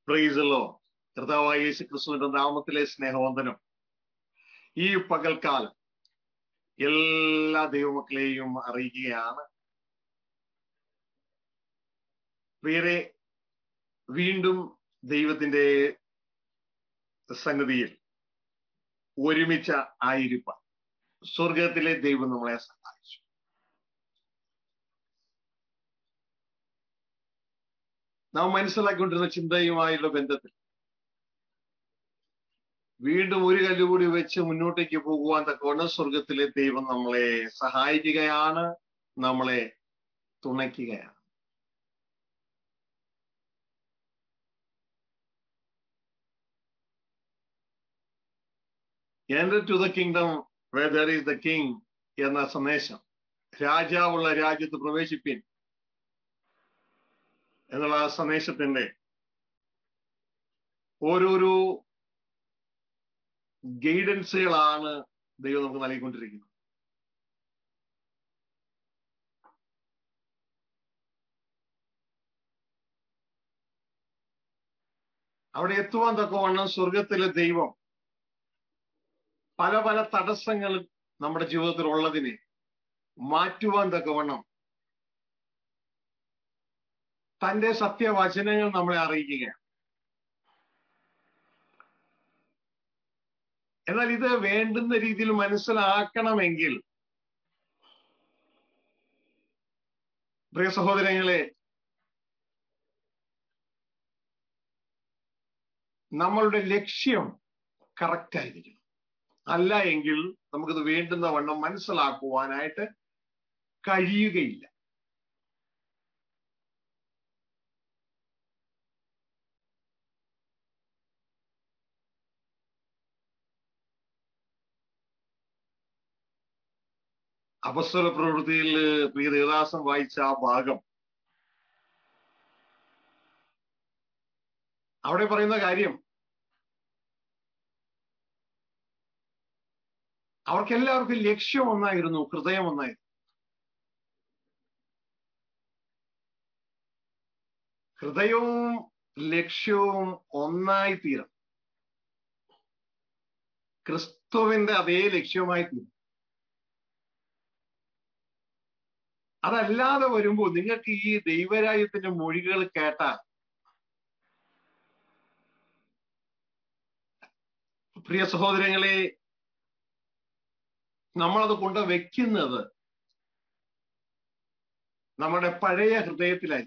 പ്രൈസലോ കർത്താവായ യേശു ക്രിസ്തുവിന്റെ നാമത്തിലെ സ്നേഹവന്ദനം ഈ പകൽക്കാലം എല്ലാ ദൈവമക്കളെയും അറിയിക്കുകയാണ് പ്രിയരെ വീണ്ടും ദൈവത്തിന്റെ സന്നിധിയിൽ ഒരുമിച്ച ആയിരിപ്പ സ്വർഗത്തിലെ ദൈവം നമ്മളെ സഹായിച്ചു നാം മനസ്സിലാക്കിക്കൊണ്ടിരുന്ന ചിന്തയുമായുള്ള ബന്ധത്തിൽ വീണ്ടും ഒരു കല്ലുകൂടി വെച്ച് മുന്നോട്ടേക്ക് പോകുവാൻ തക്കവണ്ണം സ്വർഗത്തിലെ ദൈവം നമ്മളെ സഹായിക്കുകയാണ് നമ്മളെ തുണയ്ക്കുകയാണ് Enter to the kingdom where there is the king എന്ന സന്ദേശം രാജാവുള്ള രാജ്യത്ത് പ്രവേശിപ്പിൻ എന്നുള്ള ആ സന്ദേശത്തിന്റെ ഓരോരോ ഗൈഡൻസുകളാണ് ദൈവം നമുക്ക് നൽകിക്കൊണ്ടിരിക്കുന്നത് അവിടെ എത്തുവാൻ തക്കവണ്ണം സ്വർഗത്തിലെ ദൈവം പല പല തടസ്സങ്ങൾ നമ്മുടെ ജീവിതത്തിൽ ഉള്ളതിനെ മാറ്റുവാൻ തക്കവണ്ണം തന്റെ സത്യവചനങ്ങൾ നമ്മളെ അറിയിക്കുകയാണ് എന്നാൽ ഇത് വേണ്ടുന്ന രീതിയിൽ മനസ്സിലാക്കണമെങ്കിൽ പ്രിയ സഹോദരങ്ങളെ നമ്മളുടെ ലക്ഷ്യം കറക്റ്റ് ആയിരിക്കണം അല്ല എങ്കിൽ നമുക്കിത് വേണ്ടുന്ന വണ്ണം മനസ്സിലാക്കുവാനായിട്ട് കഴിയുകയില്ല അപസ്വര പ്രവൃത്തിയിൽ പ്രിയ ദേവദാസം വായിച്ച ആ ഭാഗം അവിടെ പറയുന്ന കാര്യം അവർക്കെല്ലാവർക്കും ലക്ഷ്യം ഒന്നായിരുന്നു ഹൃദയം ഒന്നായിരുന്നു ഹൃദയവും ലക്ഷ്യവും ഒന്നായി തീരണം ക്രിസ്തുവിന്റെ അതേ ലക്ഷ്യമായി തീരും അതല്ലാതെ വരുമ്പോൾ നിങ്ങൾക്ക് ഈ ദൈവരാജ്യത്തിന്റെ മൊഴികൾ കേട്ടാൽ പ്രിയ സഹോദരങ്ങളെ നമ്മളത് കൊണ്ട് വെക്കുന്നത് നമ്മുടെ പഴയ ഹൃദയത്തിലായി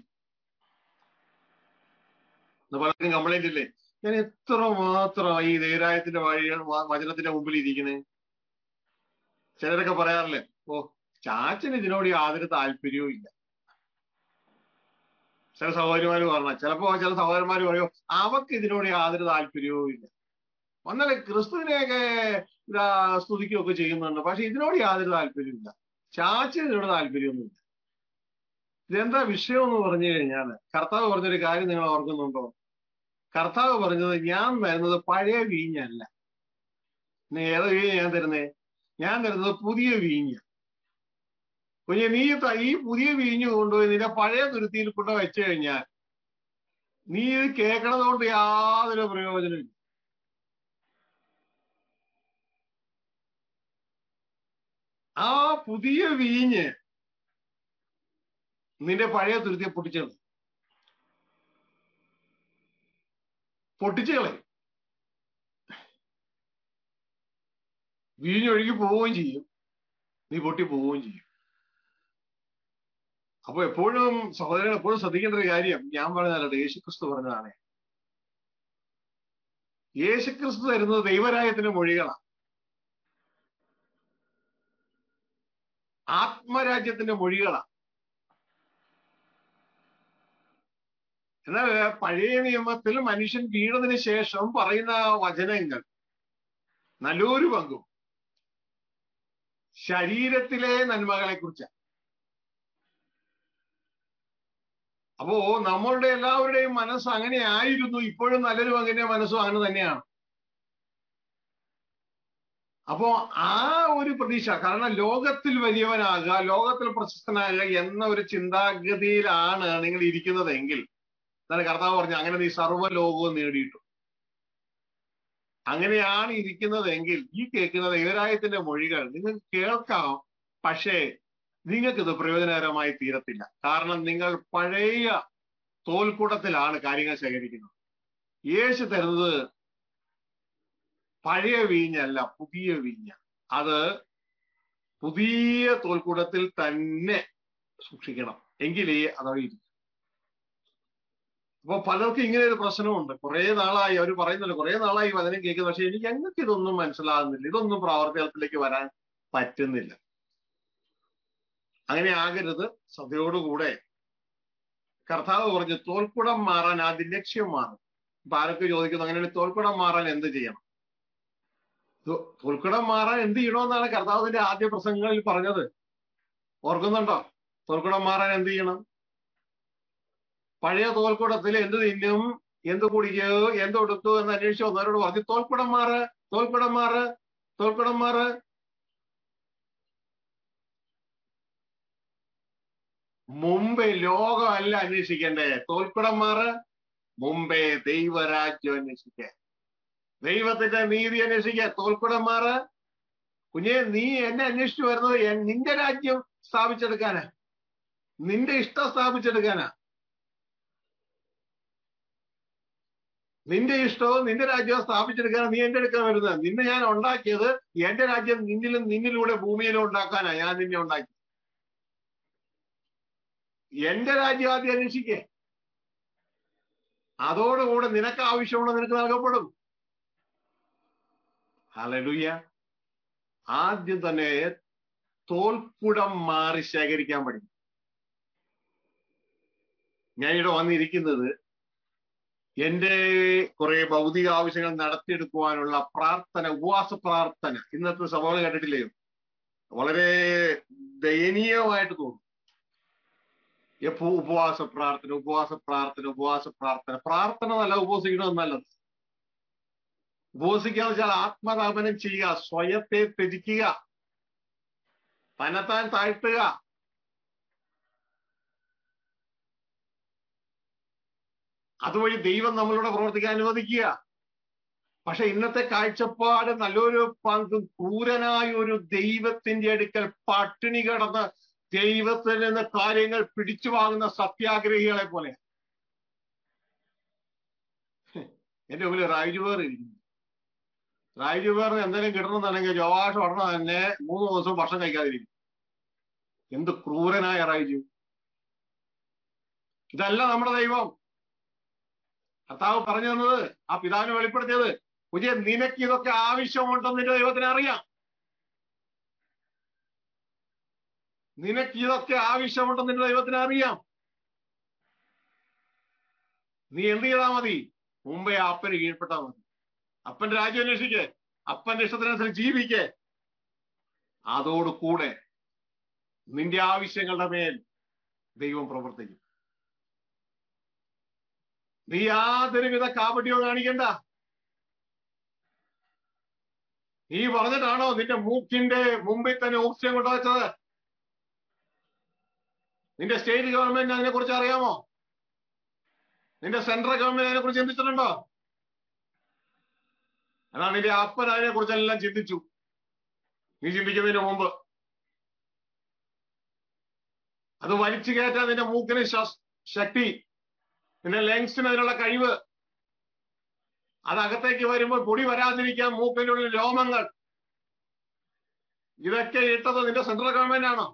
പലർക്കും കംപ്ലൈന്റ് ഇല്ലേ ഞാൻ എത്ര മാത്രം ഈ ദൈവരായത്തിന്റെ വഴി വചനത്തിന്റെ മുമ്പിൽ ഇരിക്കുന്നത് ചിലരൊക്കെ പറയാറില്ലേ ഓ ചാച്ചന് ഇതിനോട് യാതൊരു താല്പര്യവും ഇല്ല ചില സഹോദരിമാര് പറഞ്ഞ ചിലപ്പോ ചില സഹോദരന്മാര് പറയോ അവക്ക് ഇതിനോട് യാതൊരു താല്പര്യവും ഇല്ല ഒന്നല്ല ക്രിസ്തുവിനെയൊക്കെ ഇതാ സ്തുതിക്കുകയൊക്കെ ചെയ്യുന്നുണ്ട് പക്ഷെ ഇതിനോട് യാതൊരു താല്പര്യമില്ല ചാച്ചന് ഇതിനോട് താല്പര്യമൊന്നുമില്ല ഇതെന്താ വിഷയം എന്ന് പറഞ്ഞു കഴിഞ്ഞാൽ കർത്താവ് പറഞ്ഞൊരു കാര്യം നിങ്ങൾ ഓർക്കുന്നുണ്ടോ കർത്താവ് പറഞ്ഞത് ഞാൻ തരുന്നത് പഴയ വീഞ്ഞല്ല നീ ഏതോ വീഞ്ഞ ഞാൻ തരുന്നേ ഞാൻ തരുന്നത് പുതിയ വീഞ്ഞ കുഞ്ഞെ നീ ഈ പുതിയ വീഞ്ഞ് കൊണ്ടുപോയി നിന്റെ പഴയ തുരുത്തിയിൽ കൊണ്ട് വെച്ചു കഴിഞ്ഞാൽ നീ ഇത് കേൾക്കണത് കൊണ്ട് യാതൊരു പ്രയോജനമില്ല ആ പുതിയ വീഞ്ഞ് നിന്റെ പഴയ തുരുത്തിയെ പൊട്ടിച്ചത് പൊട്ടിച്ചുകളെ വീഞ്ഞൊഴുകി പോവുകയും ചെയ്യും നീ പൊട്ടി പോവുകയും ചെയ്യും അപ്പൊ എപ്പോഴും സഹോദരൻ എപ്പോഴും ശ്രദ്ധിക്കേണ്ട ഒരു കാര്യം ഞാൻ പറഞ്ഞതല്ല യേശുക്രിസ്തു പറഞ്ഞതാണ് യേശുക്രിസ്തു തരുന്നത് ദൈവരായത്തിന്റെ മൊഴികളാണ് ആത്മരാജ്യത്തിന്റെ മൊഴികളാണ് എന്നാൽ പഴയ നിയമത്തിൽ മനുഷ്യൻ വീണതിന് ശേഷം പറയുന്ന വചനങ്ങൾ നല്ലൊരു പങ്കും ശരീരത്തിലെ നന്മകളെ കുറിച്ചാണ് അപ്പോ നമ്മളുടെ എല്ലാവരുടെയും മനസ്സ് അങ്ങനെ ആയിരുന്നു ഇപ്പോഴും നല്ലൊരു പങ്കിന്റെ മനസ്സും അങ്ങനെ തന്നെയാണ് അപ്പോ ആ ഒരു പ്രതീക്ഷ കാരണം ലോകത്തിൽ വലിയവനാകുക ലോകത്തിൽ പ്രശസ്തനാകുക എന്ന ഒരു ചിന്താഗതിയിലാണ് നിങ്ങൾ ഇരിക്കുന്നതെങ്കിൽ എന്നാൽ കർത്താവ് പറഞ്ഞു അങ്ങനെ നീ സർവ്വലോകവും നേടിയിട്ടു അങ്ങനെയാണ് ഇരിക്കുന്നതെങ്കിൽ ഈ കേൾക്കുന്ന ദൈവരായത്തിന്റെ മൊഴികൾ നിങ്ങൾക്ക് കേൾക്കാം പക്ഷേ നിങ്ങൾക്കിത് പ്രയോജനകരമായി തീരത്തില്ല കാരണം നിങ്ങൾ പഴയ തോൽക്കൂടത്തിലാണ് കാര്യങ്ങൾ ശേഖരിക്കുന്നത് യേശു തരുന്നത് പഴയ വീഞ്ഞല്ല പുതിയ വീഞ്ഞ അത് പുതിയ തോൽക്കൂടത്തിൽ തന്നെ സൂക്ഷിക്കണം എങ്കിലേ അതവിടെ ഇരിക്കും അപ്പൊ പലർക്കും ഇങ്ങനെ ഒരു പ്രശ്നമുണ്ട് കുറെ നാളായി അവർ പറയുന്നുണ്ട് കുറെ നാളായി വചനം കേൾക്കുന്നത് പക്ഷെ എനിക്ക് ഞങ്ങൾക്ക് ഇതൊന്നും മനസ്സിലാകുന്നില്ല ഇതൊന്നും പ്രാവർത്തികത്തിലേക്ക് വരാൻ പറ്റുന്നില്ല അങ്ങനെ ആകരുത് ശ്രദ്ധയോടുകൂടെ കർത്താവ് പറഞ്ഞു തോൽക്കുടം മാറാൻ ആദ്യം ലക്ഷ്യം മാറും ഇപ്പൊ ആരൊക്കെ ചോദിക്കുന്നു അങ്ങനെ തോൽക്കുടം മാറാൻ എന്ത് ചെയ്യണം തോൽക്കുടം മാറാൻ എന്ത് ചെയ്യണമെന്നാണ് കർത്താവിന്റെ ആദ്യ പ്രസംഗങ്ങളിൽ പറഞ്ഞത് ഓർക്കുന്നുണ്ടോ തോൽക്കുടം മാറാൻ എന്ത് ചെയ്യണം പഴയ തോൽക്കുടത്തിൽ എന്ത് തിന്നും എന്ത് കുടിക്കോ എന്ത് കൊടുത്തു എന്ന് അന്വേഷിച്ചു വന്നവരോട് പറഞ്ഞു തോൽക്കുടം മാറ് തോൽക്കുടം മാറ് തോൽക്കുടം മാറ് മുമ്പേ ലോകമല്ല അന്വേഷിക്കണ്ടേ തോൽക്കുടം മാറ് മുമ്പേ ദൈവരാജ്യം അന്വേഷിക്കേ ദൈവത്തിന്റെ നീതി അന്വേഷിക്കുക തോൽക്കുടം മാറ് കുഞ്ഞെ നീ എന്നെ അന്വേഷിച്ചു വരുന്നത് നിന്റെ രാജ്യം സ്ഥാപിച്ചെടുക്കാനാ നിന്റെ ഇഷ്ടം സ്ഥാപിച്ചെടുക്കാനാ നിന്റെ ഇഷ്ടവും നിന്റെ രാജ്യവും സ്ഥാപിച്ചെടുക്കാനാണ് നീ എന്റെ അടുക്കാൻ വരുന്നത് നിന്നെ ഞാൻ ഉണ്ടാക്കിയത് എന്റെ രാജ്യം നിന്നിലും നിന്നിലൂടെ ഭൂമിയിലും ഉണ്ടാക്കാനാ ഞാൻ നിന്നെ ഉണ്ടാക്കി എന്റെ രാജ്യം ആദ്യം അന്വേഷിക്കേ അതോടുകൂടെ നിനക്ക് ആവശ്യമുള്ള നിനക്ക് നൽകപ്പെടും ഹലലുയ്യ ആദ്യം തന്നെ തോൽക്കുടം മാറി ശേഖരിക്കാൻ പഠിക്കും ഞാൻ ഇവിടെ വന്നിരിക്കുന്നത് എന്റെ കുറെ ഭൗതിക ആവശ്യങ്ങൾ നടത്തിയെടുക്കുവാനുള്ള പ്രാർത്ഥന ഉപവാസ പ്രാർത്ഥന ഇന്നത്തെ സഭകൾ കേട്ടിട്ടില്ലയോ വളരെ ദയനീയമായിട്ട് തോന്നും എപ്പോ ഉപവാസ പ്രാർത്ഥന ഉപവാസ പ്രാർത്ഥന ഉപവാസ പ്രാർത്ഥന പ്രാർത്ഥന നല്ല ഉപവസിക്കണം നല്ലത് ഉപവസിക്കുക വെച്ചാൽ ആത്മതാപനം ചെയ്യുക സ്വയത്തെ ത്യജിക്കുക തന്നെത്താൻ താഴ്ത്തുക അതുവഴി ദൈവം നമ്മളോട് പ്രവർത്തിക്കാൻ അനുവദിക്കുക പക്ഷെ ഇന്നത്തെ കാഴ്ചപ്പാട് നല്ലൊരു പങ്ക് ക്രൂരനായ ഒരു ദൈവത്തിന്റെ അടുക്കൽ പട്ടിണി കിടന്ന് ദൈവത്തിൽ നിന്ന് കാര്യങ്ങൾ പിടിച്ചു വാങ്ങുന്ന സത്യാഗ്രഹികളെ പോലെ എന്റെ മുമ്പിൽ റായിജുവേർ ഇരിക്കുന്നു റായിജുവേറിന് എന്തെങ്കിലും കിട്ടണമെന്നുണ്ടെങ്കിൽ ജവാഷ് ഉടനെ തന്നെ മൂന്ന് ദിവസം ഭക്ഷണം കഴിക്കാതിരിക്കും എന്ത് ക്രൂരനായ റായിജു ഇതല്ല നമ്മുടെ ദൈവം കർത്താവ് പറഞ്ഞു തന്നത് ആ പിതാവിനെ വെളിപ്പെടുത്തിയത് പുതിയ നിനക്ക് ഇതൊക്കെ ആവശ്യമുണ്ടെന്ന് നിന്റെ ദൈവത്തിന് അറിയാം നിനക്ക് ഇതൊക്കെ ആവശ്യമുണ്ടെന്ന് നിന്റെ ദൈവത്തിന് അറിയാം നീ എന്ത് ചെയ്താൽ മതി മുമ്പേ അപ്പന് കീഴ്പ്പെട്ടാൽ മതി അപ്പന്റെ രാജ്യം അന്വേഷിക്കേ അപ്പന്റെ ഇഷ്ടത്തിനനുസരിച്ച് ജീവിക്കേ അതോട് കൂടെ നിന്റെ ആവശ്യങ്ങളുടെ മേൽ ദൈവം പ്രവർത്തിക്കും നീ യാതൊരുവിധ കാപട്യോ കാണിക്കണ്ട നീ പറഞ്ഞിട്ടാണോ നിന്റെ മൂക്കിന്റെ മുമ്പിൽ തന്നെ ഓക്സിജൻ കൊണ്ടുവച്ചത് നിന്റെ സ്റ്റേറ്റ് ഗവൺമെന്റ് അതിനെ കുറിച്ച് അറിയാമോ നിന്റെ സെൻട്രൽ ഗവൺമെന്റ് അതിനെ കുറിച്ച് ചിന്തിച്ചിട്ടുണ്ടോ എന്നാൽ നിന്റെ അപ്പൻ അതിനെ കുറിച്ചെല്ലാം ചിന്തിച്ചു നീ ചിന്തിക്കുന്നതിന് മുമ്പ് അത് വലിച്ചു കയറ്റാൻ നിന്റെ മൂക്കിന് ശക്തി നിന്റെ ലെങ്സിന് അതിനുള്ള കഴിവ് അതകത്തേക്ക് വരുമ്പോൾ പൊടി വരാതിരിക്കാൻ മൂക്കിന്റെ ഉള്ളിൽ രോമങ്ങൾ ഇതൊക്കെ ഇട്ടത് നിന്റെ സെൻട്രൽ ഗവൺമെന്റ് ആണോ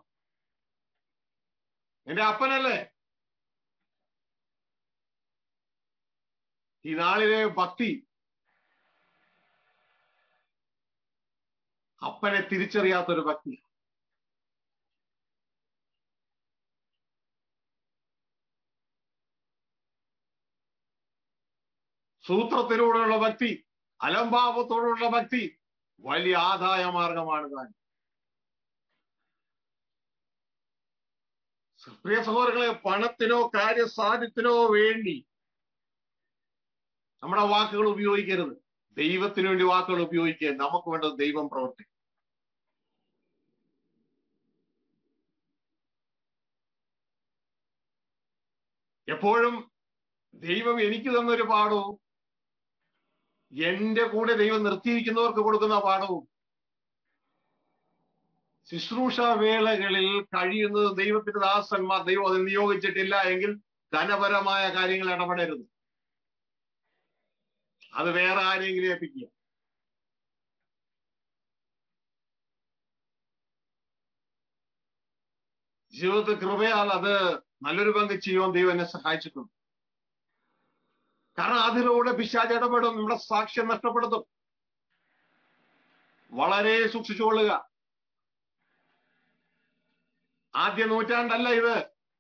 നിന്റെ അപ്പനല്ലേ ഈ നാളിലെ ഭക്തി അപ്പനെ തിരിച്ചറിയാത്തൊരു ഭക്തി സൂത്രത്തിലൂടെയുള്ള ഭക്തി അലംഭാവത്തോടുള്ള ഭക്തി വലിയ ആദായ മാർഗമാണ് താൻ പ്രിയ സഹോദരങ്ങളെ പണത്തിനോ കാര്യസാധ്യത്തിനോ വേണ്ടി നമ്മുടെ വാക്കുകൾ ഉപയോഗിക്കരുത് ദൈവത്തിന് വേണ്ടി വാക്കുകൾ ഉപയോഗിക്കുക നമുക്ക് വേണ്ടത് ദൈവം പ്രവർത്തിക്കും എപ്പോഴും ദൈവം എനിക്ക് തന്നൊരു പാഠവും എന്റെ കൂടെ ദൈവം നിർത്തിയിരിക്കുന്നവർക്ക് കൊടുക്കുന്ന പാഠവും ശുശ്രൂഷ വേളകളിൽ കഴിയുന്നത് ദൈവത്തിന്റെ ദാസന്മാർ ദൈവം അത് നിയോഗിച്ചിട്ടില്ല എങ്കിൽ ധനപരമായ കാര്യങ്ങൾ ഇടപെടരുത് അത് വേറെ ആരെങ്കിലും ഏൽപ്പിക്കുക ജീവിതത്തിൽ കൃപയാൽ അത് നല്ലൊരു പങ്ക് ചെയ്യുവാൻ ദൈവം എന്നെ സഹായിച്ചിട്ടുണ്ട് കാരണം അതിലൂടെ പിശാജ് ഇടപെടും നമ്മുടെ സാക്ഷ്യം നഷ്ടപ്പെടുത്തും വളരെ സൂക്ഷിച്ചുകൊള്ളുക ആദ്യ നൂറ്റാണ്ടല്ല ഇത്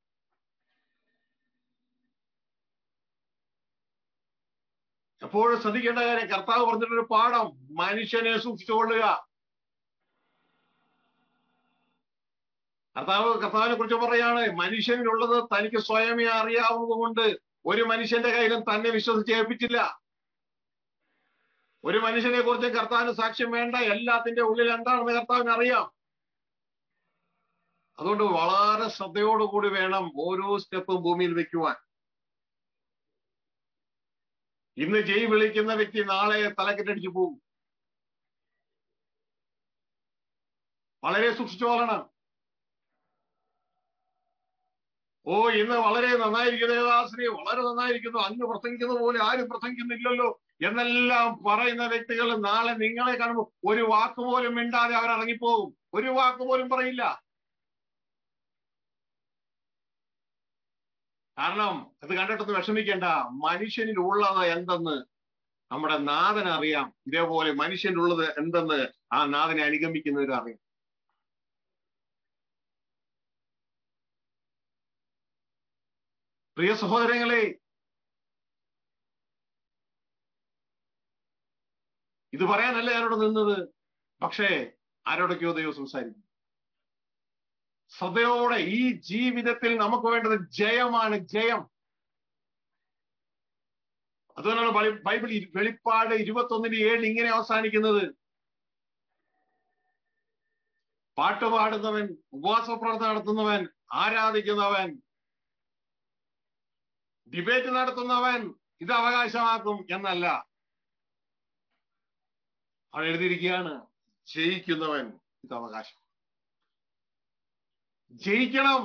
എപ്പോഴും ശ്രദ്ധിക്കേണ്ട കാര്യം കർത്താവ് പറഞ്ഞിട്ടൊരു പാഠം മനുഷ്യനെ സൂക്ഷിച്ചുകൊള്ളുക കർത്താവ് കർത്താവിനെ കുറിച്ച് പറയാണ് മനുഷ്യനിലുള്ളത് തനിക്ക് സ്വയമേ അറിയാവുന്നതുകൊണ്ട് ഒരു മനുഷ്യന്റെ കയ്യിലും തന്നെ വിശ്വസിച്ച് ഏൽപ്പിച്ചില്ല ഒരു മനുഷ്യനെ കുറിച്ച് കർത്താവിന് സാക്ഷ്യം വേണ്ട എല്ലാത്തിന്റെ ഉള്ളിൽ എന്താണെന്ന് കർത്താവിന് അറിയാം അതുകൊണ്ട് വളരെ ശ്രദ്ധയോടുകൂടി വേണം ഓരോ സ്റ്റെപ്പും ഭൂമിയിൽ വെക്കുവാൻ ഇന്ന് ജയ് വിളിക്കുന്ന വ്യക്തി നാളെ തലക്കെട്ടടിച്ചു പോകും വളരെ സൂക്ഷിച്ചു കൊള്ളണം ഓ ഇന്ന് വളരെ നന്നായിരിക്കുന്നു ദേവദാസിനെ വളരെ നന്നായിരിക്കുന്നു അങ്ങ് പ്രസംഗിക്കുന്ന പോലെ ആരും പ്രസംഗിക്കുന്നില്ലല്ലോ എന്നെല്ലാം പറയുന്ന വ്യക്തികൾ നാളെ നിങ്ങളെ കാണുമ്പോൾ ഒരു വാക്ക് പോലും മിണ്ടാതെ അവർ ഇറങ്ങിപ്പോകും ഒരു വാക്ക് പോലും പറയില്ല കാരണം അത് കണ്ടിട്ടൊന്ന് വിഷമിക്കേണ്ട മനുഷ്യനിൽ ഉള്ളത് എന്തെന്ന് നമ്മുടെ നാഥൻ അറിയാം ഇതേപോലെ മനുഷ്യനുള്ളത് എന്തെന്ന് ആ നാഥനെ അനുഗമിക്കുന്നവർ അറിയാം പ്രിയ സഹോദരങ്ങളെ ഇത് പറയാനല്ല ഞാനോട് നിന്നത് പക്ഷേ ആരോടൊക്കെയോ ദൈവം സംസാരിക്കും ശ്രദ്ധയോടെ ഈ ജീവിതത്തിൽ നമുക്ക് വേണ്ടത് ജയമാണ് ജയം അതുകൊണ്ടാണ് ബൈബിൾ വെളിപ്പാട് ഇരുപത്തൊന്നിന് ഏഴ് ഇങ്ങനെ അവസാനിക്കുന്നത് പാട്ട് പാടുന്നവൻ ഉപവാസ പ്രവർത്തനം നടത്തുന്നവൻ ആരാധിക്കുന്നവൻ ഡിബേറ്റ് നടത്തുന്നവൻ ഇത് അവകാശമാക്കും എന്നല്ല അവിടെ എഴുതിയിരിക്കുകയാണ് ജയിക്കുന്നവൻ ഇത് അവകാശം ജയിക്കണം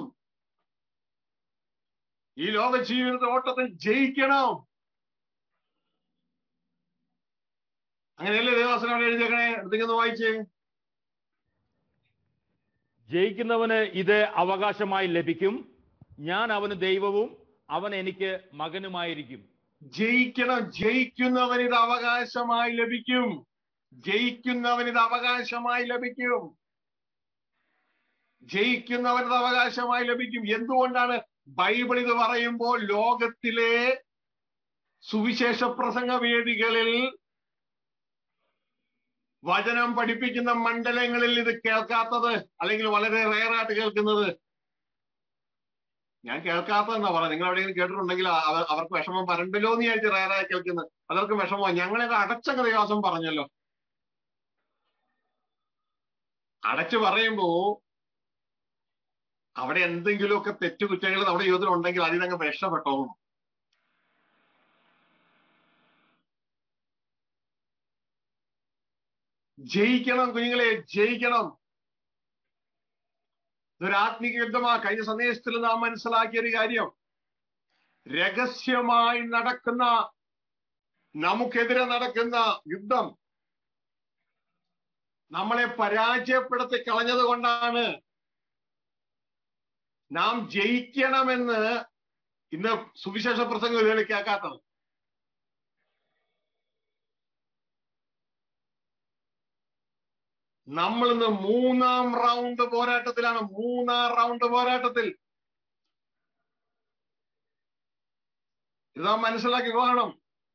ഈ ലോക ജീവിത ഓട്ടത്തിൽ ജയിക്കണം അങ്ങനെയല്ലേ ദേവാസനം അവിടെ എഴുതിയേക്കണേ എടുത്തിങ്ങനെ വായിച്ചേ ജയിക്കുന്നവന് ഇത് അവകാശമായി ലഭിക്കും ഞാൻ അവന് ദൈവവും അവൻ എനിക്ക് മകനുമായിരിക്കും ജയിക്കണം ജയിക്കുന്നവന് ഇത് അവകാശമായി ലഭിക്കും ജയിക്കുന്നവന് ഇത് അവകാശമായി ലഭിക്കും ജയിക്കുന്നവന് ഇത് അവകാശമായി ലഭിക്കും എന്തുകൊണ്ടാണ് ബൈബിൾ ഇത് പറയുമ്പോൾ ലോകത്തിലെ സുവിശേഷ പ്രസംഗ വേദികളിൽ വചനം പഠിപ്പിക്കുന്ന മണ്ഡലങ്ങളിൽ ഇത് കേൾക്കാത്തത് അല്ലെങ്കിൽ വളരെ റയറായിട്ട് കേൾക്കുന്നത് ഞാൻ കേൾക്കാത്തതെന്നാ പറയാം നിങ്ങൾ എവിടെയെങ്കിലും കേട്ടിട്ടുണ്ടെങ്കിൽ അവ- അവർക്ക് വിഷമം വരണ്ടല്ലോ എന്ന് വിചാരിച്ച് റയറായി കേൾക്കുന്നത് അവർക്ക് വിഷമോ ഞങ്ങളൊക്കെ അടച്ചങ്ങ് ദിവസം പറഞ്ഞല്ലോ അടച്ചു പറയുമ്പോ അവിടെ എന്തെങ്കിലുമൊക്കെ തെറ്റുകുറ്റങ്ങൾ നമ്മുടെ ജീവിതത്തിൽ ഉണ്ടെങ്കിൽ അതിനങ്ങ് രക്ഷപ്പെട്ടോളും ജയിക്കണം കുഞ്ഞുങ്ങളെ ജയിക്കണം ഇതൊരു ആത്മീക യുദ്ധമാ കഴിഞ്ഞ സന്ദേശത്തിൽ നാം മനസ്സിലാക്കിയ ഒരു കാര്യം രഹസ്യമായി നടക്കുന്ന നമുക്കെതിരെ നടക്കുന്ന യുദ്ധം നമ്മളെ പരാജയപ്പെടുത്തി കളഞ്ഞത് കൊണ്ടാണ് നാം ജയിക്കണമെന്ന് ഇന്ന് സുവിശേഷ പ്രസംഗം ഇതുവരെ കേൾക്കാത്തത് നമ്മൾ ഇന്ന് മൂന്നാം റൗണ്ട് പോരാട്ടത്തിലാണ് മൂന്നാം റൗണ്ട് പോരാട്ടത്തിൽ ഇത് നാം മനസ്സിലാക്കി കൊള്ളണം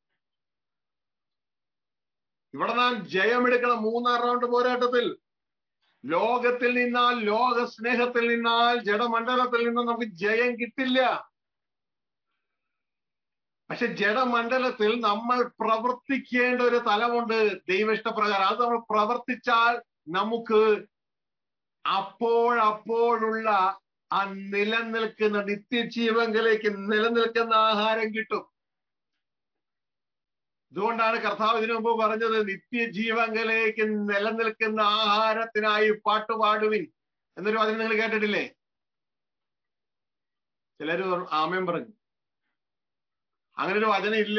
ഇവിടെ നാം ജയമെടുക്കണം മൂന്നാം റൗണ്ട് പോരാട്ടത്തിൽ ലോകത്തിൽ നിന്നാൽ ലോക സ്നേഹത്തിൽ നിന്നാൽ ജഡമണ്ഡലത്തിൽ നിന്നും നമുക്ക് ജയം കിട്ടില്ല പക്ഷെ ജഡമണ്ഡലത്തിൽ നമ്മൾ പ്രവർത്തിക്കേണ്ട ഒരു തലമുണ്ട് ദൈവഇഷ്ടപ്രകാരം അത് നമ്മൾ പ്രവർത്തിച്ചാൽ നമുക്ക് അപ്പോഴപ്പോഴുള്ള ആ നിലനിൽക്കുന്ന നിത്യജീവങ്കിലേക്ക് നിലനിൽക്കുന്ന ആഹാരം കിട്ടും ഇതുകൊണ്ടാണ് കർത്താവ് ഇതിനു മുമ്പ് പറഞ്ഞത് നിത്യജീവങ്കലേക്ക് നിലനിൽക്കുന്ന ആഹാരത്തിനായി പാട്ടുപാടുവിൻ എന്നൊരു വചനം നിങ്ങൾ കേട്ടിട്ടില്ലേ ചിലര് പറഞ്ഞു, ആമേൻ പറഞ്ഞു അങ്ങനെ ഒരു വചനം ഇല്ല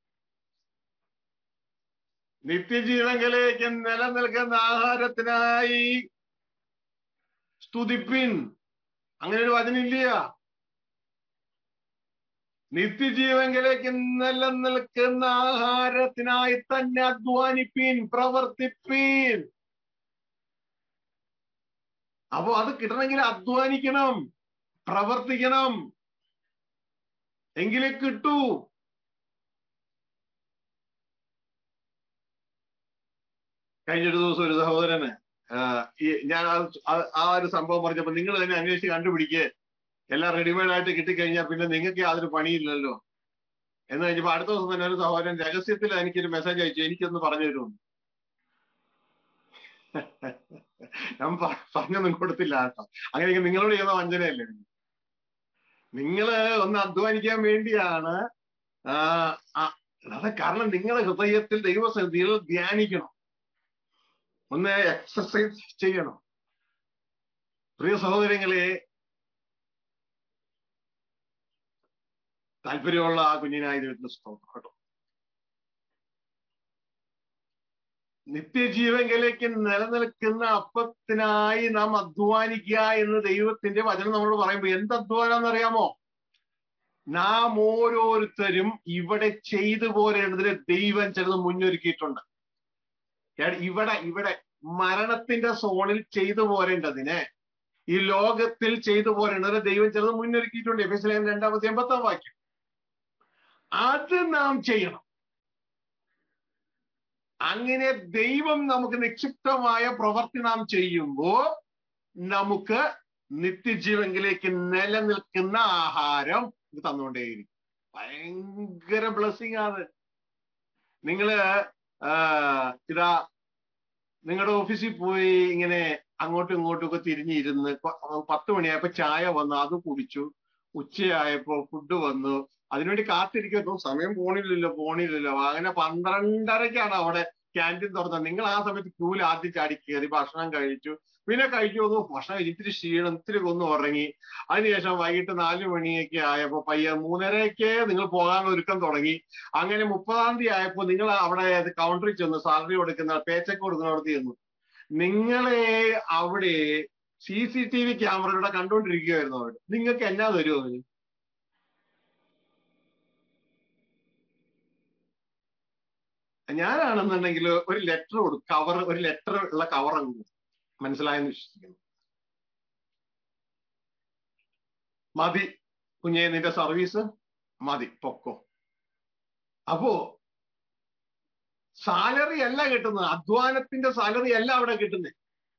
നിത്യജീവങ്കലേക്ക് നിലനിൽക്കുന്ന ആഹാരത്തിനായി സ്തുതിപ്പിൻ അങ്ങനെ ഒരു വചനം ഇല്ല നിത്യജീവങ്കിലേക്ക് നിലനിൽക്കുന്ന ആഹാരത്തിനായി തന്നെ അധ്വാനിപ്പീൻ പ്രവർത്തിപ്പീൻ അപ്പോ അത് കിട്ടണമെങ്കിൽ അധ്വാനിക്കണം പ്രവർത്തിക്കണം എങ്കിലേ കിട്ടൂ കഴിഞ്ഞൊരു ദിവസം ഒരു സഹോദരന് ആ, ഈ ഞാൻ ആ- ആ- ആ ഒരു സംഭവം പറഞ്ഞപ്പോ നിങ്ങൾ തന്നെ അന്വേഷിച്ച് കണ്ടുപിടിക്കുക എല്ലാം റെഡിമെയ്ഡ് ആയിട്ട് കിട്ടിക്കഴിഞ്ഞാൽ പിന്നെ നിങ്ങൾക്ക് യാതൊരു പണിയില്ലല്ലോ എന്ന് കഴിഞ്ഞപ്പോ അടുത്ത ദിവസം തന്നെ ഒരു സഹോദരൻ രഹസ്യത്തിൽ എനിക്കൊരു മെസ്സേജ് അയച്ചു എനിക്കൊന്ന് പറഞ്ഞു തരുമെന്ന് ഞാൻ പ- പറഞ്ഞൊന്നും കൊടുത്തില്ല കേട്ടോ അങ്ങനെ നിങ്ങളോട് ചെയ്യുന്ന വഞ്ചനയല്ലേ നിങ്ങള് ഒന്ന് അധ്വാനിക്കാൻ വേണ്ടിയാണ് ആ ആ, അത് കാരണം നിങ്ങളുടെ ഹൃദയത്തിൽ ദൈവസന്നിധിയിൽ ധ്യാനിക്കണം ഒന്ന് എക്സസൈസ് ചെയ്യണം പ്രിയ സഹോദരങ്ങളെ താല്പര്യമുള്ള ആ കുഞ്ഞിനായി ദൈവത്തിന് സ്തോത്രം കേട്ടോ നിത്യജീവങ്കിലേക്ക് നിലനിൽക്കുന്ന അപ്പത്തിനായി നാം അധ്വാനിക്കുക എന്ന് ദൈവത്തിന്റെ വചനം നമ്മൾ പറയുമ്പോൾ എന്ത് അധ്വാനം എന്നറിയാമോ നാം ഓരോരുത്തരും ഇവിടെ ചെയ്തു പോരേണ്ടതിന് ദൈവം ചിലത് മുന്നൊരുക്കിയിട്ടുണ്ട് ഞാൻ ഇവിടെ ഇവിടെ മരണത്തിന്റെ സോണിൽ ചെയ്തു പോരേണ്ടതിന് ഈ ലോകത്തിൽ ചെയ്തു പോരേണ്ടതിന് ദൈവം ചിലത് മുന്നൊരുക്കിയിട്ടുണ്ട് എഫ് എസ് രണ്ടാമത്തെ എൺപത്താം വാക്യം അത് നാം ചെയ്യണം അങ്ങനെ ദൈവം നമുക്ക് നിക്ഷിപ്തമായ പ്രവർത്തി നാം ചെയ്യുമ്പോ നമുക്ക് നിത്യജീവങ്കിലേക്ക് നിലനിൽക്കുന്ന ആഹാരം ഇത് തന്നുകൊണ്ടേയിരിക്കും ഭയങ്കര ബ്ലെസ്സിങ് ആണ് നിങ്ങള് ആ, ഇതാ നിങ്ങളുടെ ഓഫീസിൽ പോയി ഇങ്ങനെ അങ്ങോട്ടും ഇങ്ങോട്ടും ഒക്കെ തിരിഞ്ഞിരുന്ന് പ- പത്ത് മണിയായപ്പോ ചായ വന്നു അത് കുടിച്ചു ഉച്ചയായപ്പോ ഫുഡ് വന്നു അതിനുവേണ്ടി കാത്തിരിക്കുന്നു സമയം പോണില്ലല്ലോ പോണില്ലല്ലോ അങ്ങനെ പന്ത്രണ്ടരക്കാണ് അവിടെ ക്യാൻറ്റീൻ തുറന്നത് നിങ്ങൾ ആ സമയത്ത് ക്യൂവിൽ ആദ്യം ചാടി കയറി ഭക്ഷണം കഴിച്ചു പിന്നെ കഴിച്ചു വന്നു ഭക്ഷണം കഴിച്ച് ഇത്തിരി ക്ഷീണം ഇത്തിരി ഒന്ന് ഉറങ്ങി അതിനുശേഷം വൈകിട്ട് നാലു മണിയൊക്കെ ആയപ്പോ പയ്യ മൂന്നരയ്ക്ക് നിങ്ങൾ പോകാൻ ഒരുക്കം തുടങ്ങി അങ്ങനെ മുപ്പതാം തീയതി ആയപ്പോ നിങ്ങൾ അവിടെ കൗണ്ടറിൽ ചെന്നു സാലറി കൊടുക്കുന്ന പേച്ചക്ക് കൊടുക്കുന്നിടത്ത് ചെന്നു നിങ്ങളെ അവിടെ സി സി ടി വി ക്യാമറയുടെ കണ്ടുകൊണ്ടിരിക്കുകയായിരുന്നു അവിടെ നിങ്ങൾക്ക് എന്നാ തരുമോ അവര് ഞാനാണെന്നുണ്ടെങ്കിൽ ഒരു ലെറ്റർ കൊടുക്കും കവർ ഒരു ലെറ്റർ ഉള്ള കവർ അങ്ങ് കൊടുക്കും. മനസ്സിലായെന്ന് വിശ്വസിക്കുന്നു മതി കുഞ്ഞെ നിന്റെ സർവീസ് മതി പൊക്കോ അപ്പോ സാലറി അല്ല കിട്ടുന്നത് അധ്വാനത്തിന്റെ സാലറി അല്ല അവിടെ കിട്ടുന്നത്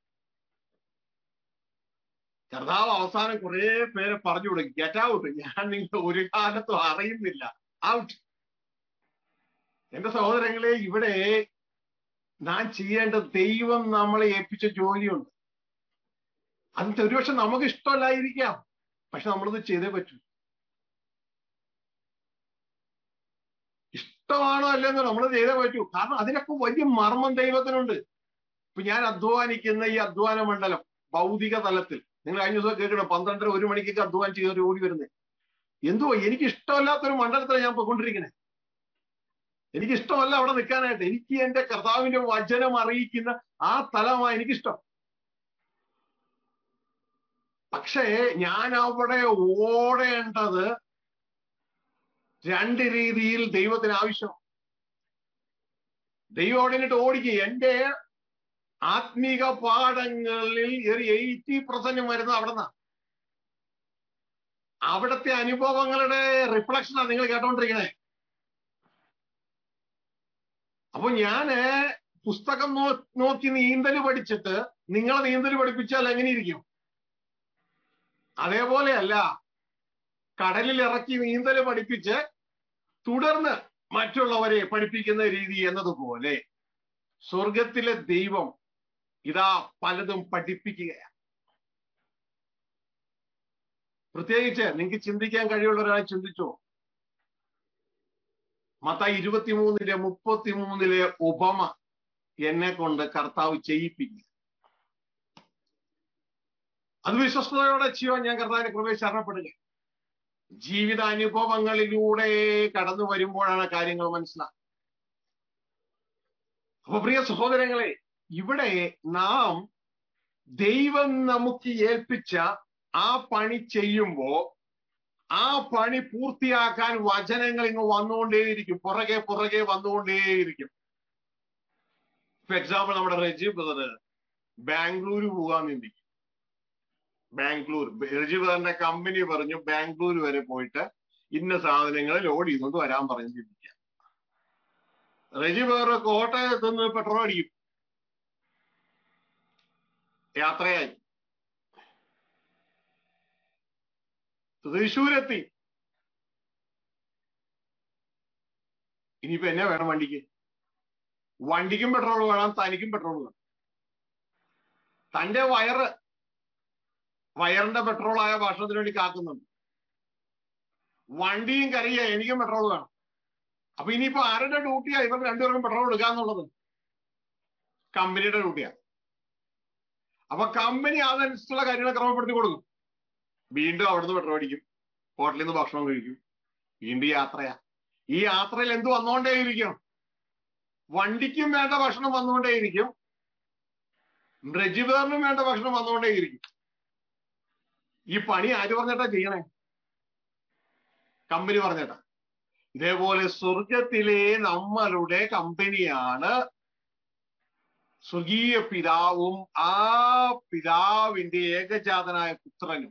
കർത്താവ് അവസാനം കുറെ പേരെ പറഞ്ഞു കൊടുക്കും ഗെറ്റ് ഔട്ട് ഞാൻ നിങ്ങൾ ഒരു കാലത്തും അറിയുന്നില്ല ഔട്ട് എന്റെ സഹോദരങ്ങളെ ഇവിടെ നാം ചെയ്യേണ്ട ദൈവം നമ്മളെ ഏൽപ്പിച്ച ജോലിയുണ്ട് അത് ഒരുപക്ഷെ നമുക്ക് ഇഷ്ടമല്ലായിരിക്കാം പക്ഷെ നമ്മളത് ചെയ്തേ പറ്റൂ ഇഷ്ടമാണോ അല്ലെന്നോ നമ്മൾ ചെയ്തേ പറ്റൂ കാരണം അതിനൊക്കെ വലിയ മർമ്മം ദൈവത്തിനുണ്ട് ഇപ്പൊ ഞാൻ അധ്വാനിക്കുന്ന ഈ അധ്വാന മണ്ഡലം ഭൗതിക തലത്തിൽ നിങ്ങൾ കഴിഞ്ഞ ദിവസം കേൾക്കണം പന്ത്രണ്ടര ഒരു മണിക്കൊക്കെ അധ്വാനം ചെയ്ത് ഓടി വരുന്നത് എന്തോ എനിക്ക് ഇഷ്ടമല്ലാത്തൊരു മണ്ഡലത്തിലാണ് ഞാൻ പോയിക്കൊണ്ടിരിക്കണേ എനിക്ക് ഇഷ്ടമല്ല അവിടെ നിൽക്കാനായിട്ട് എനിക്ക് എന്റെ കർത്താവിന്റെ വചനം അറിയിക്കുന്ന ആ തലമാണ് എനിക്കിഷ്ടം പക്ഷേ ഞാൻ അവിടെ ഓടേണ്ടത് രണ്ട് രീതിയിൽ ദൈവത്തിന് ആവശ്യം ദൈവം ഓടിനിട്ട് ഓടിക്കുക എന്റെ ആത്മീക പാഠങ്ങളിൽ ഒരു എയ്റ്റി പെർസെന്റ് വരുന്നത് അവിടെ നിന്നാ അവിടുത്തെ അനുഭവങ്ങളുടെ റിഫ്ലക്ഷനാണ് നിങ്ങൾ കേട്ടോണ്ടിരിക്കണേ അപ്പൊ ഞാന് പുസ്തകം നോ നോക്കി നീന്തല് പഠിച്ചിട്ട് നിങ്ങളെ നീന്തല് പഠിപ്പിച്ചാൽ എങ്ങനെ ഇരിക്കും അതേപോലെയല്ല കടലിൽ ഇറക്കി നീന്തല് പഠിപ്പിച്ച് തുടർന്ന് മറ്റുള്ളവരെ പഠിപ്പിക്കുന്ന രീതി എന്നതുപോലെ സ്വർഗത്തിലെ ദൈവം ഇതാ പലതും പഠിപ്പിക്കുകയാണ് പ്രത്യേകിച്ച് നിങ്ങൾക്ക് ചിന്തിക്കാൻ കഴിവുള്ള ഒരാളെ ചിന്തിച്ചോ മത്തായി ഇരുപത്തിമൂന്നിന്റെ മുപ്പത്തിമൂന്നിലെ ഉപമ എന്നെ കൊണ്ട് കർത്താവ് ചെയ്യിപ്പിക്കുക അത് വിശ്വസ്തയോടെ ചെയ്യുവാൻ ഞാൻ കർത്താവിനെ കൃപയെ ശരണപ്പെടുക ജീവിതാനുഭവങ്ങളിലൂടെ കടന്നു വരുമ്പോഴാണ് കാര്യങ്ങൾ മനസ്സിലാക്കുക അപ്പൊ പ്രിയ സഹോദരങ്ങളെ ഇവിടെ നാം ദൈവം നമുക്ക് ഏൽപ്പിച്ച ആ പണി ചെയ്യുമ്പോ ആ പണി പൂർത്തിയാക്കാൻ വചനങ്ങൾ ഇങ്ങ് വന്നുകൊണ്ടേയിരിക്കും പുറകെ പുറകെ വന്നുകൊണ്ടേയിരിക്കും ഫോർ എക്സാമ്പിൾ നമ്മുടെ റജി ബ്രദർ ബാംഗ്ലൂർ പോകാൻ നിന്ദിക്കും ബാംഗ്ലൂർ റജി ബ്രദറിന്റെ കമ്പനി പറഞ്ഞു ബാംഗ്ലൂർ വരെ പോയിട്ട് ഇന്ന സാധനങ്ങൾ ലോഡ് ചെയ്തുകൊണ്ട് വരാൻ പറഞ്ഞു ചിന്തിക്കുക റജി ബ്രദർ കോട്ടയത്ത് നിന്ന് പെട്രോൾ അടിക്കും യാത്രയായി തൃശ്ശൂരെത്തി ഇനിയിപ്പോ എന്നെ വേണം വണ്ടിക്ക് വണ്ടിക്കും പെട്രോൾ വേണം തനിക്കും പെട്രോൾ വേണം തന്റെ വയറ് വയറിന്റെ പെട്രോളായ ഭക്ഷണത്തിന് വേണ്ടി കാക്കുന്നുണ്ട് വണ്ടിയും കരയ എനിക്കും പെട്രോൾ വേണം അപ്പൊ ഇനിയിപ്പോ ആരുടെ ഡ്യൂട്ടിയാ ഇവർ രണ്ടുപേർക്കും പെട്രോൾ എടുക്കാന്നുള്ളത് കമ്പനിയുടെ ഡ്യൂട്ടിയാ അപ്പൊ കമ്പനി അതനുസരിച്ചുള്ള കാര്യങ്ങൾ ക്രമപ്പെടുത്തി കൊടുക്കും വീണ്ടും അവിടുന്ന് പെട്രോൾ അടിക്കും ഹോട്ടലിൽ നിന്ന് ഭക്ഷണം കഴിക്കും വീണ്ടും യാത്രയാ ഈ യാത്രയിൽ എന്ത് വന്നുകൊണ്ടേയിരിക്കും വണ്ടിക്കും വേണ്ട ഭക്ഷണം വന്നുകൊണ്ടേയിരിക്കും റെജിബേറിനും വേണ്ട ഭക്ഷണം വന്നുകൊണ്ടേയിരിക്കും ഈ പണി ആര് പറഞ്ഞിട്ടാ ചെയ്യണേ കമ്പനി പറഞ്ഞിട്ടാ ഇതേപോലെ സ്വർഗത്തിലെ നമ്മളുടെ കമ്പനിയാണ് സ്വർഗീയ പിതാവും ആ പിതാവിന്റെ ഏകജാതനായ പുത്രനും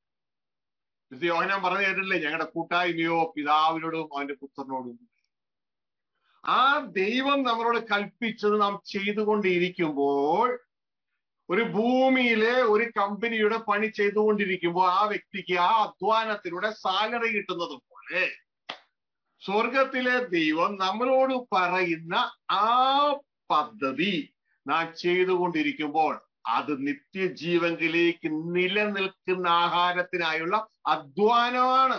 ഇത് യോഹനാൻ പറഞ്ഞു കേട്ടില്ലേ ഞങ്ങളുടെ കൂട്ടായ്മയോ പിതാവിനോടും അവന്റെ പുത്രനോടും ആ ദൈവം നമ്മളോട് കൽപ്പിച്ചത് നാം ചെയ്തുകൊണ്ടിരിക്കുമ്പോൾ ഒരു ഭൂമിയിലെ ഒരു കമ്പനിയുടെ പണി ചെയ്തുകൊണ്ടിരിക്കുമ്പോൾ ആ വ്യക്തിക്ക് ആ അധ്വാനത്തിലൂടെ സാലറി കിട്ടുന്നത് പോലെ സ്വർഗത്തിലെ ദൈവം നമ്മളോട് പറയുന്ന ആ പദ്ധതി നാം ചെയ്തുകൊണ്ടിരിക്കുമ്പോൾ അത് നിത്യജീവങ്കിലേക്ക് നിലനിൽക്കുന്ന ആഹാരത്തിനായുള്ള അധ്വാനമാണ്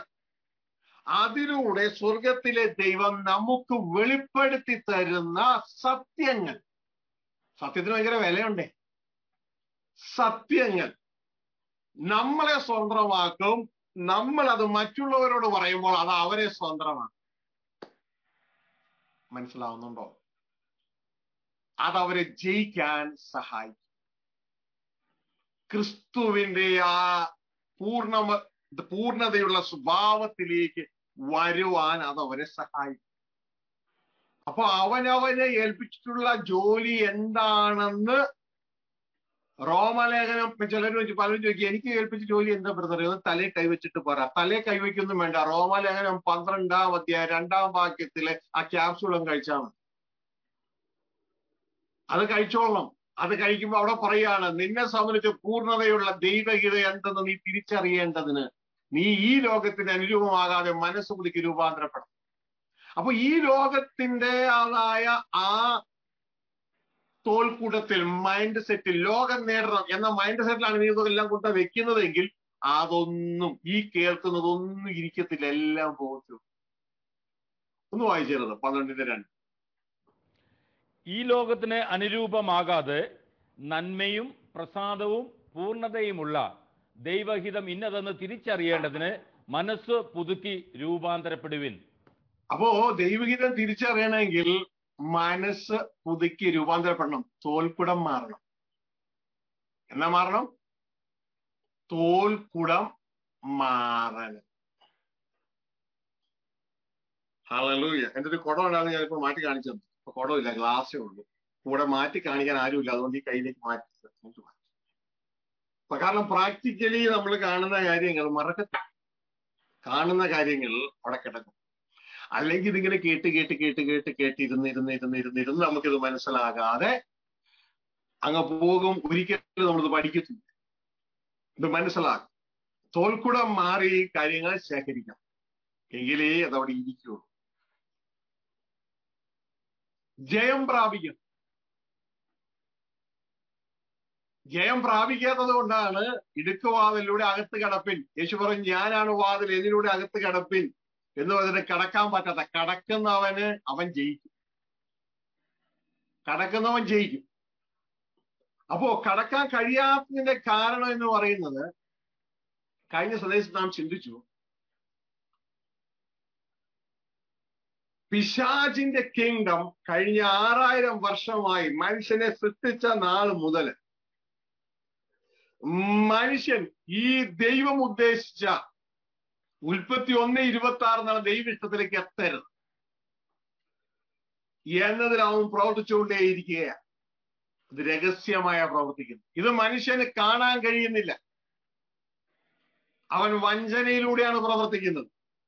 അതിലൂടെ സ്വർഗത്തിലെ ദൈവം നമുക്ക് വെളിപ്പെടുത്തി തരുന്ന സത്യങ്ങൾ സത്യത്തിന് ഭയങ്കര വിലയുണ്ടേ സത്യങ്ങൾ നമ്മളെ സ്വതന്ത്രമാക്കും നമ്മൾ അത് മറ്റുള്ളവരോട് പറയുമ്പോൾ അത് അവരെ സ്വതന്ത്രമാണ് മനസ്സിലാവുന്നുണ്ടോ അത് അവരെ ജയിക്കാൻ സഹായിക്കും ക്രിസ്തുവിന്റെ ആ പൂർണ്ണ പൂർണ്ണതയുള്ള സ്വഭാവത്തിലേക്ക് വരുവാൻ അത് അവരെ സഹായിക്കും അപ്പൊ അവനവനെ ഏൽപ്പിച്ചിട്ടുള്ള ജോലി എന്താണെന്ന് റോമലേഖനം ചിലർ പലരും ചോദിക്കും എനിക്ക് ഏൽപ്പിച്ച ജോലി എന്താ ബ്രദർ ഒന്ന് തലേ കൈവച്ചിട്ട് പറ തലേ കൈവയ്ക്കൊന്നും വേണ്ട റോമലേഖനം പന്ത്രണ്ടാം അധ്യായം രണ്ടാം വാക്യത്തിലെ ആ ക്യാപ്സൂളം കഴിച്ചാൽ മതി അത് കഴിച്ചോളണം അത് കഴിക്കുമ്പോൾ അവിടെ പറയാണ് നിന്നെ സംബന്ധിച്ച് പൂർണ്ണതയുള്ള ദൈവഹിത എന്തെന്ന് നീ തിരിച്ചറിയേണ്ടതിന് നീ ഈ ലോകത്തിന് അനുരൂപമാകാതെ മനസ്സ് പുതുക്കി രൂപാന്തരപ്പെടണം അപ്പൊ ഈ ലോകത്തിന്റെ ആയ ആ തോൽക്കൂടത്തിൽ മൈൻഡ് സെറ്റിൽ ലോകം നേടണം എന്ന മൈൻഡ് സെറ്റിലാണ് നീ ഇതെല്ലാം കൊണ്ട് വെക്കുന്നതെങ്കിൽ അതൊന്നും ഈ കേൾക്കുന്നതൊന്നും ഇരിക്കത്തില്ല എല്ലാം പോകത്തു ഒന്ന് വായിച്ചത് പന്ത്രണ്ടിന്റെ രണ്ട് ഈ ലോകത്തിന് അനുരൂപമാകാതെ നന്മയും പ്രസാദവും പൂർണ്ണതയുമുള്ള ദൈവഹിതം ഇന്നതെന്ന് തിരിച്ചറിയേണ്ടതിന് മനസ്സ് പുതുക്കി രൂപാന്തരപ്പെടുവിൻ അപ്പോ ദൈവഹിതം തിരിച്ചറിയണമെങ്കിൽ മനസ്സ് പുതുക്കി രൂപാന്തരപ്പെടണം തോൽക്കുടം മാറണം എന്നാ മാറണം തോൽക്കുടം മാറണം ഹലലൂയ എന്റെ ഒരു കുടം ഉണ്ടാകുന്ന ഞാനിപ്പോ മാറ്റി കാണിച്ചത് ഇപ്പൊ കുടമില്ല ഗ്ലാസ്സേ ഉള്ളൂ കൂടെ മാറ്റി കാണിക്കാൻ ആരുമില്ല അതുകൊണ്ട് ഈ കയ്യിലേക്ക് മാറ്റി അപ്പൊ കാരണം പ്രാക്ടിക്കലി നമ്മൾ കാണുന്ന കാര്യങ്ങൾ മറക്കത്തില്ല കാണുന്ന കാര്യങ്ങൾ അവിടെ കിടക്കും അല്ലെങ്കിൽ ഇതിങ്ങനെ കേട്ട് കേട്ട് കേട്ട് കേട്ട് കേട്ട് ഇരുന്ന് ഇരുന്ന് ഇരുന്ന് ഇരുന്ന് ഇരുന്ന് നമുക്കിത് മനസ്സിലാകാതെ അങ്ങ് പോകും ഒരിക്കലും നമ്മളിത് പഠിക്കത്തില്ല ഇത് മനസ്സിലാക്കും തോൽക്കുടം മാറി കാര്യങ്ങൾ ശേഖരിക്കണം എങ്കിലേ അതവിടെ ഇരിക്കുള്ളൂ ജയം പ്രാപിക്കും ജയം പ്രാപിക്കാത്തത് കൊണ്ടാണ് ഇടുക്കുവാതിലൂടെ അകത്ത് കടപ്പിൻ യേശു പറഞ്ഞു ഞാനാണ് വാതിൽ ഇതിലൂടെ അകത്ത് കടപ്പിൻ എന്ന് പറഞ്ഞിട്ട് കടക്കാൻ പറ്റാത്ത കടക്കുന്നവന് അവൻ ജയിക്കും കടക്കുന്നവൻ ജയിക്കും അപ്പോ കടക്കാൻ കഴിയാത്തതിന്റെ കാരണം എന്ന് പറയുന്നത് കഴിഞ്ഞ സന്ദേശത്ത് നാം ചിന്തിച്ചു പിശാചിന്റെ കിങ്ഡം കഴിഞ്ഞ ആറായിരം വർഷമായി മനുഷ്യനെ സൃഷ്ടിച്ച നാൾ മുതൽ മനുഷ്യൻ ഈ ദൈവം ഉദ്ദേശിച്ച ഉൽപ്പത്തി ഒന്ന് ഇരുപത്തി ആറ് എന്നാണ് ദൈവ ഇഷ്ടത്തിലേക്ക് എത്തരുത് എന്നതിൽ അവൻ പ്രവർത്തിച്ചുകൊണ്ടേയിരിക്കുകയാണ് ഇത് രഹസ്യമായ പ്രവർത്തിക്കുന്നു ഇത് മനുഷ്യന് കാണാൻ കഴിയുന്നില്ല അവൻ വഞ്ചനയിലൂടെയാണ് പ്രവർത്തിക്കുന്നത്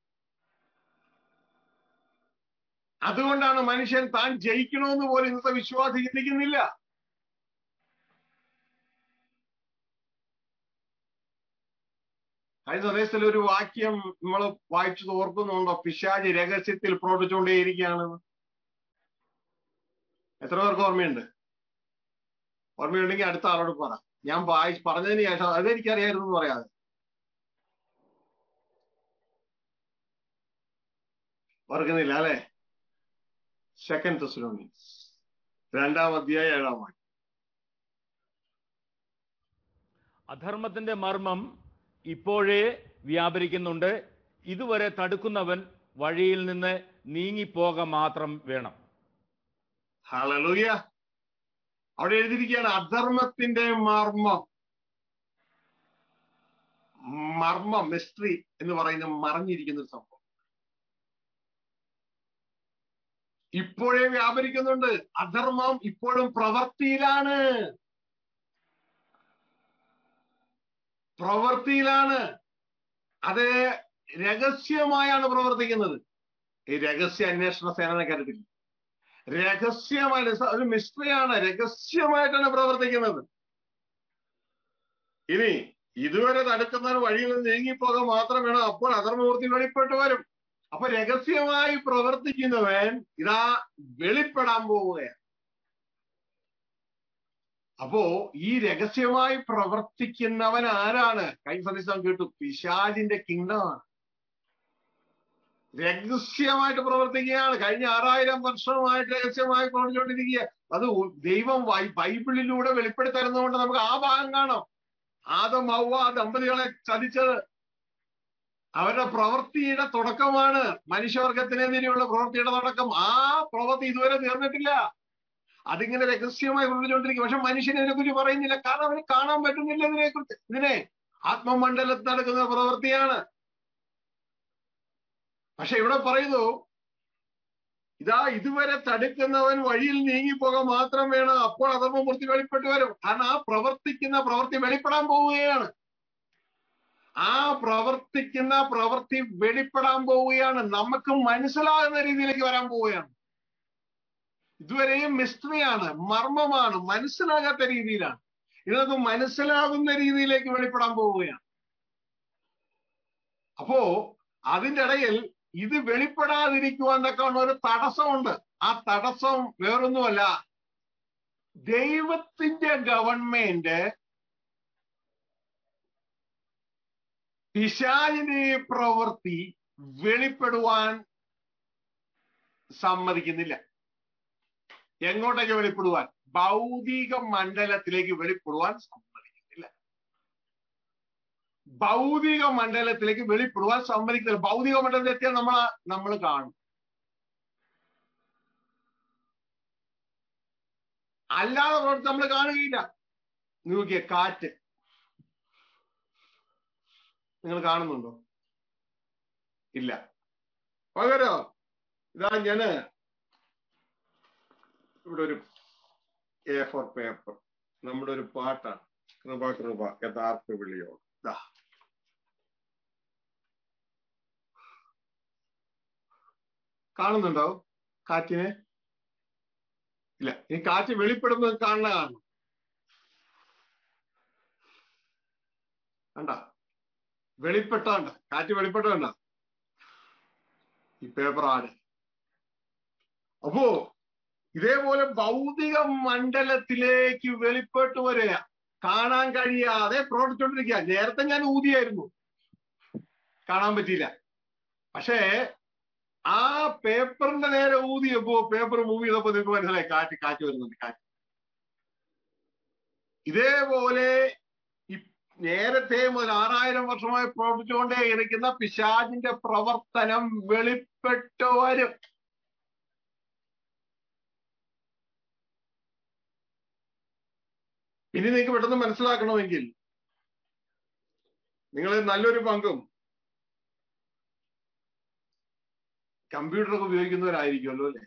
അതുകൊണ്ടാണ് മനുഷ്യൻ താൻ ജയിക്കണമെന്ന് പോലും ഇന്നത്തെ വിശ്വാസി ചിന്തിക്കുന്നില്ല കഴിഞ്ഞ സന്ദേശത്തിൽ ഒരു വാക്യം നമ്മൾ വായിച്ചത് ഓർക്കുന്നുണ്ടോ പിശാജ് രഹസ്യത്തിൽ പ്രവർത്തിച്ചുകൊണ്ടേയിരിക്കുകയാണെന്ന് എത്ര പേർക്ക് ഓർമ്മയുണ്ട് ഓർമ്മയുണ്ടെങ്കിൽ അടുത്ത ആളോട് പറ ഞാൻ വായി പറഞ്ഞതിന് ശേഷം അതെനിക്കറിയായിരുന്നു എന്ന് പറയാതെ ഓർക്കുന്നില്ല അല്ലെ സെക്കൻഡ് തെസ്ലോണിയൻസ് രണ്ടാം അധ്യായ ഏഴാം വാക്യം അധർമ്മത്തിന്റെ മർമ്മം ഇപ്പോഴേ വ്യാപരിക്കുന്നുണ്ട് ഇതുവരെ തടുക്കുന്നവൻ വഴിയിൽ നിന്ന് നീങ്ങിപ്പോക മാത്രം വേണം ഹലലൂയ അവിടെ എഴുതിയിരിക്കുകയാണ് അധർമ്മത്തിന്റെ മർമ്മം മർമ്മം മിസ്ട്രി എന്ന് പറയുന്ന മറഞ്ഞിരിക്കുന്ന ഒരു സംഭവം ഇപ്പോഴേ വ്യാപരിക്കുന്നുണ്ട് അധർമ്മം ഇപ്പോഴും പ്രവർത്തിയിലാണ് പ്രവർത്തിയിലാണ് അത് രഹസ്യമായാണ് പ്രവർത്തിക്കുന്നത് ഈ രഹസ്യ അന്വേഷണ സേനനെ കരുതില്ല രഹസ്യമായ ഒരു മിസ്റ്ററിയാണ് രഹസ്യമായിട്ടാണ് പ്രവർത്തിക്കുന്നത് ഇനി ഇതുവരെ തടുക്കുന്നവർ വഴിയിൽ നിന്ന് നീങ്ങിപ്പോകാൻ മാത്രം വേണം അപ്പോൾ അധർമ്മമൂർത്തി വെളിപ്പെട്ട് വരും അപ്പൊ രഹസ്യമായി പ്രവർത്തിക്കുന്നവൻ ഇതാ വെളിപ്പെടാൻ പോവുകയാണ് അപ്പോ ഈ രഹസ്യമായി പ്രവർത്തിക്കുന്നവൻ ആരാണ് കഴിഞ്ഞ സന്ദേശം കേട്ടു പിശാജിന്റെ കിങ്ഡമാണ് രഹസ്യമായിട്ട് പ്രവർത്തിക്കുകയാണ് കഴിഞ്ഞ ആറായിരം വർഷമായിട്ട് രഹസ്യമായി പ്രവർത്തിച്ചുകൊണ്ടിരിക്കുക അത് ദൈവം ബൈബിളിലൂടെ വെളിപ്പെടുത്തരുന്നതുകൊണ്ട് നമുക്ക് ആ ഭാഗം കാണാം ആദം ഹൗവ ദമ്പതികളെ ചതിച്ചത് അവരുടെ പ്രവൃത്തിയുടെ തുടക്കമാണ് മനുഷ്യവർഗത്തിനെതിരെയുള്ള പ്രവൃത്തിയുടെ തുടക്കം ആ പ്രവൃത്തി ഇതുവരെ തീർന്നിട്ടില്ല അതിങ്ങനെ രഹസ്യമായി പ്രവർത്തിച്ചുകൊണ്ടിരിക്കും പക്ഷെ മനുഷ്യനെ ഇതിനെക്കുറിച്ച് പറയുന്നില്ല കാരണം അവന് കാണാൻ പറ്റുന്നില്ല ഇതിനെക്കുറിച്ച് ഇതിനെ ആത്മമണ്ഡലത്തിൽ നടക്കുന്ന പ്രവൃത്തിയാണ് പക്ഷെ ഇവിടെ പറയുന്നു ഇതാ ഇതുവരെ തടുക്കുന്നവൻ വഴിയിൽ നീങ്ങിപ്പോകാൻ മാത്രം വേണം അപ്പോൾ അധർമ്മമൂർത്തി വെളിപ്പെട്ട് വരും കാരണം ആ പ്രവർത്തിക്കുന്ന പ്രവൃത്തി വെളിപ്പെടാൻ പോവുകയാണ് ആ പ്രവർത്തിക്കുന്ന പ്രവൃത്തി വെളിപ്പെടാൻ പോവുകയാണ് നമുക്ക് മനസ്സിലാകുന്ന രീതിയിലേക്ക് വരാൻ പോവുകയാണ് ഇതുവരെയും മിസ്റ്ററിയാണ് മർമ്മമാണ് മനസ്സിലാകാത്ത രീതിയിലാണ് ഇതൊക്കെ മനസ്സിലാകുന്ന രീതിയിലേക്ക് വെളിപ്പെടാൻ പോവുകയാണ് അപ്പോ അതിന്റെ ഇടയിൽ ഇത് വെളിപ്പെടാതിരിക്കുവാൻ തക്കവണ്ണം ഒരു തടസ്സമുണ്ട് ആ തടസ്സം വേറൊന്നുമല്ല ദൈവത്തിന്റെ ഗവൺമെന്റ് പിശാചിന്റെ പ്രവൃത്തി വെളിപ്പെടുവാൻ സമ്മതിക്കുന്നില്ല എങ്ങോട്ടേക്ക് വെളിപ്പെടുവാൻ ഭൗതിക മണ്ഡലത്തിലേക്ക് വെളിപ്പെടുവാൻ സമ്മതിക്കുന്നില്ല ഭൗതിക മണ്ഡലത്തിലേക്ക് വെളിപ്പെടുവാൻ സമ്മതിക്കുന്നില്ല ഭൗതിക മണ്ഡലത്തിൽ എത്തിയാൽ നമ്മൾ നമ്മൾ കാണും അല്ലാതെ പ്രവർത്തി നമ്മൾ കാണുകയില്ല നോക്കിയ കാറ്റ് നിങ്ങൾ കാണുന്നുണ്ടോ ഇല്ല പകരോ ഇതാ ഞാന് ഇവിടെ ഒരു എ ഫോർ പേപ്പർ നമ്മുടെ ഒരു പാട്ടാണ് കൃപ കൃപ യഥാർത്ഥ വിളിയോട് ഇതാ കാണുന്നുണ്ടോ കാറ്റിനെ ഇല്ല ഈ കാറ്റ് വെളിപ്പെടുന്നത് കാണുന്ന കാണണം കണ്ട വെളിപ്പെട്ടോണ്ട കാറ്റ് വെളിപ്പെട്ടോണ്ട ഈ പേപ്പർ ആണ് അപ്പോ ഇതേപോലെ ഭൗതിക മണ്ഡലത്തിലേക്ക് വെളിപ്പെട്ട് വരിക കാണാൻ കഴിയാതെ പ്രവർത്തിച്ചോണ്ടിരിക്കുക നേരത്തെ ഞാൻ ഊതിയായിരുന്നു കാണാൻ പറ്റിയില്ല പക്ഷേ ആ പേപ്പറിന്റെ നേരെ ഊതിയപ്പോ പേപ്പർ മൂവ് ചെയ്തപ്പോ നിങ്ങൾക്ക് മനസ്സിലായി കാറ്റ് കാറ്റ് വരുന്നുണ്ട് കാറ്റ് ഇതേപോലെ ഇ- നേരത്തെ മുതൽ ആറായിരം വർഷമായി പ്രവർത്തിച്ചുകൊണ്ടേ ഇരിക്കുന്ന പിശാചിന്റെ പ്രവർത്തനം വെളിപ്പെട്ടു വരും ഇനി നിങ്ങൾക്ക് പെട്ടെന്ന് മനസ്സിലാക്കണമെങ്കിൽ നിങ്ങൾ നല്ലൊരു പങ്കും കമ്പ്യൂട്ടറൊക്കെ ഉപയോഗിക്കുന്നവരായിരിക്കുമല്ലോ അല്ലെ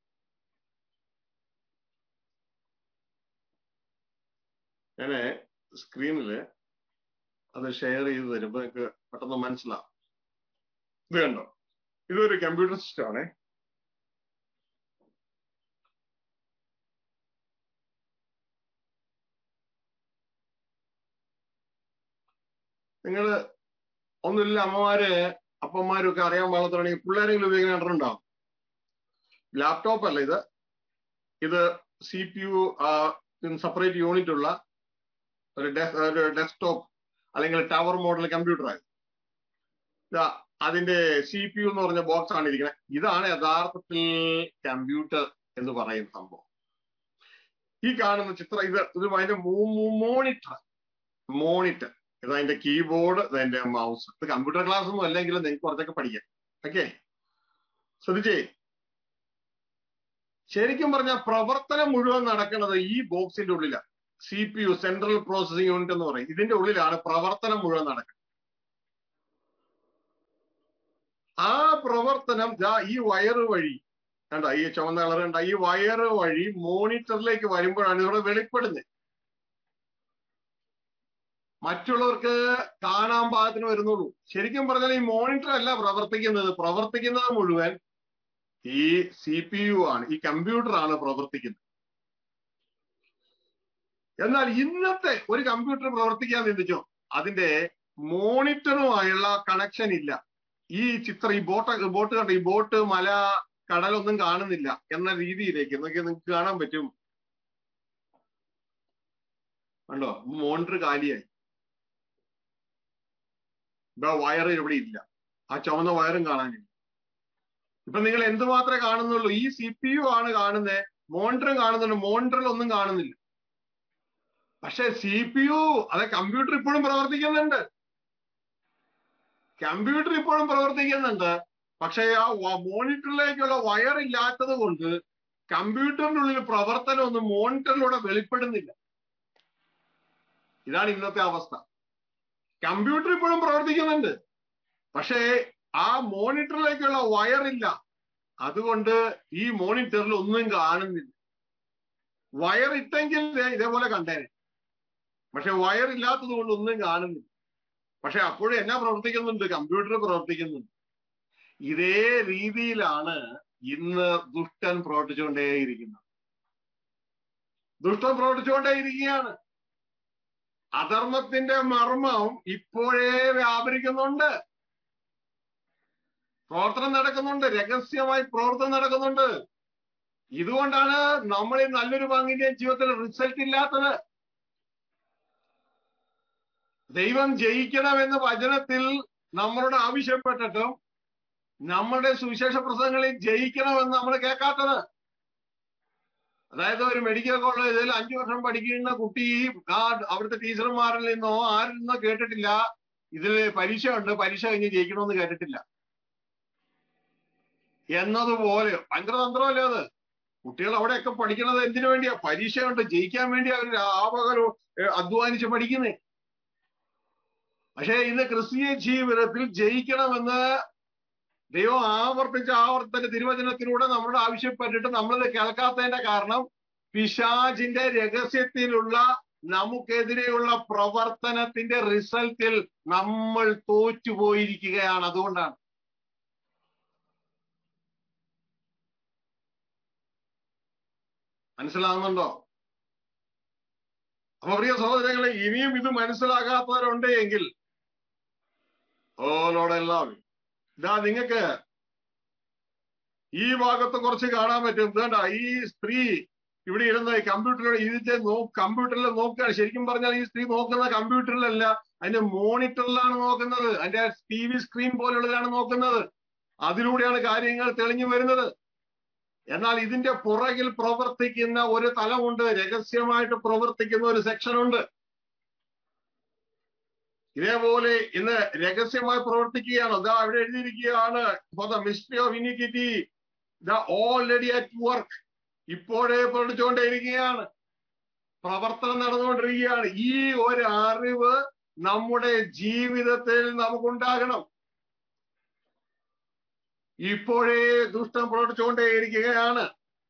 ഞാന് സ്ക്രീനില് അത് ഷെയർ ചെയ്ത് തരുമ്പോ നിങ്ങൾക്ക് പെട്ടെന്ന് മനസ്സിലാവും ഇത് കണ്ടോ ഇതൊരു കമ്പ്യൂട്ടർ സിസ്റ്റം ആണേ നിങ്ങള് ഒന്നുമില്ല അമ്മമാര് അപ്പന്മാരും ഒക്കെ അറിയാൻ പാകത്തിലാണെങ്കിൽ പിള്ളേരെങ്കിലും ഉപയോഗിക്കുന്ന കണ്ടിട്ടുണ്ടാവും ലാപ്ടോപ്പ് അല്ല ഇത് ഇത് C P U separate unit ഉള്ള ഒരു ഡെസ് ഒരു ഡെസ്ക്ടോപ്പ് അല്ലെങ്കിൽ ടവർ മോഡൽ കമ്പ്യൂട്ടർ ആയത് ഇതാ അതിന്റെ സി പി യു എന്ന് പറഞ്ഞ ബോക്സ് ആണ് ഇരിക്കുന്നത് ഇതാണ് യഥാർത്ഥത്തിൽ കമ്പ്യൂട്ടർ എന്ന് പറയുന്ന സംഭവം ഈ കാണുന്ന ചിത്രം ഇത് ഇത് അതിന്റെ മോണിറ്റർ മോണിറ്റർ ഇത് അതിന്റെ കീബോർഡ് ഇത് അതിന്റെ മൗസ് ഇത് കമ്പ്യൂട്ടർ ക്ലാസ് ഒന്നും അല്ലെങ്കിലും നിങ്ങൾക്ക് കുറച്ചൊക്കെ പഠിക്കാം ഓക്കെ ശ്രദ്ധിച്ചേ ശരിക്കും പറഞ്ഞാൽ പ്രവർത്തനം മുഴുവൻ നടക്കുന്നത് ഈ ബോക്സിന്റെ ഉള്ളിലാണ് C P U central processing unit എന്ന് പറയും ഇതിന്റെ ഉള്ളിലാണ് പ്രവർത്തനം മുഴുവൻ നടക്കുന്നത് ആ പ്രവർത്തനം ദാ ഈ വയറ് വഴി കണ്ട ഈ ചുവന്ന കളർ കണ്ട ഈ വയറ് വഴി മോണിറ്ററിലേക്ക് വരുമ്പോഴാണ് ഇവിടെ വെളിപ്പെടുന്നത് മറ്റുള്ളവർക്ക് കാണാൻ പാകത്തിന് വരുന്നുള്ളൂ ശരിക്കും പറഞ്ഞാൽ ഈ മോണിറ്റർ അല്ല പ്രവർത്തിക്കുന്നത് പ്രവർത്തിക്കുന്നത് മുഴുവൻ ഈ സി പി യു ആണ് ഈ കമ്പ്യൂട്ടർ ആണ് പ്രവർത്തിക്കുന്നത് എന്നാൽ ഇന്നത്തെ ഒരു കമ്പ്യൂട്ടർ പ്രവർത്തിക്കാൻ ചിന്തിച്ചോ അതിന്റെ മോണിറ്ററുമായുള്ള കണക്ഷൻ ഇല്ല ഈ ചിത്രം ഈ ബോട്ട് ബോട്ട് കണ്ട ഈ ബോട്ട് മല കടലൊന്നും കാണുന്നില്ല എന്ന രീതിയിലേക്ക് എന്നൊക്കെ നിങ്ങൾക്ക് കാണാൻ പറ്റും കണ്ടോ മോണിറ്റർ കാലിയായി ഇപ്പൊ വയറ് ഇവിടെ ഇല്ല ആ ചുവന്ന വയറും കാണാനില്ല ഇപ്പൊ നിങ്ങൾ എന്തുമാത്രമേ കാണുന്നുള്ളൂ ഈ സി പി യു ആണ് കാണുന്നത് മോണിറ്ററും കാണുന്നുണ്ട് മോണിറ്ററിൽ ഒന്നും കാണുന്നില്ല പക്ഷെ സി പി യു അതെ കമ്പ്യൂട്ടർ ഇപ്പോഴും പ്രവർത്തിക്കുന്നുണ്ട് കമ്പ്യൂട്ടർ ഇപ്പോഴും പ്രവർത്തിക്കുന്നുണ്ട് പക്ഷെ ആ മോണിറ്ററിലേക്കുള്ള വയർ ഇല്ലാത്തത് കൊണ്ട് കമ്പ്യൂട്ടറിന്റെ ഉള്ളിൽ പ്രവർത്തനം ഒന്നും മോണിറ്ററിലൂടെ വെളിപ്പെടുന്നില്ല ഇതാണ് ഇന്നത്തെ അവസ്ഥ കമ്പ്യൂട്ടർ ഇപ്പോഴും പ്രവർത്തിക്കുന്നുണ്ട് പക്ഷേ ആ മോണിറ്ററിലേക്കുള്ള വയറില്ല അതുകൊണ്ട് ഈ മോണിറ്ററിൽ ഒന്നും കാണുന്നില്ല വയർ ഇട്ടെങ്കിൽ ദേ ഇതേപോലെ കണ്ടേനെ പക്ഷെ വയർ ഇല്ലാത്തത് കൊണ്ട് ഒന്നും കാണുന്നില്ല പക്ഷെ അപ്പോഴും എന്നാ പ്രവർത്തിക്കുന്നുണ്ട് കമ്പ്യൂട്ടർ പ്രവർത്തിക്കുന്നുണ്ട് ഇതേ രീതിയിലാണ് ഇന്ന് ദുഷ്ടൻ പ്രവർത്തിച്ചുകൊണ്ടേയിരിക്കുന്നത് ദുഷ്ടൻ പ്രവർത്തിച്ചുകൊണ്ടേയിരിക്കുകയാണ് അധർമ്മത്തിന്റെ മർമ്മം ഇപ്പോഴേ വ്യാപരിക്കുന്നുണ്ട് പ്രവർത്തനം നടക്കുന്നുണ്ട് രഹസ്യമായി പ്രവർത്തനം നടക്കുന്നുണ്ട് ഇതുകൊണ്ടാണ് നമ്മൾ ഈ നല്ലൊരു പങ്കിന്റെ ജീവിതത്തിൽ റിസൾട്ട് ഇല്ലാത്തത് ദൈവം ജയിക്കണമെന്ന് വചനത്തിൽ നമ്മളോട് ആവശ്യപ്പെട്ടിട്ടും നമ്മുടെ സുവിശേഷ പ്രസംഗങ്ങളിൽ ജയിക്കണമെന്ന് നമ്മൾ കേൾക്കാത്തത് അതായത് ഒരു മെഡിക്കൽ കോളേജിൽ അഞ്ചു വർഷം പഠിക്കുന്ന കുട്ടി ആ അവിടുത്തെ ടീച്ചർമാരിൽ നിന്നോ ആരിൽ നിന്നോ കേട്ടിട്ടില്ല ഇതിൽ പരീക്ഷ ഉണ്ട് പരീക്ഷ കഴിഞ്ഞ് ജയിക്കണമെന്ന് കേട്ടിട്ടില്ല എന്നതുപോലെ ഭയങ്കര തന്ത്രമല്ലേ അത് കുട്ടികൾ അവിടെയൊക്കെ പഠിക്കുന്നത് എന്തിനു വേണ്ടിയാ പരീക്ഷയുണ്ട് ജയിക്കാൻ വേണ്ടി അവർ ആപകരം അധ്വാനിച്ച് പഠിക്കുന്നേ പക്ഷേ ഇന്ന് ക്രിസ്തീയ ജീവിതത്തിൽ ജയിക്കണമെന്ന് ദൈവം ആവർത്തിച്ച് ആവർത്തന്റെ തിരുവചനത്തിലൂടെ നമ്മളോട് ആവശ്യപ്പെട്ടിട്ട് നമ്മളിത് കേൾക്കാത്തതിന്റെ കാരണം പിശാചിന്റെ രഹസ്യത്തിലുള്ള നമുക്കെതിരെയുള്ള പ്രവർത്തനത്തിന്റെ റിസൾട്ടിൽ നമ്മൾ തോറ്റുപോയിരിക്കുകയാണ് അതുകൊണ്ടാണ് മനസ്സിലാകുന്നുണ്ടോ അപ്പൊ പ്രിയ സഹോദരങ്ങളെ ഇനിയും ഇത് മനസ്സിലാകാത്തവരുണ്ട് എങ്കിൽ ഓലോടെല്ലാം ഇതാ നിങ്ങൾക്ക് ഈ ഭാഗത്ത് കുറച്ച് കാണാൻ പറ്റും വേണ്ട ഈ സ്ത്രീ ഇവിടെ ഇരുന്ന് കമ്പ്യൂട്ടറിൽ ഇതിന്റെ നോ കമ്പ്യൂട്ടറിൽ നോക്കുകയാണ് ശരിക്കും പറഞ്ഞാൽ ഈ സ്ത്രീ നോക്കുന്ന കമ്പ്യൂട്ടറിലല്ല അതിന്റെ മോണിറ്ററിലാണ് നോക്കുന്നത് അതിന്റെ ടി വി സ്ക്രീൻ പോലുള്ളതാണ് നോക്കുന്നത് അതിലൂടെയാണ് കാര്യങ്ങൾ തെളിഞ്ഞു വരുന്നത് എന്നാൽ ഇതിന്റെ പുറകിൽ പ്രവർത്തിക്കുന്ന ഒരു തലമുണ്ട് രഹസ്യമായിട്ട് പ്രവർത്തിക്കുന്ന ഒരു സെക്ഷൻ ഉണ്ട് ഇതേപോലെ ഇന്ന് രഹസ്യമായി പ്രവർത്തിക്കുകയാണ് അതാ അവിടെ എഴുതിയിരിക്കുകയാണ് for the mystery of iniquity the already at work ഇപ്പോഴേ പ്രവർത്തിച്ചുകൊണ്ടേയിരിക്കുകയാണ് പ്രവർത്തനം നടന്നുകൊണ്ടിരിക്കുകയാണ് ഈ ഒരു അറിവ് നമ്മുടെ ജീവിതത്തിൽ നമുക്കുണ്ടാകണം ഇപ്പോഴേ ദുഷ്ടം പ്രവർത്തിച്ചുകൊണ്ടേയിരിക്കുകയാണ്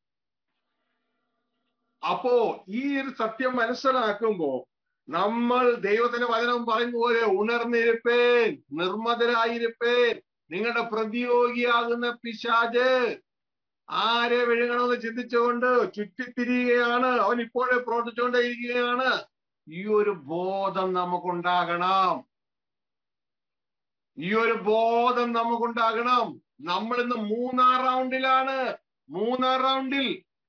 അപ്പോ ഈ ഒരു സത്യം മനസ്സിലാക്കുമ്പോ നമ്മൾ ദൈവത്തിന്റെ വചനം പറയുന്ന പോലെ ഉണർന്നിരുപ്പേൻ നിർമ്മതരായിരിപ്പേൻ നിങ്ങളുടെ പ്രതിയോഗിയാകുന്ന പിശാജ് ആരെ വിഴുങ്ങണമെന്ന് ചിന്തിച്ചുകൊണ്ട് ചുറ്റിത്തിരിയുകയാണ് അവൻ ഇപ്പോഴേ പ്രവർത്തിച്ചുകൊണ്ടേയിരിക്കുകയാണ് ഈ ഒരു ബോധം നമുക്കുണ്ടാകണം ഈ ഒരു ബോധം നമുക്കുണ്ടാകണം നമ്മൾ ഇന്ന് മൂന്നാം റൗണ്ടിലാണ് മൂന്നാം റൗണ്ടിൽ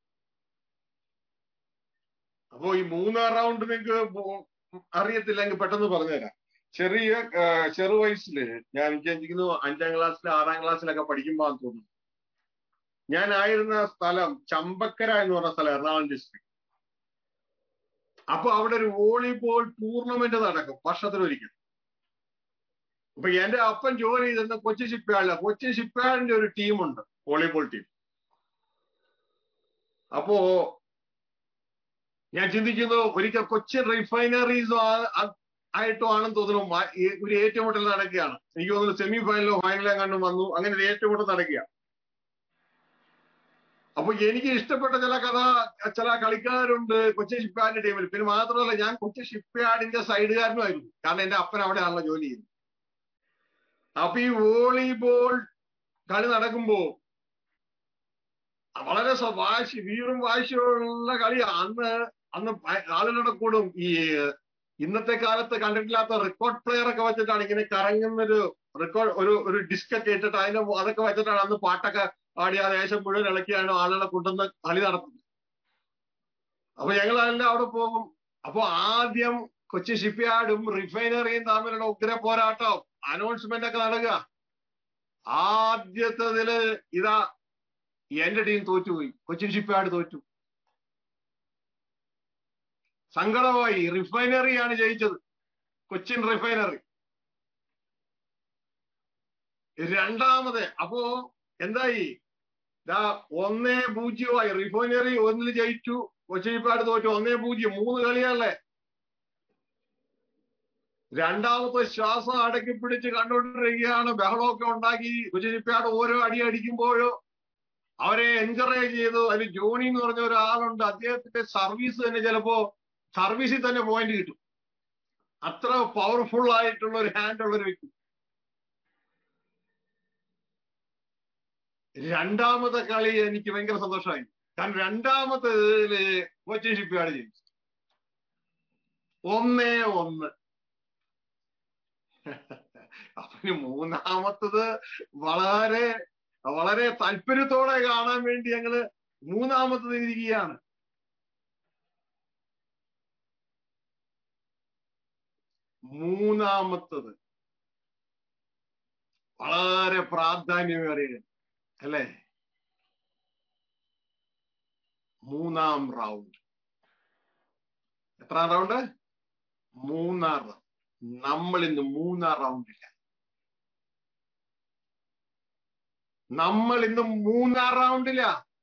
അപ്പോ ഈ മൂന്നാം റൗണ്ട് നിങ്ങൾക്ക് അറിയത്തില്ലെങ്കിൽ പെട്ടെന്ന് പറഞ്ഞുതരാം ചെറിയ ചെറു വയസ്സില് ഞാൻ എനിക്ക് എനിക്കുന്നു അഞ്ചാം ക്ലാസ്സിൽ ആറാം ക്ലാസ്സിലൊക്കെ പഠിക്കുമ്പോൾ തോന്നുന്നു ഞാനായിരുന്ന സ്ഥലം ചമ്പക്കര എന്ന് പറഞ്ഞ സ്ഥലം എറണാകുളം ഡിസ്ട്രിക്ട് അപ്പൊ അവിടെ ഒരു വോളിബോൾ ടൂർണമെന്റ് നടക്കും വർഷത്തിലൊരിക്കൽ അപ്പൊ എന്റെ അപ്പൻ ജോലി ചെയ്തിരുന്ന കൊച്ചി ഷിപ്പ്യാർഡില കൊച്ചി ഷിപ്പ്യാർഡിന്റെ ഒരു ടീമുണ്ട് വോളിബോൾ ടീം അപ്പോ ഞാൻ ചിന്തിക്കുന്നു ഒരിക്കൽ കൊച്ചിൻ റിഫൈനറീസ് ആയിട്ടോ ആണെന്ന് തോന്നുന്നു ഒരു ഏറ്റുമുട്ടൽ നടക്കുകയാണ് എനിക്ക് തോന്നുന്നു സെമി ഫൈനലോ ഫൈനലോ കണ്ടും വന്നു അങ്ങനെ ഒരു ഏറ്റുമുട്ടൽ നടക്കുകയാണ് അപ്പൊ എനിക്ക് ഇഷ്ടപ്പെട്ട ചില കഥ ചില കളിക്കാരുണ്ട് കൊച്ചി ഷിപ്പ്യാർഡിന്റെ ടീമിൽ പിന്നെ മാത്രമല്ല ഞാൻ കൊച്ചി ഷിപ്പ്യാർഡിന്റെ സൈഡുകാരനുമായിരുന്നു കാരണം എന്റെ അപ്പൻ അവിടെയാണല്ലോ ജോലി ചെയ്യുന്നത് അപ്പൊ ഈ വോളിബോൾ കളി നടക്കുമ്പോ വളരെ വാശി വീറും വാശിയുള്ള കളി അന്ന് അന്ന് ആളുകളുടെ കൂടും ഈ ഇന്നത്തെ കാലത്ത് കണ്ടിട്ടില്ലാത്ത റെക്കോർഡ് പ്ലെയർ ഒക്കെ വെച്ചിട്ടാണ് ഇങ്ങനെ കറങ്ങുന്നൊരു റെക്കോർഡ് ഒരു ഒരു ഡിസ്ക് ഒക്കെ ഇട്ടിട്ട് അതിന് അതൊക്കെ വെച്ചിട്ടാണ് അന്ന് പാട്ടൊക്കെ പാടി ആ ദേശം മുഴുവൻ ഇളക്കിയാണ് ആളുകളെ കൊണ്ടുവന്ന് കളി നടത്തുന്നത് അപ്പൊ ഞങ്ങൾ അതെല്ലാം അവിടെ പോകും അപ്പൊ ആദ്യം കൊച്ചി ഷിപ്പ്യാർഡും റിഫൈനറിയും തമ്മിലുള്ള ഉഗ്ര പോരാട്ടം അനൗൺസ്മെന്റ് ഒക്കെ നടക്കുക ആദ്യത്തതില് ഇതാ എന്റെ ടീം തോറ്റുപോയി കൊച്ചിൻ ഷിപ്പ്യാർഡ് തോറ്റു സങ്കടമായി റിഫൈനറിയാണ് ജയിച്ചത് കൊച്ചിൻ റിഫൈനറി രണ്ടാമത് അപ്പോ എന്തായി ദാ ഒന്നേ പൂജ്യമായി റിഫൈനറി ഒന്നിൽ ജയിച്ചു കൊച്ചിൻ ഷിപ്പ്യാർഡ് തോറ്റു ഒന്നേ പൂജ്യം മൂന്ന് കളിയല്ലേ രണ്ടാമത്തെ ശ്വാസം അടക്കി പിടിച്ച് കണ്ടുകൊണ്ടിരിക്കുകയാണ് ബഹളമൊക്കെ ഉണ്ടാക്കി കൊച്ചിൻ ഷിപ്പ്യാർഡ് ഓരോ അടി അടിക്കുമ്പോഴോ അവരെ എൻകറേജ് ചെയ്തു അതിൽ ജോണി എന്ന് പറഞ്ഞ ഒരാളുണ്ട് അദ്ദേഹത്തിന്റെ സർവീസ് തന്നെ ചിലപ്പോ സർവീസിൽ തന്നെ പോയിന്റ് കിട്ടും അത്ര പവർഫുൾ ആയിട്ടുള്ള ഒരു ഹാൻഡ് ഉള്ള ഒരു വ്യക്തി രണ്ടാമത്തെ കളി എനിക്ക് ഭയങ്കര സന്തോഷമായി കാരണം രണ്ടാമത്തേതില് കൊച്ചിൻ ഷിപ്പ്യാർഡ് ജയിച്ചു ഒന്നേ ഒന്ന് അപ്പൊ മൂന്നാമത്തത് വളരെ വളരെ താല്പര്യത്തോടെ കാണാൻ വേണ്ടി ഞങ്ങള് മൂന്നാമത്തത് ഇരിക്കുകയാണ് മൂന്നാമത്തത് വളരെ പ്രാധാന്യമേറിയ അല്ലേ മൂന്നാം റൗണ്ട് എത്രാം റൗണ്ട് മൂന്നാം റൗണ്ട് നമ്മൾ ഇന്ന് മൂന്നാം റൗണ്ടില്ല നമ്മൾ ഇന്ന് മൂന്നാം റൗണ്ടില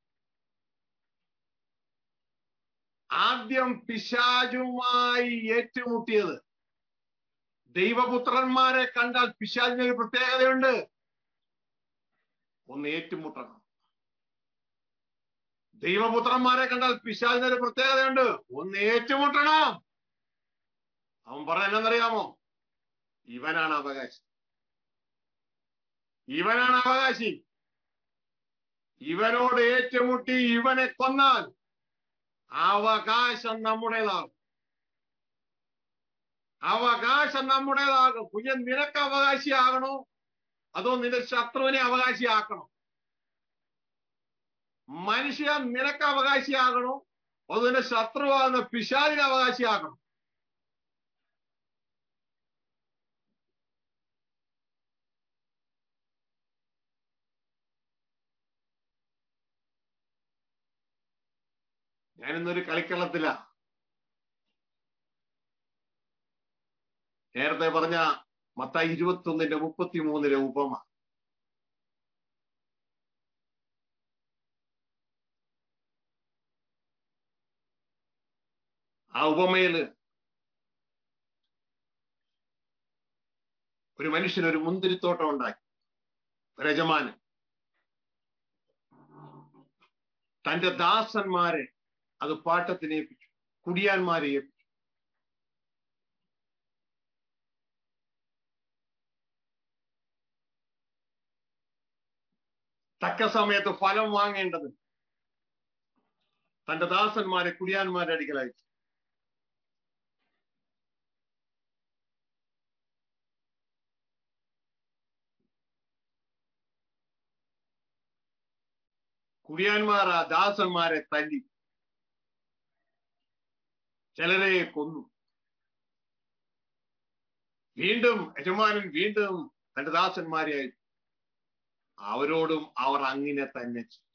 ആദ്യം പിശാചുമായി ഏറ്റുമുട്ടിയത് ദൈവപുത്രന്മാരെ കണ്ടാൽ പിശാചിന് ഒരു പ്രത്യേകതയുണ്ട് ഒന്ന് ഏറ്റുമുട്ടണം ദൈവപുത്രന്മാരെ കണ്ടാൽ പിശാചിന് ഒരു പ്രത്യേകതയുണ്ട് ഒന്ന് ഏറ്റുമുട്ടണം അവൻ പറഞ്ഞ എന്നറിയാമോ ഇവനാണ് അവകാശി ഇവനാണ് അവകാശി ഇവനോട് ഏറ്റുമുട്ടി ഇവനെ കൊന്നാൽ അവകാശം നമ്മുടേതാകും അവകാശം നമ്മുടേതാകും കുഞ്ഞൻ നിനക്ക് അവകാശിയാകണോ അതോ നിന്റെ ശത്രുവിനെ അവകാശിയാക്കണോ മനുഷ്യ നിനക്ക് അവകാശിയാകണോ അതോ നിന്റെ ശത്രുവാകുന്ന പിശാലിന് അവകാശിയാകണം ഞാനിന്നൊരു കളിക്കളത്തില നേരത്തെ പറഞ്ഞ മത്തായി ഇരുപത്തി ഒന്നിന്റെ മുപ്പത്തി മൂന്നിലെ ഉപമ ആ ഉപമയില് ഒരു മനുഷ്യൻ ഒരു മുന്തിരിത്തോട്ടം ഉണ്ടാക്കി ഒരു യജമാനൻ തന്റെ ദാസന്മാരെ അത് പാട്ടത്തിന് ഏൽപ്പിച്ചു കുടിയാന്മാരെ ഏൽപ്പിച്ചു തക്ക സമയത്ത് ഫലം വാങ്ങേണ്ടത് തന്റെ ദാസന്മാരെ കുടിയാന്മാരുടെ അടുക്കൽ അയച്ചു കുടിയാന്മാർ ആ ദാസന്മാരെ തല്ലി ചിലരെ കൊന്നു വീണ്ടും യജമാനൻ വീണ്ടും തന്റെ ദാസന്മാരെ അയച്ചു അവരോടും അവർ അങ്ങനെ തന്നെ ചെയ്തു.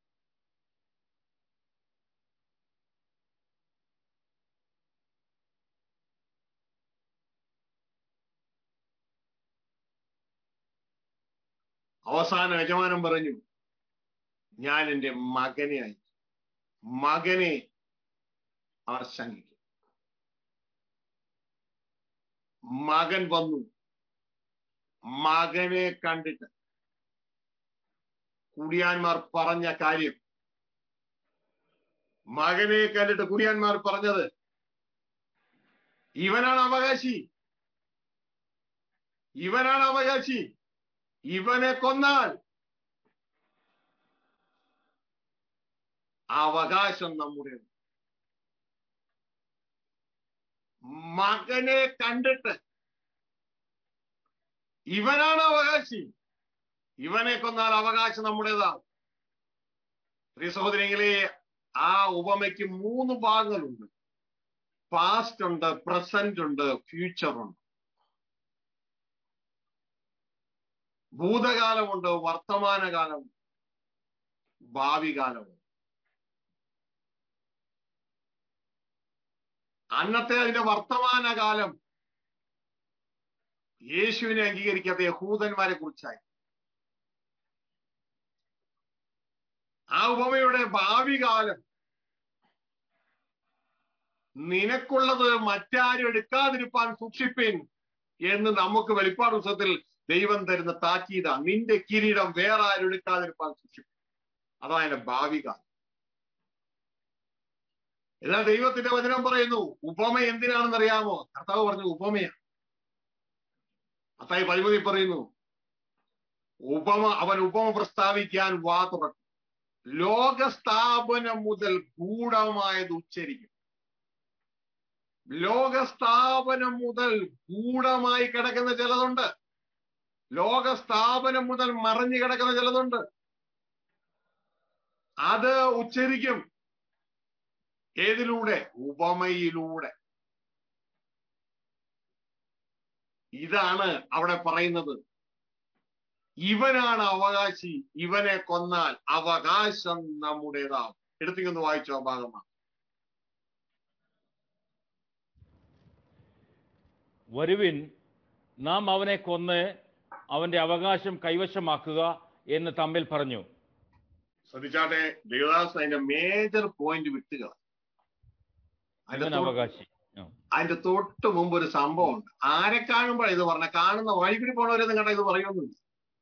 അവസാനം യജമാനൻ പറഞ്ഞു ഞാൻ എൻ്റെ മകനെ അയച്ചു മകനെ അവർ ശങ്കിക്കും മകൻ വന്നു മകനെ കണ്ടിട്ട് കുടിയാന്മാർ പറഞ്ഞ കാര്യം മകനെ കണ്ടിട്ട് കുടിയാന്മാർ പറഞ്ഞത് ഇവനാണ് അവകാശി ഇവനാണ് അവകാശി ഇവനെ കൊന്നാൽ അവകാശം നമ്മുടെ മകനെ കണ്ടിട്ട് ഇവനാണ് അവകാശി ഇവനെ കൊന്നാൽ അവകാശം നമ്മുടേതാണ് പ്രിയ സഹോദരങ്ങളെ ആ ഉപമയ്ക്ക് മൂന്ന് ഭാഗങ്ങളുണ്ട് പാസ്റ്റ് ഉണ്ട് പ്രസന്റ് ഉണ്ട് ഫ്യൂച്ചർ ഉണ്ട് ഭൂതകാലമുണ്ട് വർത്തമാനകാലം ഭാവി കാലമുണ്ട് അന്നത്തെ അതിന്റെ വർത്തമാനകാലം യേശുവിനെ അംഗീകരിക്കാത്ത യഹൂദന്മാരെ കുറിച്ചായി ആ ഉപമയുടെ ഭാവി കാലം നിനക്കുള്ളത് മറ്റാരും എടുക്കാതിരിപ്പാൻ സൂക്ഷിപ്പേൻ എന്ന് നമുക്ക് വെളിപ്പാട് പുസ്തകത്തിൽ ദൈവം തരുന്ന താക്കീത നിന്റെ കിരീടം വേറെ ആരും എടുക്കാതിരിപ്പാൻ സൂക്ഷിക്കും അതാ എന്റെ ഭാവി കാലം എന്നാൽ ദൈവത്തിന്റെ വചനം പറയുന്നു ഉപമ എന്തിനാണെന്ന് അറിയാമോ കർത്താവ് പറഞ്ഞു ഉപമയാണ് അത്തായി പതിമതി പറയുന്നു ഉപമ അവൻ ഉപമ പ്രസ്താവിക്കാൻ വാ തുറക്കും ലോകസ്ഥാപനം മുതൽ ഗൂഢമായത് ഉച്ചരിക്കും ലോകസ്ഥാപനം മുതൽ ഗൂഢമായി കിടക്കുന്ന ചിലതുണ്ട് ലോകസ്ഥാപനം മുതൽ മറഞ്ഞു കിടക്കുന്ന ചിലതുണ്ട് അത് ഉച്ചരിക്കും ഏതിലൂടെ ഉപമയിലൂടെ ഇതാണ് അവിടെ പറയുന്നത് ഇവനാണ് അവകാശി ഇവനെ കൊന്നാൽ അവകാശം നമ്മുടേതാവും എടുത്തിങ്ങൊന്ന് വായിച്ചോ ആ ഭാഗമാണ് വരുവിൻ നാം അവനെ കൊന്ന് അവന്റെ അവകാശം കൈവശമാക്കുക എന്ന് തമ്മിൽ പറഞ്ഞു ശ്രദ്ധിച്ചാട്ടെ ദേവദാസ് അതിന്റെ മേജർ പോയിന്റ് വിട്ടുക അതിന്റെ ഇവൻ തൊട്ട് അവകാശി ആ. അതിന്റെ തൊട്ട് മുമ്പ് ഒരു സംഭവം ഉണ്ട് ആരെ കാണുമ്പോഴാണ് ഇത് പറഞ്ഞ കാണുന്ന വഴി കൂടി പോണവരൊന്നും കണ്ട ഇത് പറയുന്നില്ല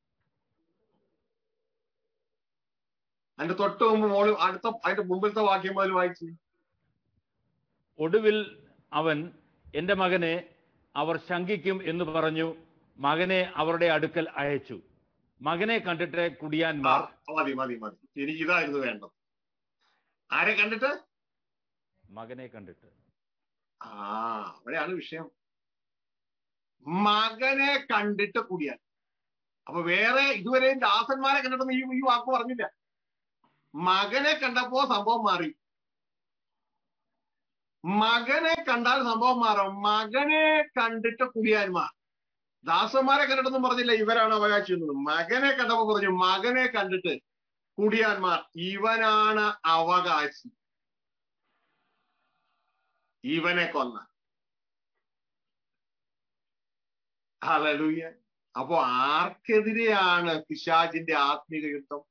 അതിന്റെ തൊട്ട് മുമ്പ് മോള് അടുത്ത അതിന്റെ മുമ്പിലത്തെ വാക്യം പോലും വായിച്ചു ഒടുവിൽ അവൻ എന്റെ മകനെ അവർ ശങ്കിക്കും എന്ന് പറഞ്ഞു മകനെ അവരുടെ അടുക്കൽ അയച്ചു മകനെ കണ്ടിട്ട് ആ കുടിയാന്മാർ മതി മതി മതി എനിക്ക് ഇതായിരുന്നു വേണ്ടത് ആരെ കണ്ടിട്ട് മകനെ കണ്ടിട്ട് ആ അവിടെയാണ് വിഷയം മകനെ കണ്ടിട്ട് കുടിയാൻ അപ്പൊ വേറെ ഇതുവരെയും ദാസന്മാരെ കണ്ടിട്ടൊന്നും ഈ ഈ വാക്ക് പറഞ്ഞില്ല മകനെ കണ്ടപ്പോ സംഭവം മാറി മകനെ കണ്ടാൽ സംഭവം മാറും മകനെ കണ്ടിട്ട് കുടിയാന്മാർ ദാസന്മാരെ കണ്ടിട്ടൊന്നും പറഞ്ഞില്ല ഇവരാണ് അവകാശി എന്നത് മകനെ കണ്ടപ്പോ പറഞ്ഞു മകനെ കണ്ടിട്ട് കുടിയാന്മാർ ഇവനാണ് അവകാശി ഇവനെ കൊന്ന ഹലലൂയ അപ്പോ ആർക്കെതിരെയാണ് പിശാചിന്റെ ആത്മീക യുദ്ധം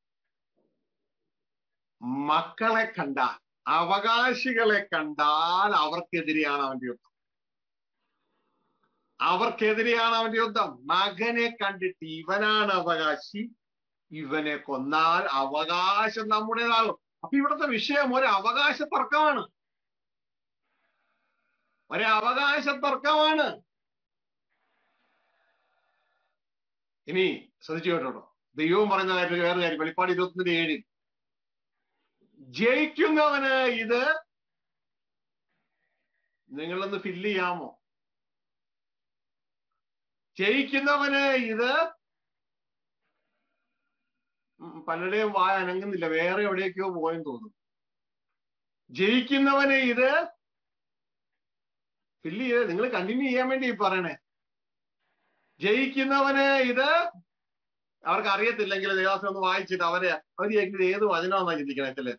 മക്കളെ കണ്ടാൽ അവകാശികളെ കണ്ടാൽ അവർക്കെതിരെയാണ് അവന്റെ യുദ്ധം അവർക്കെതിരെയാണ് അവന്റെ യുദ്ധം മകനെ കണ്ടിട്ട് ഇവനാണ് അവകാശി ഇവനെ കൊന്നാൽ അവകാശം നമ്മുടേതാകും അപ്പൊ ഇവിടുത്തെ വിഷയം ഒരു അവകാശ തർക്കമാണ് ഒരു അവകാശ തർക്കമാണ് ഇനി ശ്രദ്ധിച്ചു കേട്ടോ ദൈവം പറയുന്ന കാര്യം വേറെ കാര്യം വെളിപ്പാട് ഇരുപത്തിൻ്റെ ഏഴ് ജയിക്കുന്നവന് ഇത് നിങ്ങളൊന്ന് ഫില്ല് ചെയ്യാമോ ജയിക്കുന്നവന് ഇത് ഉം, പലരുടെയും വായ അനങ്ങുന്നില്ല വേറെ എവിടേക്കോ പോയെന്ന് തോന്നുന്നു ജയിക്കുന്നവന് ഇത് ഫില്ല് ചെയ്ത് നിങ്ങൾ കണ്ടിന്യൂ ചെയ്യാൻ വേണ്ടി ഈ പറയണേ ജയിക്കുന്നവന് ഇത് അവർക്ക് അറിയത്തില്ലെങ്കിൽ ദേവാസം ഒന്ന് വായിച്ചിട്ട് അവരെ അവർ ചോദിക്കുന്നത് ഏത് വചനമാണെന്നാ ചിന്തിക്കണേ ചില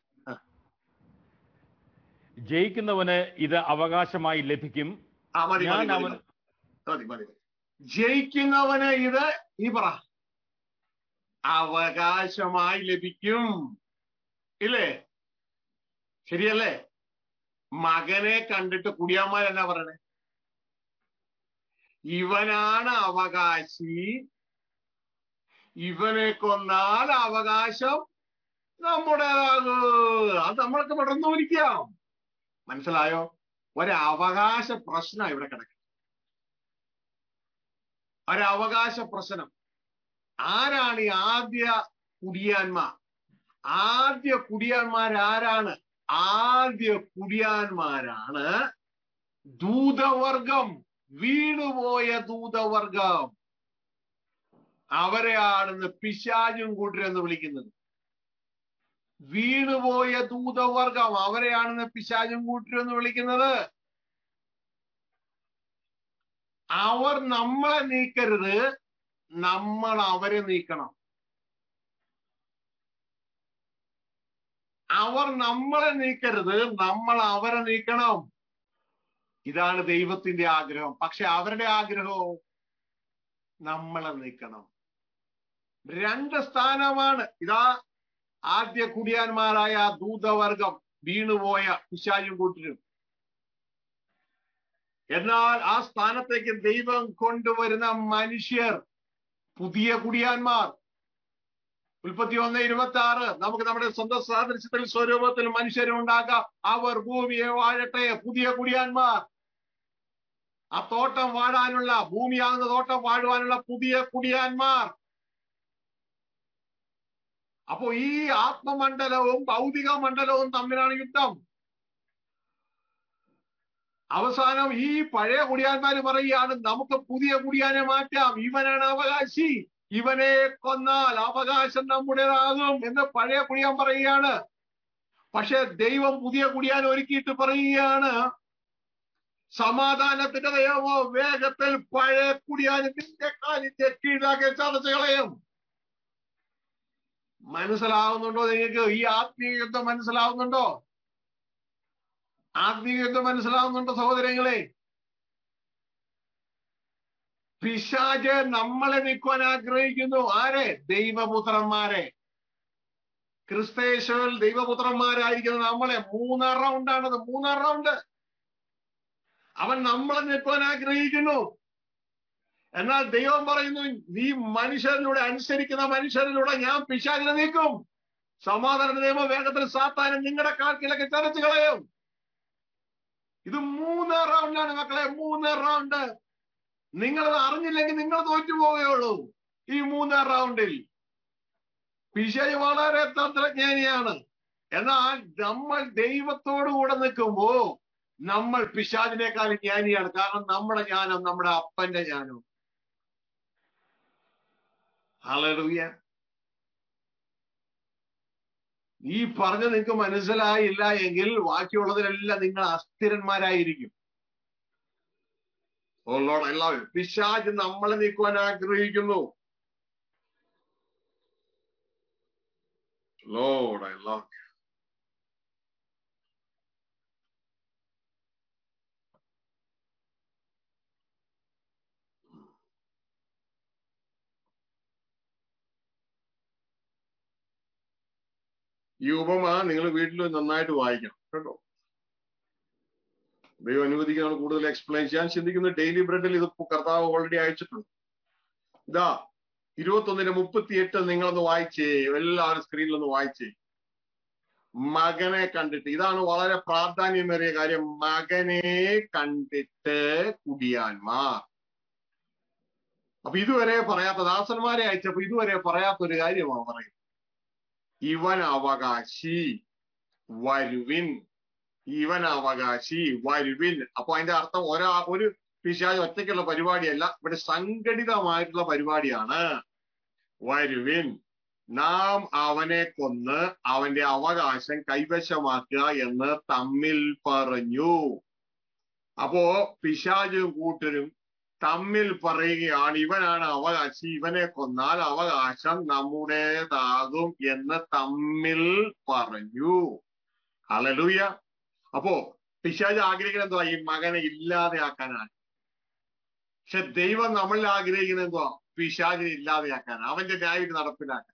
ജയിക്കുന്നവന് ഇത് അവകാശമായി ലഭിക്കും ആ മതി ഞാൻ മതി മതി, അവൻ മതി മതി മതി ജയിക്കുന്നവന് ഇത് നീ പറ അവകാശമായി ലഭിക്കും ഇല്ലേ ശരിയല്ലേ മകനെ കണ്ടിട്ട് കുടിയാന്മാർ എന്നാ പറയണേ ഇവനാണ് അവകാശി ഇവനെ കൊന്നാൽ അവകാശം നമ്മുടേതാകൂ അത് നമ്മളൊക്കെ പടർന്നുപിടിക്കാം മനസ്സിലായോ ഒരവകാശ പ്രശ്നം ഇവിടെ കിടക്കും ഒരവകാശ പ്രശ്നം ആരാണ് ഈ ആദ്യ കുടിയാന്മാർ ആദ്യ കുടിയാന്മാരാരാണ് ആദ്യ കുടിയാന്മാരാണ് ദൂതവർഗം വീണുപോയ ദൂതവർഗം അവരെയാണെന്ന് പിശാചും കൂട്ടരെന്ന് വിളിക്കുന്നത് വീണുപോയ ദൂതവർഗം അവരെയാണെന്ന് പിശാചും കൂട്ടരെന്ന് വിളിക്കുന്നത് അവർ നമ്മളെ നീക്കരുത് നമ്മൾ അവരെ നീക്കണം അവർ നമ്മളെ നീക്കരുത് നമ്മൾ അവരെ നീക്കണം ഇതാണ് ദൈവത്തിന്റെ ആഗ്രഹം പക്ഷെ അവരുടെ ആഗ്രഹവും നമ്മളെ നീക്കണം രണ്ട് സ്ഥാനമാണ് ഇതാ ആദ്യ കുടിയാന്മാരായ ദൂതവർഗം വീണുപോയ പിശാചും കൂട്ടരും എന്നാൽ ആ സ്ഥാനത്തേക്ക് ദൈവം കൊണ്ടുവരുന്ന മനുഷ്യർ പുതിയ കുടിയാന്മാർ ഉൽപ്പത്തി ഒന്ന് ഇരുപത്തി ആറ് നമുക്ക് നമ്മുടെ സ്വന്തം സാദൃശ്യത്തിൽ സ്വരൂപത്തിൽ മനുഷ്യരെ ഉണ്ടാക്കാം അവർ ഭൂമിയെ വാഴട്ടെ പുതിയ കുടിയാന്മാർ ആ തോട്ടം വാഴാനുള്ള ഭൂമിയാകുന്ന തോട്ടം വാഴുവാനുള്ള പുതിയ കുടിയാന്മാർ അപ്പോ ഈ ആത്മമണ്ഡലവും ഭൗതിക മണ്ഡലവും തമ്മിലാണ് യുദ്ധം അവസാനം ഈ പഴയ കുടിയാന്മാര് പറയുകയാണ് നമുക്ക് പുതിയ കുടിയാനെ മാറ്റാം ഇവനാണ് അവകാശി ഇവനെ കൊന്നാൽ അവകാശം നമ്മുടേതാകും എന്ന് പഴയ കുടിയാൻ പറയുകയാണ് പക്ഷെ ദൈവം പുതിയ കുടിയാൻ ഒരുക്കിയിട്ട് പറയുകയാണ് സമാധാനത്തിന്റെ ദൈവമോ വേഗത്തിൽ പഴയ കുടിയാൻ നിന്റെ കാലിന്റെ കീഴാകെ ചതച്ച് കളയും മനസ്സിലാവുന്നുണ്ടോ നിങ്ങൾക്ക് ഈ ആത്മീയ യുദ്ധം മനസ്സിലാവുന്നുണ്ടോ ആത്മീയ യുദ്ധം മനസ്സിലാവുന്നുണ്ടോ സഹോദരങ്ങളെ പിശാജ് നമ്മളെ നിൽക്കുവാൻ ആഗ്രഹിക്കുന്നു ആരെ ദൈവപുത്രന്മാരെ ക്രിസ്തേശ്വൽ ദൈവപുത്രന്മാരായിരിക്കുന്ന നമ്മളെ മൂന്നാം റൗണ്ടാണത് മൂന്നാം റൗണ്ട് അവൻ നമ്മളെ നിൽക്കുവാൻ ആഗ്രഹിക്കുന്നു എന്നാൽ ദൈവം പറയുന്നു നീ മനുഷ്യരിലൂടെ അനുസരിക്കുന്ന മനുഷ്യരിലൂടെ ഞാൻ പിശാചിനെ നീക്കും സമാധാന നിയമ വേഗത്തിൽ സാത്താനും നിങ്ങളുടെ കാൽക്കിലൊക്കെ ചതച്ചു കളയും ഇത് മൂന്നാം റൗണ്ടാണ് മക്കളെ മൂന്നാം റൗണ്ട് നിങ്ങളത് അറിഞ്ഞില്ലെങ്കിൽ നിങ്ങൾ തോറ്റു പോവുകയുള്ളൂ ഈ മൂന്നാം റൗണ്ടിൽ പിശാജ് വളരെ തന്ത്രജ്ഞാനിയാണ് എന്നാൽ നമ്മൾ ദൈവത്തോടു കൂടെ നിൽക്കുമ്പോ നമ്മൾ പിശാചിനേക്കാൾ ജ്ഞാനിയാണ് കാരണം നമ്മുടെ ജ്ഞാനം നമ്മുടെ അപ്പന്റെ ജ്ഞാനം ഹലറിയ ഈ പറഞ്ഞ നിങ്ങൾക്ക് മനസ്സിലായില്ല എങ്കിൽ ബാക്കിയുള്ളതിലെല്ലാം നിങ്ങൾ അസ്ഥിരന്മാരായിരിക്കും ഓ ലോഡ് എല്ലാവരും പിശാജ് നമ്മളെ നീക്കുവാൻ ആഗ്രഹിക്കുന്നു ലോഡ് എല്ലാ ഈ ഉപമ നിങ്ങൾ വീട്ടിൽ നന്നായിട്ട് വായിക്കണം കേട്ടോ ദൈവം അനുവദിക്കാൻ കൂടുതൽ എക്സ്പ്ലെയിൻ ചെയ്യാൻ ചിന്തിക്കുന്ന ഡെയിലി ബ്രെഡിൽ ഇത് കർത്താവ് ഓൾറെഡി അയച്ചിട്ടുണ്ട് ഇതാ ഇരുപത്തൊന്നിന് മുപ്പത്തിയെട്ട് നിങ്ങളൊന്ന് വായിച്ചേ എല്ലാവരും സ്ക്രീനിലൊന്ന് വായിച്ചേ മകനെ കണ്ടിട്ട് ഇതാണ് വളരെ പ്രാധാന്യമേറിയ കാര്യം മകനെ കണ്ടിട്ട് കുടിയാന്മാർ അപ്പൊ ഇതുവരെ പറയാത്ത ദാസന്മാരെ അയച്ചപ്പോ ഇതുവരെ പറയാത്ത ഒരു കാര്യമാണ് പറയുന്നത് ഇവൻ അവകാശി വരുവിൻ ഇവൻ അവകാശി വരുവിൻ അപ്പൊ അതിന്റെ അർത്ഥം ഒരാ ഒരു പിശാജ് ഒറ്റയ്ക്കുള്ള പരിപാടിയല്ല ഇവിടെ സംഘടിതമായിട്ടുള്ള പരിപാടിയാണ് വരുവിൻ നാം അവനെ കൊന്ന് അവന്റെ അവകാശം കൈവശമാക്കുക എന്ന് തമ്മിൽ പറഞ്ഞു അപ്പോ പിശാചും കൂട്ടരും തമ്മിൽ പറയുകയാണ് ഇവനാണ് അവകാശി ഇവനെ കൊന്നാൽ അവകാശം നമ്മുടേതാകും എന്ന് തമ്മിൽ പറഞ്ഞു ഹലലൂയ അപ്പോ പിശാജ് ആഗ്രഹിക്കുന്നത് എന്തുവാ ഈ മകനെ ഇല്ലാതെയാക്കാനാണ് പക്ഷെ ദൈവം നമ്മളിൽ ആഗ്രഹിക്കുന്നത് എന്തുവാ പിശാചിനെ ഇല്ലാതെയാക്കാൻ അവന്റെ ന്യായം നടപ്പിലാക്കാൻ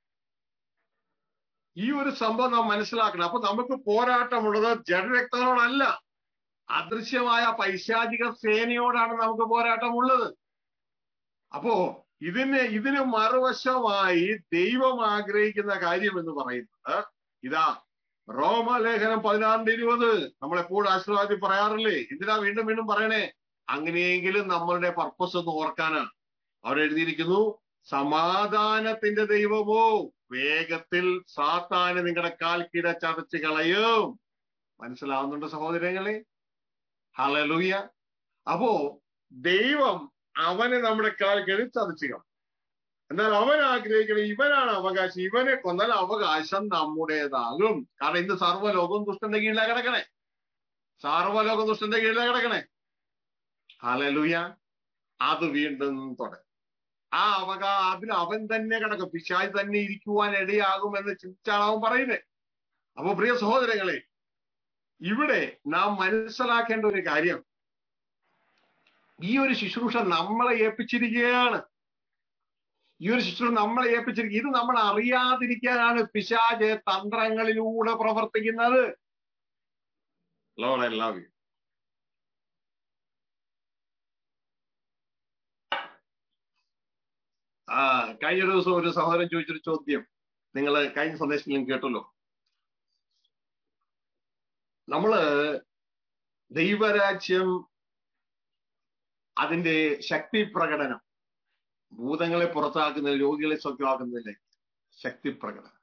ഈ ഒരു സംഭവം നാം മനസ്സിലാക്കണം അപ്പൊ നമുക്ക് പോരാട്ടമുള്ളത് ജഡരക്തങ്ങളോടല്ല അദൃശ്യമായ പൈശാചിക സേനയോടാണ് നമുക്ക് പോരാട്ടമുള്ളത് അപ്പോ ഇതിന് ഇതിന് മറുവശമായി ദൈവം ആഗ്രഹിക്കുന്ന കാര്യം എന്ന് പറയുന്നത് ഇതാ റോമലേഖനം പതിനാറിന്റെ ഇരുപത് നമ്മളെപ്പോഴും ആശീർവാദത്തിൽ പറയാറില്ലേ എന്തിനാ വീണ്ടും വീണ്ടും പറയണേ അങ്ങനെയെങ്കിലും നമ്മളുടെ പർപ്പസ് ഒന്ന് ഓർക്കാനാണ് അവർ എഴുതിയിരിക്കുന്നു സമാധാനത്തിന്റെ ദൈവമോ വേഗത്തിൽ സാത്താന് നിങ്ങളുടെ കാൽ കിട ചതച്ച് കളയും മനസ്സിലാവുന്നുണ്ട് സഹോദരങ്ങളെ ഹലലൂയ അപ്പോ ദൈവം അവനെ നമ്മുടെ കാൽ കിട ചതച്ച് കളയും എന്നാൽ അവൻ ആഗ്രഹിക്കണം ഇവനാണ് അവകാശം ഇവനെ കൊന്നാൽ അവകാശം നമ്മുടേതാകും കാരണം ഇന്ന് സർവ്വലോകം ദുഷ്ടന്റെ കീഴിലാണ് കിടക്കണേ സർവ്വലോകം ദുഷ്ടന്റെ കീഴിലാണ് കിടക്കണേ ഹലലുയ അത് വീണ്ടും തുടങ്ങും ആ അവകാ അതിൽ അവൻ തന്നെ കിടക്കും പിശാജ് തന്നെ ഇരിക്കുവാൻ ഇടയാകുമെന്ന് ചിന്തിച്ചാണ് അവൻ പറയുന്നത് അപ്പൊ പ്രിയ സഹോദരങ്ങളെ ഇവിടെ നാം മനസ്സിലാക്കേണ്ട ഒരു കാര്യം ഈ ഒരു ശുശ്രൂഷ നമ്മളെ ഏൽപ്പിച്ചിരിക്കുകയാണ് ഈ ഒരു ശുശ്രൂഷ നമ്മളെ ഏൽപ്പിച്ചിരിക്കുക ഇത് നമ്മൾ അറിയാതിരിക്കാനാണ് പിശാജ് തന്ത്രങ്ങളിലൂടെ പ്രവർത്തിക്കുന്നത് ലോഡ് ഐ ലവ് യു ആ കഴിഞ്ഞ ദിവസം ഒരു സഹോദരൻ ചോദിച്ചൊരു ചോദ്യം നിങ്ങൾ കഴിഞ്ഞ സന്ദേശത്തിലും കേട്ടല്ലോ നമ്മള് ദൈവരാജ്യം അതിന്റെ ശക്തി പ്രകടനം ഭൂതങ്ങളെ പുറത്താക്കുന്ന രോഗികളെ സ്വന്തമാക്കുന്നതിലെ ശക്തി പ്രകടനം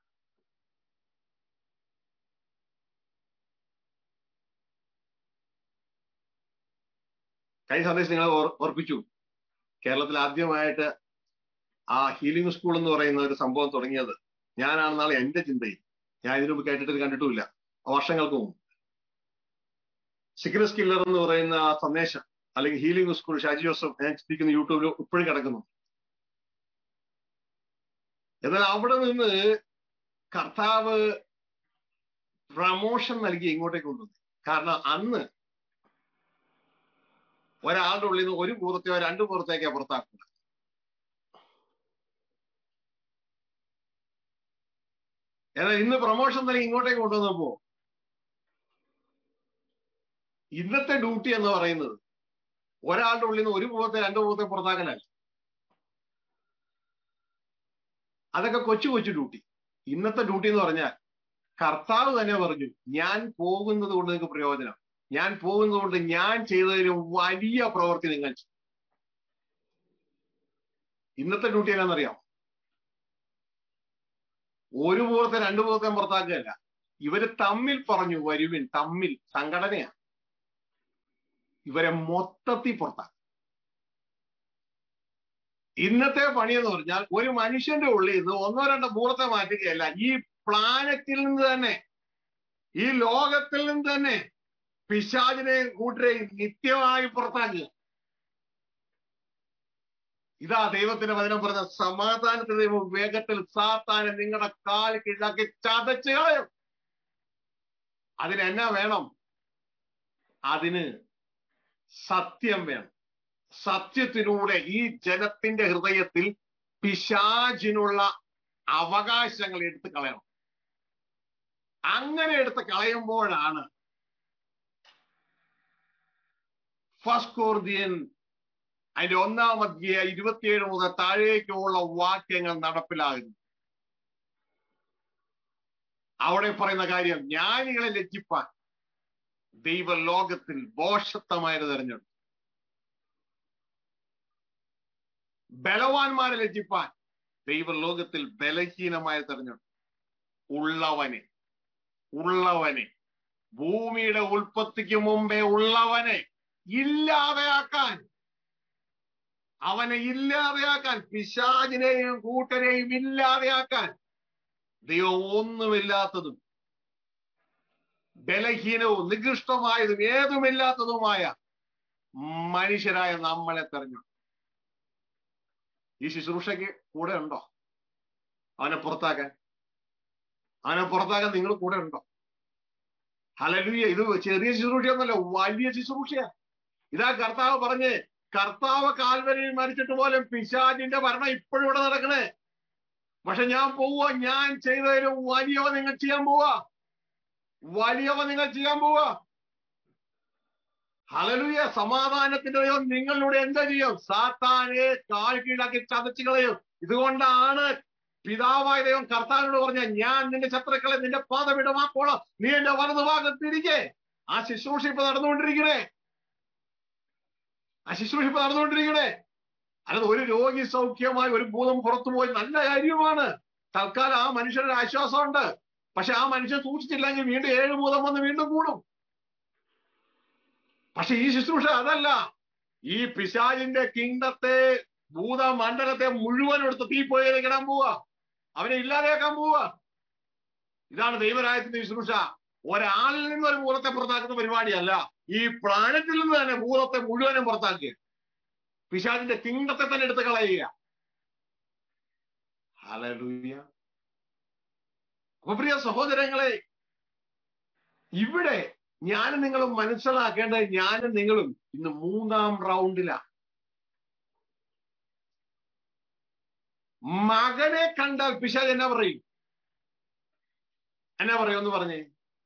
കഴിഞ്ഞ സന്ദേശം നിങ്ങൾ ഓർപ്പിച്ചു കേരളത്തിൽ ആദ്യമായിട്ട് ആ ഹീലിംഗ് സ്കൂൾ എന്ന് പറയുന്ന ഒരു സംഭവം തുടങ്ങിയത് ഞാനാണെന്നാണ് എന്റെ ചിന്തയിൽ ഞാൻ ഇതിനു മുമ്പ് കേട്ടിട്ട് കണ്ടിട്ടുമില്ല വർഷങ്ങൾക്ക് മുമ്പ് സിഗ്നസ് കില്ലർ എന്ന് പറയുന്ന ആ സന്ദേശം അല്ലെങ്കിൽ ഹീലിംഗ് സ്കൂൾ ഷാജി ജോസഫ് ഞാൻ ചിന്തിക്കുന്ന യൂട്യൂബിൽ ഇപ്പോഴും കിടക്കുന്നു എന്നാൽ അവിടെ നിന്ന് കർത്താവ് പ്രമോഷൻ നൽകി ഇങ്ങോട്ടേക്ക് കൊണ്ടുവന്നു കാരണം അന്ന് ഒരാളുടെ ഉള്ളിൽ നിന്ന് ഒരു പൂർത്തയോ രണ്ട് പൂർത്തേക്കോ പുറത്താക്കുക എന്നാൽ ഇന്ന് പ്രൊമോഷൻ നൽകി ഇങ്ങോട്ടേക്ക് കൊണ്ടുവന്നപ്പോ ഇന്നത്തെ ഡ്യൂട്ടി എന്ന് പറയുന്നത് ഒരാളുടെ ഉള്ളിൽ നിന്ന് ഒരു പൂവത്തെ രണ്ട് പൂവത്തെ പുറത്താക്കലല്ല അതൊക്കെ കൊച്ചു കൊച്ചു ഡ്യൂട്ടി ഇന്നത്തെ ഡ്യൂട്ടി എന്ന് പറഞ്ഞാൽ കർത്താവ് തന്നെ പറഞ്ഞു ഞാൻ പോകുന്നത് കൊണ്ട് നിങ്ങൾക്ക് പ്രയോജനം ഞാൻ പോകുന്നത് കൊണ്ട് ഞാൻ ചെയ്തതിലും വലിയ പ്രവൃത്തി നിങ്ങൾ ഇന്നത്തെ ഡ്യൂട്ടി എന്നാണെന്നറിയാം ഒരു പൂർത്തെ രണ്ടു പൂർത്തെ പുറത്താക്കുകയല്ല ഇവര് തമ്മിൽ പറഞ്ഞു വരുവിൻ തമ്മിൽ സംഘടനയാണ് ഇവരെ മൊത്തത്തിൽ പുറത്താക്കും ഇന്നത്തെ പണി എന്ന് പറഞ്ഞാൽ ഒരു മനുഷ്യന്റെ ഉള്ളിൽ നിന്ന് ഒന്നോ രണ്ടോ ഭൂറത്തെ മാറ്റുകയല്ല ഈ പ്ലാനറ്റിൽ നിന്ന് തന്നെ ഈ ലോകത്തിൽ നിന്ന് തന്നെ പിശാചിനെയും കൂട്ടരെയും നിത്യമായി പുറത്താക്കുക ഇതാ ദൈവത്തിന്റെ വചനം പറഞ്ഞ സമാധാനത്തിന് ദൈവം വേഗത്തിൽ സാത്താനെ നിങ്ങളുടെ കാൽ കീഴാക്കി ചതച്ച് കളയും അതിന് എന്നാ വേണം അതിന് സത്യം വേണം സത്യത്തിലൂടെ ഈ ജനത്തിന്റെ ഹൃദയത്തിൽ പിശാചിനുള്ള അവകാശങ്ങൾ എടുത്തു കളയണം അങ്ങനെ എടുത്ത് കളയുമ്പോഴാണ് ഫസ്റ്റ് കോർദിയൻ അതിന്റെ ഒന്നാം അധ്യായ ഇരുപത്തിയേഴ് മുതൽ താഴേക്കുള്ള വാക്യങ്ങൾ നടപ്പിലാകുന്നു അവിടെ പറയുന്ന കാര്യം ജ്ഞാനികളെ ലജ്ജിപ്പാൻ ദൈവ ലോകത്തിൽ ബോഷത്വമായത് തെരഞ്ഞെടുത്തു ബലവാന്മാരെ ലജ്ജിപ്പാൻ ദൈവ ലോകത്തിൽ ബലഹീനമായ തെരഞ്ഞെടുത്തു ഉള്ളവനെ ഉള്ളവനെ ഭൂമിയുടെ ഉൽപ്പത്തിക്ക് മുമ്പേ ഉള്ളവനെ ഇല്ലാതെയാക്കാൻ അവനെ ഇല്ലാതെയാക്കാൻ പിശാചിനെയും കൂട്ടരെയും ഇല്ലാതെയാക്കാൻ ദൈവം ഒന്നുമില്ലാത്തതും ബലഹീനവും നികൃഷ്ടമായതും ഏതുമില്ലാത്തതുമായ മനുഷ്യരായ നമ്മളെ തെരഞ്ഞെടുത്തു ഈ ശുശ്രൂഷയ്ക്ക് കൂടെ ഉണ്ടോ അവനെ പുറത്താക്കാൻ അവനെ പുറത്താക്കാൻ നിങ്ങൾ കൂടെ ഉണ്ടോ ഹലലുയ ഇത് ചെറിയ ശുശ്രൂഷയൊന്നുമല്ല വലിയ ശുശ്രൂഷയാ ഇതാ കർത്താവ് പറഞ്ഞ് കർത്താവ് കാൽവരിയിൽ മരിച്ചിട്ട് പോലും പിശാചിന്റെ ഭരണം ഇപ്പോഴും ഇവിടെ നടക്കണേ പക്ഷെ ഞാൻ പോവുക ഞാൻ ചെയ്തതിലും വലിയവ നിങ്ങൾ ചെയ്യാൻ പോവാ വലിയവ നിങ്ങൾ ചെയ്യാൻ പോവാ ഹലലുയ സമാധാനത്തിന്റെ ദൈവം നിങ്ങളിലൂടെ എന്താ ചെയ്യും സാത്താനെ കാൽ കീഴാക്കി ചതച്ചു കളയും ഇതുകൊണ്ടാണ് പിതാവായ ദൈവം കർത്താവിനോട് പറഞ്ഞ ഞാൻ നിന്റെ ശത്രുക്കളെ നിന്റെ പാതവിടമാക്കോളാം നീ എന്റെ വലതുഭാഗത്തിരിക്കെ ആ ശുശ്രൂഷ ഇപ്പൊ നടന്നുകൊണ്ടിരിക്കണേ ആ ശുശ്രൂഷ ഇപ്പൊ നടന്നുകൊണ്ടിരിക്കണേ അല്ലാതെ ഒരു രോഗി സൗഖ്യമായി ഒരു ഭൂതം പുറത്തു പോയി നല്ല കാര്യമാണ് തൽക്കാലം ആ മനുഷ്യനൊരു ആശ്വാസമുണ്ട് പക്ഷെ ആ മനുഷ്യൻ സൂക്ഷിച്ചില്ലെങ്കിൽ വീണ്ടും ഏഴ് ഭൂതം വന്ന് വീണ്ടും കൂടും പക്ഷെ ഈ ശുശ്രൂഷ അതല്ല ഈ പിശാജിന്റെ കിങ്ഡത്തെ ഭൂതമണ്ഡലത്തെ മുഴുവൻ എടുത്ത് തീപ്പൊയ്യിലേക്ക് ഇടാൻ പോവാ അവനെ ഇല്ലാതെയാക്കാൻ പോവാ ഇതാണ് ദൈവരായത്തിന്റെ ശുശ്രൂഷ ഒരാളിൽ നിന്ന് ഒരു ഭൂതത്തെ പുറത്താക്കുന്ന പരിപാടിയല്ല ഈ പ്ലാനറ്റിൽ നിന്ന് തന്നെ ഭൂതത്തെ മുഴുവനും പുറത്താക്കുക പിശാജിന്റെ കിങ്ഡത്തെ തന്നെ എടുത്ത് കളയുക ഹലലൂയ അപ്പൊ പ്രിയ സഹോദരങ്ങളെ ഇവിടെ ഞാനും നിങ്ങളും മനസ്സിലാക്കേണ്ടത് ഞാനും നിങ്ങളും ഇന്ന് മൂന്നാം റൗണ്ടിലാ മകനെ കണ്ടാൽ പിശാജ് എന്നാ പറയും എന്നാ പറയും ഒന്ന് പറഞ്ഞേ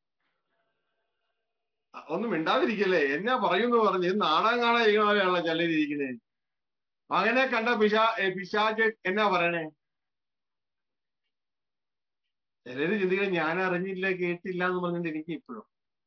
ഒന്നും മിണ്ടാതിരിക്കല്ലേ എന്നാ പറയുമെന്ന് പറഞ്ഞ് ഇത് നാടകം കാണാൻ ഇരിക്കണ ചിലരിയ്ക്കണേ മകനെ കണ്ട പിശാ പിശാജ് എന്നാ പറയണേ ചിലര് ചിന്തിക്കണം ഞാൻ അറിഞ്ഞില്ല കേട്ടില്ല എന്ന് പറഞ്ഞിട്ട് എനിക്ക് ഇപ്പോഴും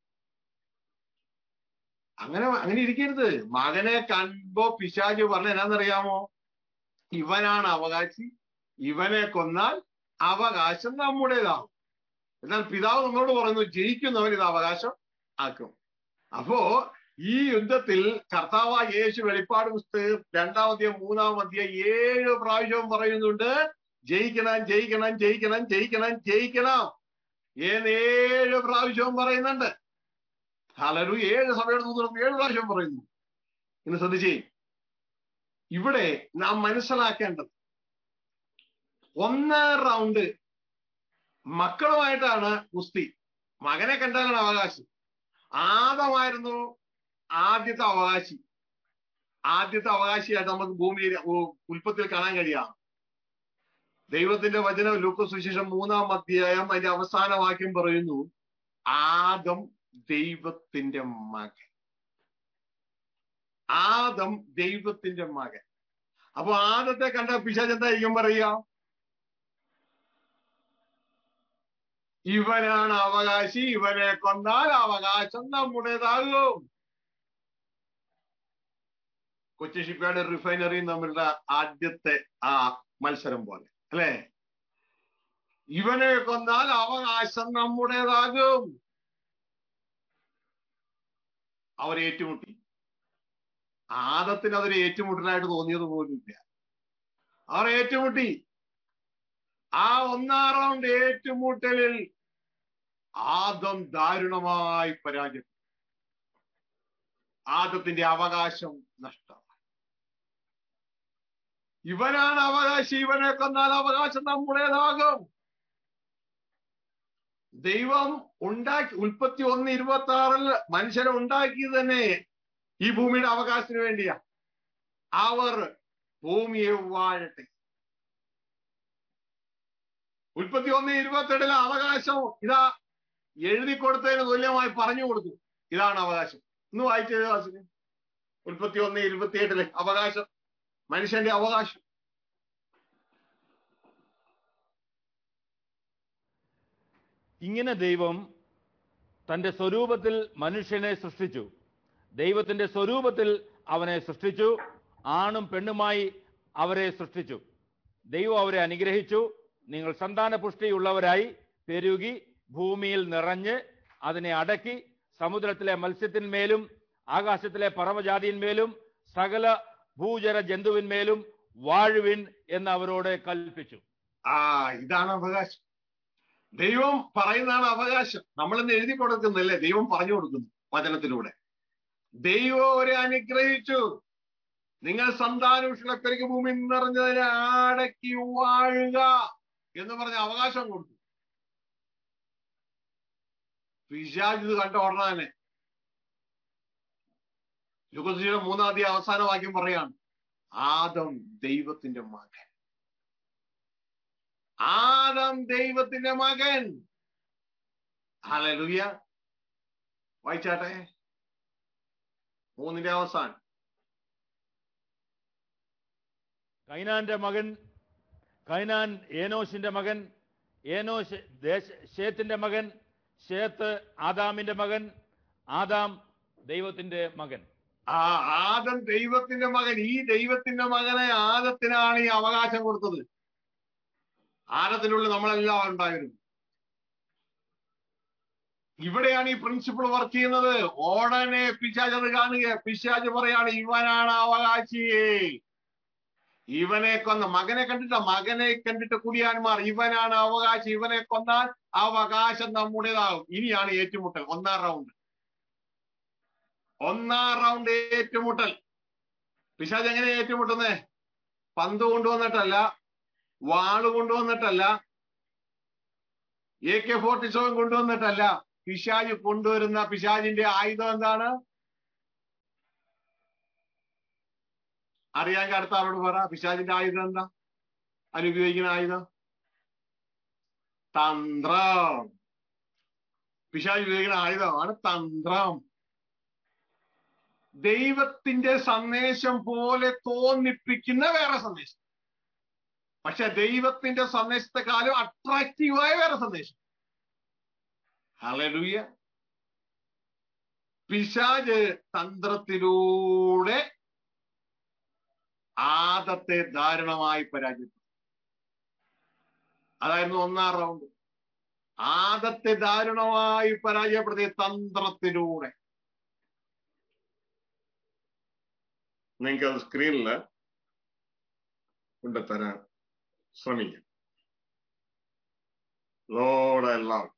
അങ്ങനെ അങ്ങനെ ഇരിക്കരുത് മകനെ കണ്ടോ പിശാജ് പറഞ്ഞ എന്നാന്നറിയാമോ ഇവനാണ് അവകാശി ഇവനെ കൊന്നാൽ അവകാശം നമ്മുടേതാവും എന്നാൽ പിതാവ് നമ്മളോട് പറയുന്നു ജയിക്കുന്നവൻ ഇത് അവകാശം ആക്കും അപ്പോ ഈ യുദ്ധത്തിൽ കർത്താവായ യേശു വെളിപ്പാട് പുസ്തകം രണ്ടാമത്തെ മൂന്നാമത്തെ ഏഴ് പ്രാവശ്യവും പറയുന്നുണ്ട് ജയിക്കണം ജയിക്കണം ജയിക്കണം ജയിക്കണം ജയിക്കണം എന്ന് ഏഴ് പ്രാവശ്യവും പറയുന്നുണ്ട് ഹലരു ഏഴ് സഭയുടെ ദൂതം ഏഴ് പ്രാവശ്യം പറയുന്നു ഇന്ന് ശ്രദ്ധിച്ചേ ഇവിടെ നാം മനസ്സിലാക്കേണ്ടത് ഒന്നാം റൗണ്ട് മക്കളുമായിട്ടാണ് കുസ്തി മകനെ കണ്ടാലാണ് അവകാശം ആദമായിരുന്നു ആദ്യത്തെ അവകാശി ആദ്യത്തെ അവകാശിയായിട്ട് നമുക്ക് ഭൂമിയിൽ ഉൽപ്പത്തിൽ കാണാൻ കഴിയാം ദൈവത്തിന്റെ വചനം ലൂക്കോസ് സുവിശേഷം മൂന്നാം അധ്യായം അതിന്റെ അവസാന വാക്യം പറയുന്നു ആദം ദൈവത്തിന്റെ മകൻ ആദം ദൈവത്തിന്റെ മകൻ അപ്പൊ ആദത്തെ കണ്ട പിശാച് എന്തായിരിക്കും പറയുക ഇവനാണ് അവകാശി ഇവനെ കൊന്നാൽ അവകാശം നമ്മുടേതാകും കൊച്ചി ഷിപ്പ്യാർഡ് റിഫൈനറിയും തമ്മിലുള്ള ആദ്യത്തെ ആ മത്സരം പോലെ അല്ലെ ഇവനെ കൊന്നാൽ അവകാശം നമ്മുടേതാകും അവർ ഏറ്റുമുട്ടി ആദത്തിന് അതൊരു ഏറ്റുമുട്ടലായിട്ട് തോന്നിയത് പോലുമില്ല അവർ ഏറ്റുമുട്ടി ആ ഒന്നാം റൗണ്ട് ഏറ്റുമുട്ടലിൽ ആദം ദാരുണമായി പരാജയം ആദത്തിന്റെ അവകാശം നഷ്ടമായി ഇവനാണ് അവകാശി ഇവനെ കൊന്നാൽ അവകാശം നമ്മുടേതാകും ദൈവം ഉണ്ടാക്കി ഉൽപ്പത്തി ഒന്ന് ഇരുപത്തി ആറിൽ മനുഷ്യരെ ഉണ്ടാക്കിയത് തന്നെ ഈ ഭൂമിയുടെ അവകാശത്തിന് വേണ്ടിയാ അവർ ഭൂമിയെ വാഴട്ടെ ഉൽപ്പത്തി ഒന്ന് ഇരുപത്തെട്ടിലെ അവകാശം ഇതാ എഴുതി കൊടുത്തതിന് തുല്യമായി പറഞ്ഞു കൊടുത്തു ഇതാണ് അവകാശം ഇന്ന് വായിച്ചത് ദാസിന് ഉൽപ്പത്തി ഒന്ന് ഇരുപത്തിയെട്ടിലെ അവകാശം മനുഷ്യന്റെ അവകാശം ഇങ്ങനെ ദൈവം തന്റെ സ്വരൂപത്തിൽ മനുഷ്യനെ സൃഷ്ടിച്ചു ദൈവത്തിന്റെ സ്വരൂപത്തിൽ അവനെ സൃഷ്ടിച്ചു ആണും പെണ്ണുമായി അവരെ സൃഷ്ടിച്ചു ദൈവം അവരെ അനുഗ്രഹിച്ചു നിങ്ങൾ സന്താന പുഷ്ടിയുള്ളവരായി പെരുകി ഭൂമിയിൽ നിറഞ്ഞ് അതിനെ അടക്കി സമുദ്രത്തിലെ മത്സ്യത്തിന്മേലും ആകാശത്തിലെ പറവജാതിന്മേലും സകല ഭൂചര ജന്തുവിന്മേലും വാഴുവിൻ എന്ന് അവരോട് കൽപ്പിച്ചു ആ ഇതാണ് അവകാശം ദൈവം പറയുന്നതാണ് അവകാശം നമ്മളിന്ന് എഴുതി കൊടുക്കുന്നില്ലേ ദൈവം പറഞ്ഞു കൊടുക്കുന്നു വചനത്തിലൂടെ ദൈവം അവരെ അനുഗ്രഹിച്ചു നിങ്ങൾ സന്താനൂഷണ പെരുകി ഭൂമി നിറഞ്ഞതിനെ അടക്കി വാഴുക എന്ന് പറഞ്ഞ അവകാശം കൊടുത്തു പിശാജ് ഇത് കണ്ട ഉടനെ തന്നെ യുഗത്തിയുടെ മൂന്നാം തീയതി അവസാന വാക്യം പറയാണ് ആദം ദൈവത്തിന്റെ മകൻ ആദം ദൈവത്തിന്റെ മകൻ ഹലലുയ വായിച്ചാട്ടെ മൂന്നിന്റെ അവസാനം കൈനാന്റെ മകൻ കൈനാൻ ഏനോഷിന്റെ മകൻ ഏനോഷ് ദേശ ഷേത്തിന്റെ മകൻ ഷേത്ത് ആദാമിന്റെ മകൻ ആദാം ദൈവത്തിന്റെ മകൻ ആ ആദം ദൈവത്തിന്റെ മകൻ ഈ ദൈവത്തിന്റെ മകനെ ആദത്തിനാണ് ഈ അവകാശം കൊടുത്തത് ആദത്തിനുള്ളിൽ നമ്മളെല്ലാം ഉണ്ടായിരുന്നു ഇവിടെയാണ് ഈ പ്രിൻസിപ്പിൾ വർക്ക് ചെയ്യുന്നത് ഓടനെ പിശാജ് അത് കാണുക പിശാജ് പറയാണ് ഇവനാണ് അവകാശിയെ ഇവനെ കൊന്ന മകനെ കണ്ടിട്ട മകനെ കണ്ടിട്ട് കുടിയാന്മാർ ഇവനാണ് അവകാശി ഇവനെ കൊന്നാൽ അവകാശം നമ്മുടേതാകും ഇനിയാണ് ഏറ്റുമുട്ടൽ ഒന്നാം റൗണ്ട് ഒന്നാം റൗണ്ട് ഏറ്റുമുട്ടൽ പിശാജ് എങ്ങനെ ഏറ്റുമുട്ടുന്നേ പന്ത് കൊണ്ടുവന്നിട്ടല്ല വാള് കൊണ്ടുവന്നിട്ടല്ല എ കെ ഫോർട്ടി സെവൻ കൊണ്ടുവന്നിട്ടല്ല പിശാജ് കൊണ്ടുവരുന്ന പിശാജിന്റെ ആയുധം എന്താണ് അറിയാൻ അടുത്ത ആളോട് പറ പിശാജിന്റെ ആയുധം എന്താ അനുപയോഗിക്കുന്ന ആയുധം തന്ത്രം പിശാജ് ഉപയോഗിക്കുന്ന ആയുധമാണ് തന്ത്രം ദൈവത്തിന്റെ സന്ദേശം പോലെ തോന്നിപ്പിക്കുന്ന വേറെ സന്ദേശം പക്ഷെ ദൈവത്തിന്റെ സന്ദേശത്തെക്കാളും അട്രാക്റ്റീവായ വേറെ സന്ദേശം ഹലലുയ പിശാജ് തന്ത്രത്തിലൂടെ ആദത്തെ ദാരുണമായി പരാജയപ്പെട്ടു അതായിരുന്നു ഒന്നാം റൗണ്ട് ആദത്തെ ദാരുണമായി പരാജയപ്പെടുത്തിയ തന്ത്രത്തിലൂടെ നിങ്ങൾക്ക് അത് സ്ക്രീനിൽ കൊണ്ടുതരാൻ ശ്രമിക്കാം ലോഡെല്ലാം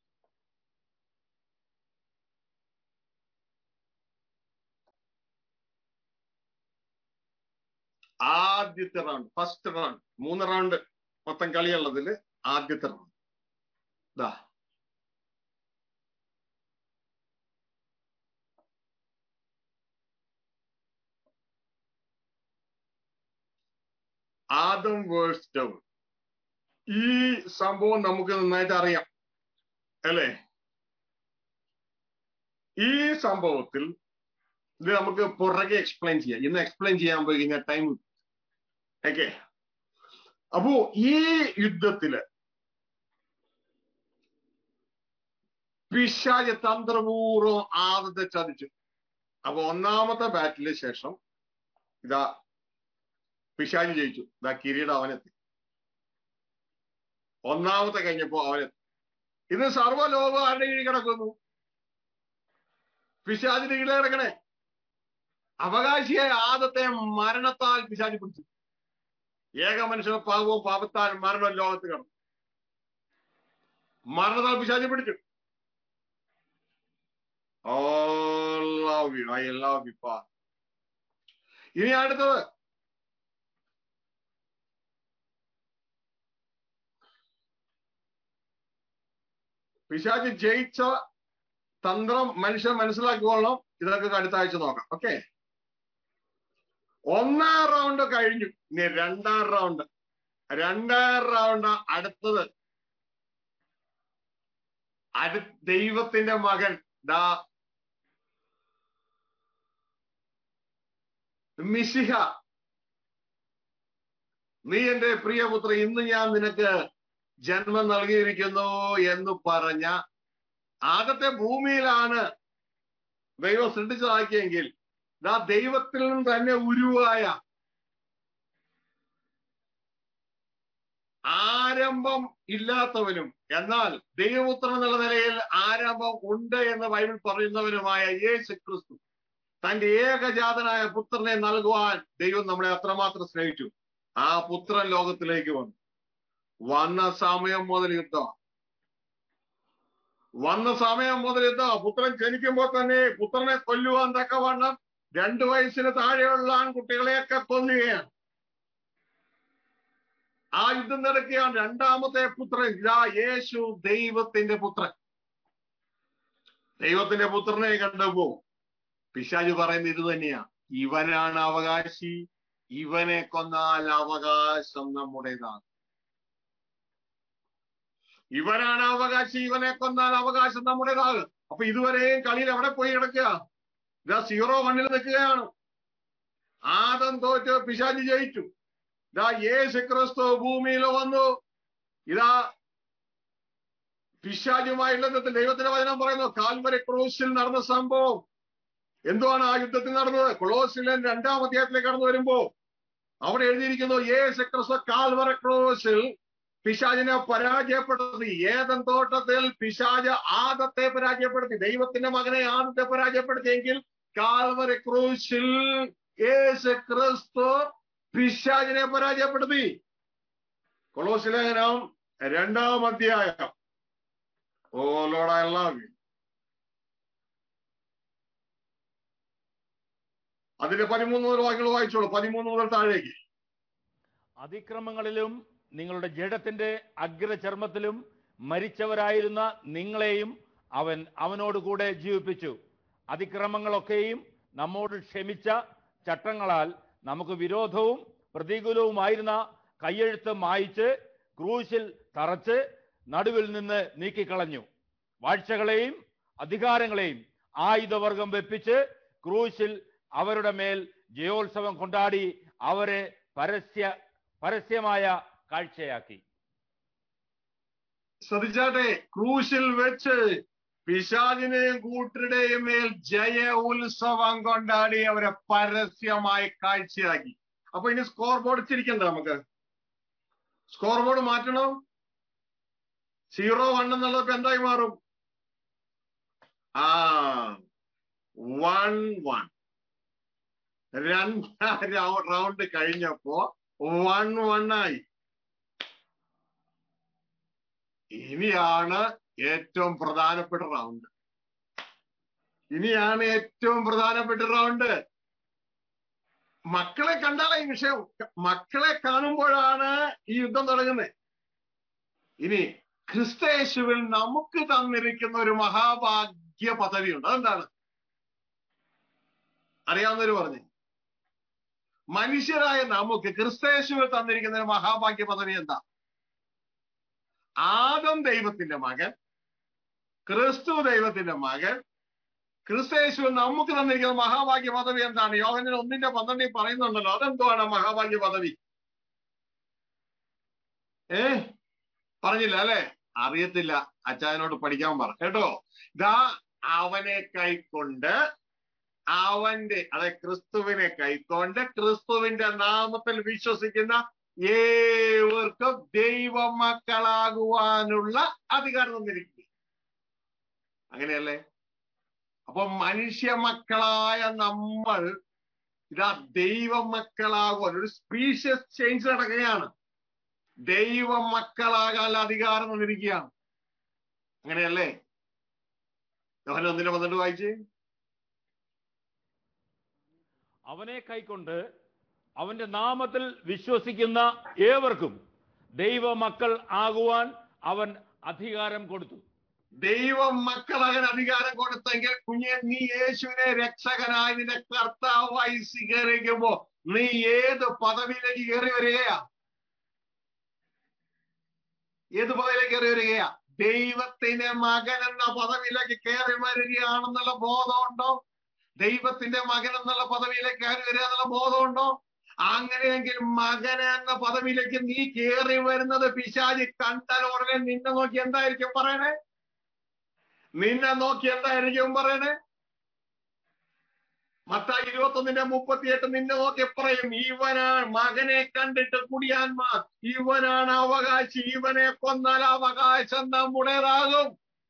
ആദ്യത്തെ റൗണ്ട് ഫസ്റ്റ് റൗണ്ട് മൂന്ന് റൗണ്ട് മൊത്തം കളിയുള്ളതിൽ ആദ്യത്തെ റൗണ്ട് ഇതാ ആദം വേഴ്സ് ഡൗൺ ഈ സംഭവം നമുക്ക് നന്നായിട്ട് അറിയാം അല്ലേ ഈ സംഭവത്തിൽ ഇത് നമുക്ക് പുറകെ എക്സ്പ്ലെയിൻ ചെയ്യാം ഇന്ന് എക്സ്പ്ലെയിൻ ചെയ്യാൻ പോയി കഴിഞ്ഞാൽ ടൈം ഓക്കെ അപ്പോ ഈ യുദ്ധത്തില് പിശാജ് തന്ത്രപൂർവ്വം ആദത്തെ ചതിച്ചു അപ്പൊ ഒന്നാമത്തെ ബാറ്റിന് ശേഷം ഇതാ പിശാജ് ജയിച്ചു ഇതാ കിരീടം അവനെത്തി ഒന്നാമത്തെ കഴിഞ്ഞപ്പോ അവനെത്തി ഇത് സർവ്വലോകം ആരുടെ കീഴിൽ കിടക്കുന്നു പിശാജിന്റെ കീഴിൽ കിടക്കണേ അവകാശിയായ ആദത്തെ മരണത്താൽ പിശാജ് പിടിച്ചു ഏക മനുഷ്യ പാപവും പാപത്താൽ മരണം ലോകത്ത് കിടന്നു മരണത്താൽ പിശാജ് പിടിച്ചു oh love you I love you പാ ഇനി അടുത്തത് പിശാജ് ജയിച്ച തന്ത്രം മനുഷ്യൻ മനസ്സിലാക്കിക്കൊള്ളണം ഇതൊക്കെ അടുത്ത ആഴ്ച നോക്കാം ഓക്കെ ഒന്നാം റൗണ്ട് കഴിഞ്ഞു ഇനി രണ്ടാം റൗണ്ട് രണ്ടാം റൗണ്ട് അടുത്തത് അടു ദൈവത്തിന്റെ മകൻ ദാ മിശിഹ നീ എന്റെ പ്രിയപുത്ര ഇന്ന് ഞാൻ നിനക്ക് ജന്മം നൽകിയിരിക്കുന്നു എന്ന് പറഞ്ഞ ആദ്യത്തെ ഭൂമിയിലാണ് ദൈവം സൃഷ്ടിച്ചതാക്കിയെങ്കിൽ ദാ ദൈവത്തിൽ നിന്ന് തന്നെ ഉരുവായ ആരംഭം ഇല്ലാത്തവനും എന്നാൽ ദൈവപുത്രൻ എന്നുള്ള നിലയിൽ ആരംഭം ഉണ്ട് എന്ന് ബൈബിൾ പറയുന്നവനുമായ യേശു ക്രിസ്തു തന്റെ ഏകജാതനായ പുത്രനെ നൽകുവാൻ ദൈവം നമ്മളെ അത്രമാത്രം സ്നേഹിച്ചു ആ പുത്രൻ ലോകത്തിലേക്ക് വന്നു വന്ന സമയം മുതൽ യുദ്ധം വന്ന സമയം മുതൽ യുദ്ധം പുത്രൻ ജനിക്കുമ്പോൾ തന്നെ പുത്രനെ കൊല്ലുവാൻ തക്കവണ്ണം രണ്ടു വയസ്സിന് താഴെയുള്ള ആൺകുട്ടികളെയൊക്കെ കൊല്ലുകയാണ് ആ യുദ്ധം നടക്കുകയാണ് രണ്ടാമത്തെ പുത്രൻ ഇതാ യേശു ദൈവത്തിന്റെ പുത്രൻ ദൈവത്തിന്റെ പുത്രനെ കണ്ടപ്പോ പിശാജ് പറയുന്നത് ഇത് തന്നെയാ ഇവനാണ് അവകാശി ഇവനെ കൊന്നാൽ അവകാശം നമ്മുടേതാണ് ഇവനാണ് അവകാശി ഇവനെ കൊന്നാൽ അവകാശം നമ്മുടേതാകും അപ്പൊ ഇതുവരെയും കളിയിൽ എവിടെ പോയി കിടക്കുക ഇതാ സീറോ വണ്ണിൽ നിൽക്കുകയാണ് ആദം തോറ്റ് പിശാജ് ജയിച്ചു ഇതാ യേശു ക്രിസ്തു ഭൂമിയിൽ വന്നു ഇതാ പിശാജുമായുള്ള യുദ്ധത്തിൽ ദൈവത്തിന്റെ വചനം പറയുന്നു കാൽവരി ക്രൂശിൽ നടന്ന സംഭവം എന്തുവാണ് ആ യുദ്ധത്തിൽ നടന്നത് ക്ലോസിലെ രണ്ടാം അധ്യായത്തിലേക്ക് കടന്നു വരുമ്പോ അവിടെ എഴുതിയിരിക്കുന്നു യേശു ക്രിസ്തു കാൽവര ക്രൂശിൽ പിശാജിനെ പരാജയപ്പെടുത്തി ഏതൻ തോട്ടത്തിൽ പിശാജ് ആദത്തെ പരാജയപ്പെടുത്തി ദൈവത്തിന്റെ മകനെ ആദത്തെ പരാജയപ്പെടുത്തിയെങ്കിൽ കാൽവരി ക്രൂശിൽ യേശു ക്രിസ്തു പിശാജിനെ പരാജയപ്പെടുത്തി കൊളോസിലേഖനം രണ്ടാം അധ്യായം oh Lord I love you അതിന്റെ പതിമൂന്ന് മുതൽ വാക്യങ്ങൾ വായിച്ചോളൂ പതിമൂന്ന് മുതൽ താഴേക്ക് അതിക്രമങ്ങളിലും നിങ്ങളുടെ ജഡത്തിന്റെ അഗ്രചർമ്മത്തിലും മരിച്ചവരായിരുന്ന നിങ്ങളെയും അവൻ അവനോട് കൂടെ ജീവിപ്പിച്ചു അതിക്രമങ്ങളൊക്കെയും നമ്മോട് ക്ഷമിച്ച ചട്ടങ്ങളാൽ നമുക്ക് വിരോധവും പ്രതികൂലവുമായിരുന്ന കയ്യെഴുത്ത് മായിച്ച് ക്രൂശിൽ തറച്ച് നടുവിൽ നിന്ന് നീക്കിക്കളഞ്ഞു വാഴ്ചകളെയും അധികാരങ്ങളെയും ആയുധവർഗം വെപ്പിച്ച് ക്രൂശിൽ അവരുടെ മേൽ ജയോത്സവം കൊണ്ടാടി അവരെ പരസ്യ പരസ്യമായ കാഴ്ചയാക്കി ശ്രദ്ധിച്ചാട്ടെ ക്രൂശിൽ വെച്ച് പിശാചിനെയും കൂട്ടരുടെയും മേൽ ജയ ഉത്സവം കൊണ്ടാടി അവരെ പരസ്യമായി കാഴ്ചയാക്കി അപ്പൊ ഇനി സ്കോർ ബോർഡ് ചിരിക്കണ്ട നമുക്ക് സ്കോർ ബോർഡ് മാറ്റണം സീറോ വൺ എന്നുള്ളത് എന്തായി മാറും ആ വൺ വൺ രണ്ടാം റൗണ്ട് കഴിഞ്ഞപ്പോ വൺ വൺ ആയി ഇനിയാണ് ഏറ്റവും പ്രധാനപ്പെട്ട റൗണ്ട് ഇനിയാണ് ഏറ്റവും പ്രധാനപ്പെട്ട റൗണ്ട് മക്കളെ കണ്ടാലേ ഈ വിഷയം മക്കളെ കാണുമ്പോഴാണ് ഈ യുദ്ധം തുടങ്ങുന്നത് ഇനി ക്രിസ്തയേശുവിൽ നമുക്ക് തന്നിരിക്കുന്ന ഒരു മഹാഭാഗ്യ പദവിയുണ്ട് അതെന്താണ് അറിയാവുന്നവര് പറഞ്ഞു മനുഷ്യരായ നമുക്ക് ക്രിസ്തയേശുവിൽ തന്നിരിക്കുന്ന ഒരു മഹാഭാഗ്യ പദവി എന്താ ആദം ദൈവത്തിന്റെ മകൻ ക്രിസ്തു ദൈവത്തിന്റെ മകൻ ക്രിസ്തയേശു നമുക്ക് തന്നിരിക്കുന്ന മഹാഭാഗ്യ പദവി എന്താണ് യോഗത്തിന് ഒന്നിന്റെ പന്ത്രണ്ടിൽ പറയുന്നുണ്ടല്ലോ അതെന്തുവാണ് മഹാഭാഗ്യ പദവി ഏ പറഞ്ഞില്ല അല്ലെ അറിയത്തില്ല അച്ചായനോട് പഠിക്കാൻ പറ കേട്ടോ ദാ അവനെ കൈക്കൊണ്ട് അവന്റെ അതെ ക്രിസ്തുവിനെ കൈക്കൊണ്ട് ക്രിസ്തുവിന്റെ നാമത്തിൽ വിശ്വസിക്കുന്ന ഏവർക്കും ദൈവമക്കളാകുവാനുള്ള അധികാരം തന്നിരിക്കുക അങ്ങനെയല്ലേ അപ്പൊ മനുഷ്യ മക്കളായ നമ്മൾ ഇതാ ദൈവമക്കളാകുവാൻ ഒരു സ്പീഷ്യസ് ചേഞ്ച് നടക്കുകയാണ് ദൈവ മക്കളാകാൻ അധികാരം തന്നിരിക്കുകയാണ് അങ്ങനെയല്ലേ യോഹന ഒന്നിനെ പന്ത്രണ്ട് വായിച്ചേ അവനെ കൈക്കൊണ്ട് അവന്റെ നാമത്തിൽ വിശ്വസിക്കുന്ന ഏവർക്കും ദൈവമക്കൾ ആകുവാൻ അവൻ അധികാരം കൊടുത്തു ദൈവം മക്കളാകാൻ അധികാരം കൊടുത്തെങ്കിൽ കുഞ്ഞെ നീ യേശുവിനെ രക്ഷകനായി നിന്റെ കർത്താവായി സ്വീകരിക്കുമ്പോ നീ ഏത് പദവിയിലേക്ക് കയറി വരികയാ ഏത് പദവിയിലേക്ക് കയറി വരികയാ ദൈവത്തിന്റെ മകൻ എന്ന പദവിയിലേക്ക് കയറി വരികയാണെന്നുള്ള ബോധമുണ്ടോ ദൈവത്തിന്റെ മകൻ എന്നുള്ള പദവിയിലേക്ക് കയറി വരിക എന്നുള്ള ബോധമുണ്ടോ അങ്ങനെയെങ്കിൽ മകൻ എന്ന പദവിയിലേക്ക് നീ കയറി വരുന്നത് പിശാചി കണ്ടാൽ ഉടനെ നിന്നെ നോക്കി എന്തായിരിക്കും പറയണേ നിന്നെ നോക്കി എന്തായിരിക്കും പറയണേ മത്തായി ഇരുപത്തൊന്നിന്റെ മുപ്പത്തിയെട്ട് നിന്നെ നോക്കി പറയും ഇവനാണ് മകനെ കണ്ടിട്ട് കുടിയാന്മാർ ഇവനാണ് അവകാശി ഇവനെ കൊന്നാൽ അവകാശം നമ്മുടേതാകും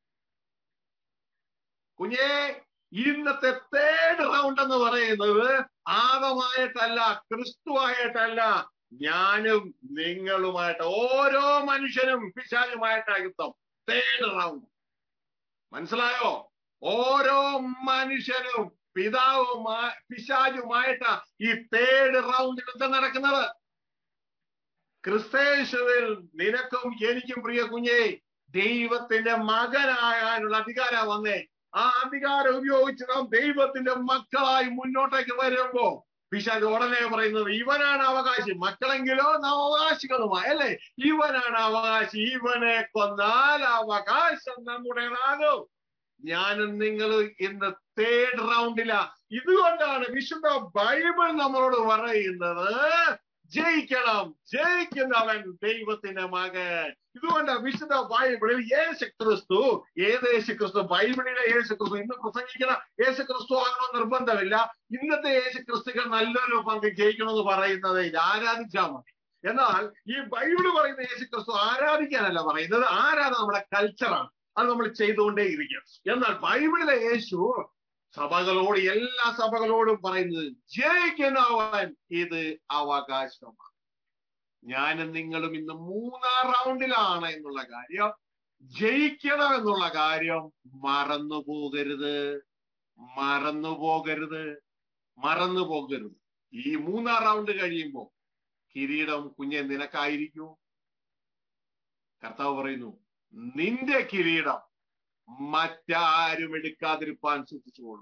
കുഞ്ഞേ ഇന്നത്തെ തേർഡ് റൗണ്ട് എന്ന് പറയുന്നത് ആദമായിട്ടല്ല ക്രിസ്തുവായിട്ടല്ല ഞാനും നിങ്ങളുമായിട്ട് ഓരോ മനുഷ്യനും പിശാചുമായിട്ടാണ് യുദ്ധം തേർഡ് റൗണ്ട് മനസ്സിലായോ ഓരോ മനുഷ്യനും പിതാവുമാ പിശാചുമായിട്ടാ ഈ തേർഡ് റൗണ്ട് യുദ്ധം നടക്കുന്നത് ക്രിസ്തേശുവിൽ നിനക്കും എനിക്കും പ്രിയ കുഞ്ഞേ ദൈവത്തിന്റെ മകനാകാനുള്ള അധികാരം വന്നേ ആ അധികാരം ഉപയോഗിച്ച് നാം ദൈവത്തിന്റെ മക്കളായി മുന്നോട്ടേക്ക് വരുമ്പോ പിശാജ് ഉടനെ പറയുന്നത് ഇവനാണ് അവകാശി മക്കളെങ്കിലോ നാം അവകാശികളുമായി അല്ലേ ഇവനാണ് അവകാശി ഇവനെ കൊന്നാൽ അവകാശം നമ്മുടേതാകും ഞാനും നിങ്ങൾ ഇന്ന് തേർഡ് റൗണ്ടിലാ ഇതുകൊണ്ടാണ് വിശുദ്ധ ബൈബിൾ നമ്മളോട് പറയുന്നത് ജയിക്കണം ജയിക്കുന്നവൻ ദൈവത്തിന്റെ മകൻ ഇതുകൊണ്ട് വിശുദ്ധ ബൈബിളിൽ യേശു ക്രിസ്തു ഏത് യേശു ക്രിസ്തു ബൈബിളിലെ യേശു ക്രിസ്തു ഇന്ന് പ്രസംഗിക്കുന്ന യേശു ക്രിസ്തു ആകണമെന്ന് നിർബന്ധമില്ല ഇന്നത്തെ യേശു ക്രിസ്തുക്കൾ നല്ലൊരു പങ്ക് ജയിക്കണമെന്ന് പറയുന്നത് ഇത് ആരാധിച്ചാൽ മതി എന്നാൽ ഈ ബൈബിള് പറയുന്ന യേശു ക്രിസ്തു ആരാധിക്കാനല്ല പറയുന്നത് ആരാധന നമ്മുടെ കൾച്ചറാണ് അത് നമ്മൾ ചെയ്തുകൊണ്ടേ ഇരിക്കും എന്നാൽ ബൈബിളിലെ യേശു സഭകളോട് എല്ലാ സഭകളോടും പറയുന്നത് ജയിക്കുന്നവൻ ഇത് അവകാശമാണ് ഞാനും നിങ്ങളും ഇന്ന് മൂന്നാം റൗണ്ടിലാണ് എന്നുള്ള കാര്യം ജയിക്കണം എന്നുള്ള കാര്യം മറന്നു പോകരുത് മറന്നു പോകരുത് മറന്നു പോകരുത് ഈ മൂന്നാം റൗണ്ട് കഴിയുമ്പോ കിരീടം കുഞ്ഞെ നിനക്കായിരിക്കും കർത്താവ് പറയുന്നു നിന്റെ കിരീടം മറ്റാരും എടുക്കാതിരിപ്പാൻ സൂക്ഷിച്ചുകൊള്ളു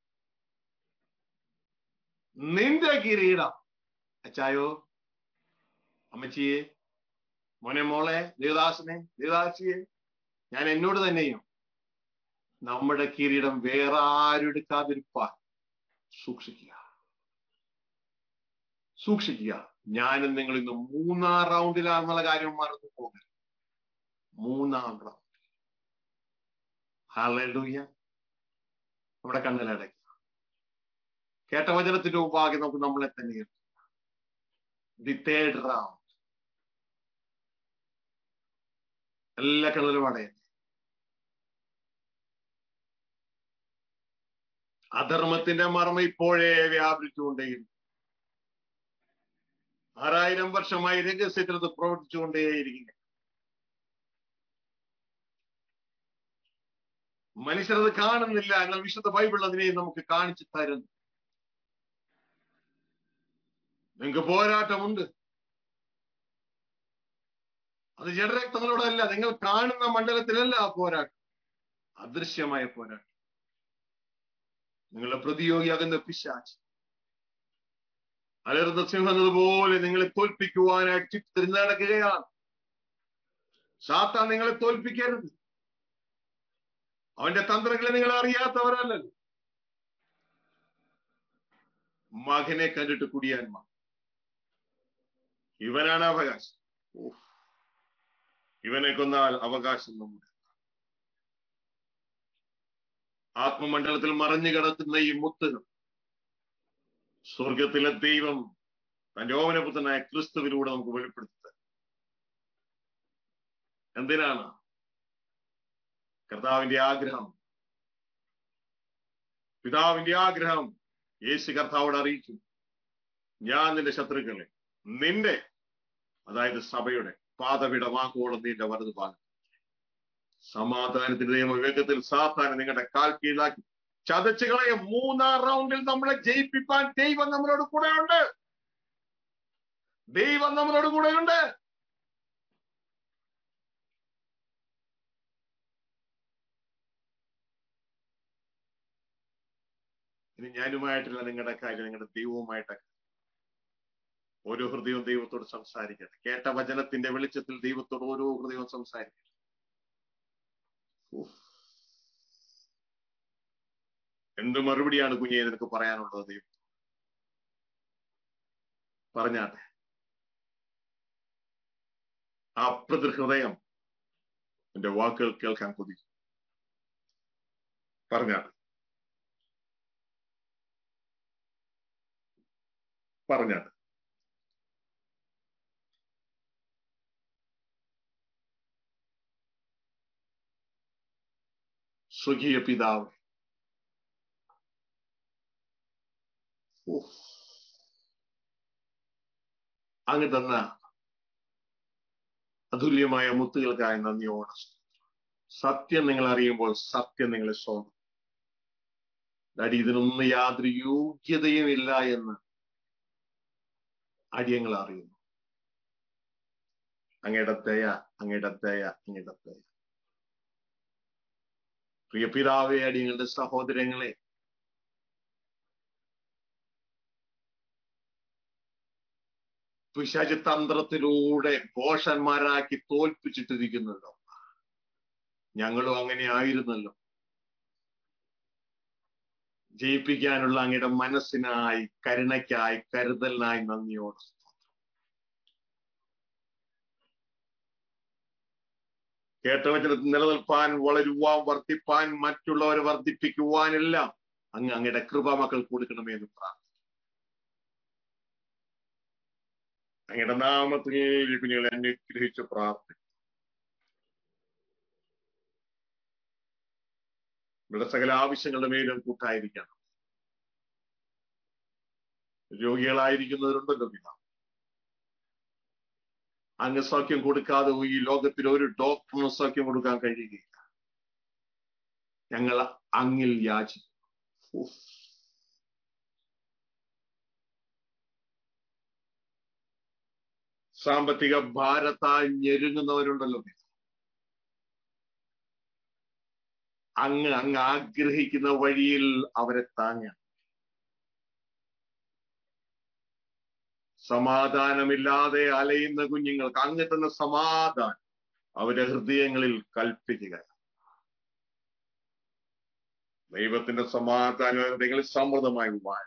നിന്റെ കിരീടം അച്ചായോ അമ്മച്ചിയെ മോനെ മോളെ ദേവദാസനെ ദേവദാസിയെ ഞാൻ എന്നോട് തന്നെയും നമ്മുടെ കിരീടം വേറെ ആരും എടുക്കാതിരിപ്പാൻ സൂക്ഷിക്കുക സൂക്ഷിക്കുക ഞാനും നിങ്ങൾ ഇന്ന് മൂന്നാം റൗണ്ടിലാണെന്നുള്ള കാര്യം മറന്നു പോകരുത് മൂന്നാം റൗണ്ട് ഹാലൂയ നമ്മുടെ കണ്ണിലടയ്ക്കുക കേട്ട വചനത്തിന്റെ മുമ്പാകെ നമുക്ക് നമ്മളെ തന്നെ ദി തേർഡ് റൗണ്ട് എല്ലാ കണ്ണിലും അടയുന്നു അധർമ്മത്തിന്റെ മർമ്മ ഇപ്പോഴേ വ്യാപിച്ചുകൊണ്ടേയിരുന്നു ആറായിരം വർഷമായി രഹസ്യത്തിൽ അത് പ്രവർത്തിച്ചുകൊണ്ടേയിരിക്കുക മനുഷ്യരത് കാണുന്നില്ല എന്നാൽ വിശുദ്ധ ബൈബിൾ അതിനെ നമുക്ക് കാണിച്ചു തരുന്നു നിങ്ങൾക്ക് പോരാട്ടമുണ്ട് അത് ജഡരക്തങ്ങളോടല്ല നിങ്ങൾ കാണുന്ന മണ്ഡലത്തിലല്ല ആ പോരാട്ടം അദൃശ്യമായ പോരാട്ടം നിങ്ങളുടെ പ്രതിയോഗിയാകുന്ന പിശാച്ച് അലർന്ന സിംഹം എന്നതുപോലെ നിങ്ങളെ തോൽപ്പിക്കുവാനായിട്ട് ചുറ്റിത്തിരിഞ്ഞ് നടക്കുകയാണ് സാത്താൻ നിങ്ങളെ തോൽപ്പിക്കരുത് അവന്റെ തന്ത്രങ്ങളെ നിങ്ങൾ അറിയാത്തവരല്ലല്ലോ മകനെ കണ്ടിട്ട് കുടിയാന്മാർ ഇവനാണ് അവകാശം ഓഹ് ഇവനെ കൊന്നാൽ അവകാശം നമ്മുടെ ആത്മമണ്ഡലത്തിൽ മറഞ്ഞു കിടക്കുന്ന ഈ മുത്തുകൾ സ്വർഗത്തിലെ ദൈവം തന്റെ ഓമനപുത്രനായ ക്രിസ്തുവിലൂടെ നമുക്ക് വെളിപ്പെടുത്തി എന്തിനാണ് കർത്താവിന്റെ ആഗ്രഹം പിതാവിന്റെ ആഗ്രഹം യേശു കർത്താവോട് അറിയിച്ചു ഞാൻ നിന്റെ ശത്രുക്കളെ നിന്റെ അതായത് സഭയുടെ പാതവിടമാക്കോളം നിന്റെ വലതു ഭാഗം സമാധാനത്തിന്റെ നിയമവേഗത്തിൽ സാത്താനെ നിങ്ങളുടെ കാൽ കീഴാക്കി ചതച്ചു കളയും മൂന്നാം റൗണ്ടിൽ നമ്മളെ ജയിപ്പിക്കാൻ ദൈവം നമ്മളോട് കൂടെയുണ്ട് ദൈവം നമ്മളോട് കൂടെയുണ്ട് ഇനി ഞാനുമായിട്ടല്ല നിങ്ങളുടെ കാര്യം നിങ്ങളുടെ ദൈവവുമായിട്ടൊക്കെ ഓരോ ഹൃദയവും ദൈവത്തോട് സംസാരിക്കട്ടെ കേട്ട വചനത്തിന്റെ വെളിച്ചത്തിൽ ദൈവത്തോട് ഓരോ ഹൃദയവും സംസാരിക്കട്ടെ ഉഫ്. എന്ത് മറുപടിയാണ് കുഞ്ഞെ നിനക്ക് പറയാനുള്ളത് ദൈവം പറഞ്ഞാട്ടെ ആ ഹൃദയം എന്റെ വാക്കുകൾ കേൾക്കാൻ കൊതിക്കും പറഞ്ഞാട്ടെ പറഞ്ഞാട്ടെ സ്വകീയ പിതാവ് ഉഫ്. അങ്ങ് തന്ന അതുല്യമായ മുത്തുകൾക്കായി നന്ദിയോടെ സത്യം നിങ്ങൾ അറിയുമ്പോൾ സത്യം നിങ്ങളെ സ്വന്തം ഡാഡി ഇതിനൊന്നും യാതൊരു യോഗ്യതയും ഇല്ല എന്ന് അടിയങ്ങൾ അറിയുന്നു അങ്ങയുടെ ദയ അങ്ങയുടെ ദയ അങ്ങയുടെ ദയ പ്രിയ പിതാവെ അടിയങ്ങളുടെ സഹോദരങ്ങളെ പിശാചി തന്ത്രത്തിലൂടെ ഘോഷന്മാരാക്കി തോൽപ്പിച്ചിട്ടിരിക്കുന്നല്ലോ ഞങ്ങളും അങ്ങനെ ആയിരുന്നല്ലോ ജയിപ്പിക്കാനുള്ള അങ്ങയുടെ മനസ്സിനായി കരുണയ്ക്കായി കരുതലിനായി നന്ദിയോട് കേട്ടവചനത്തിൽ നിലനിൽപ്പാൻ വളരുവാൻ വർദ്ധിപ്പാൻ മറ്റുള്ളവരെ വർദ്ധിപ്പിക്കുവാനെല്ലാം അങ്ങ് അങ്ങയുടെ കൃപമക്കൾ കൊടുക്കണമേ എന്ന് പ്രാർത്ഥിക്കും അങ്ങയുടെ നാമത്തിൽ കുഞ്ഞുങ്ങളെ അനുഗ്രഹിച്ച് പ്രാർത്ഥിക്കും ഇവിടെ സകല ആവശ്യങ്ങളുടെ മേലും കൂട്ടായിരിക്കണം രോഗികളായിരിക്കുന്നവരുണ്ടല്ലോ പിതാ അങ്ങ് സൗഖ്യം കൊടുക്കാതെ ഈ ലോകത്തിൽ ഒരു ഡോക്ടറിനും സൗഖ്യം കൊടുക്കാൻ കഴിയുകയില്ല ഞങ്ങൾ അങ്ങിൽ യാചിക്കും ഉഫ്. സാമ്പത്തിക ഭാരത്താൽ ഞെരുങ്ങുന്നവരുണ്ടല്ലോ അങ്ങ് അങ്ങ് ആഗ്രഹിക്കുന്ന വഴിയിൽ അവരെ താങ്ങ സമാധാനമില്ലാതെ അലയുന്ന കുഞ്ഞുങ്ങൾക്ക് അങ്ങ് തന്ന സമാധാനം അവരുടെ ഹൃദയങ്ങളിൽ കൽപ്പിക്കുക ദൈവത്തിന്റെ സമാധാനം ഹൃദയങ്ങളിൽ സമൃദ്ധമായി വാഴ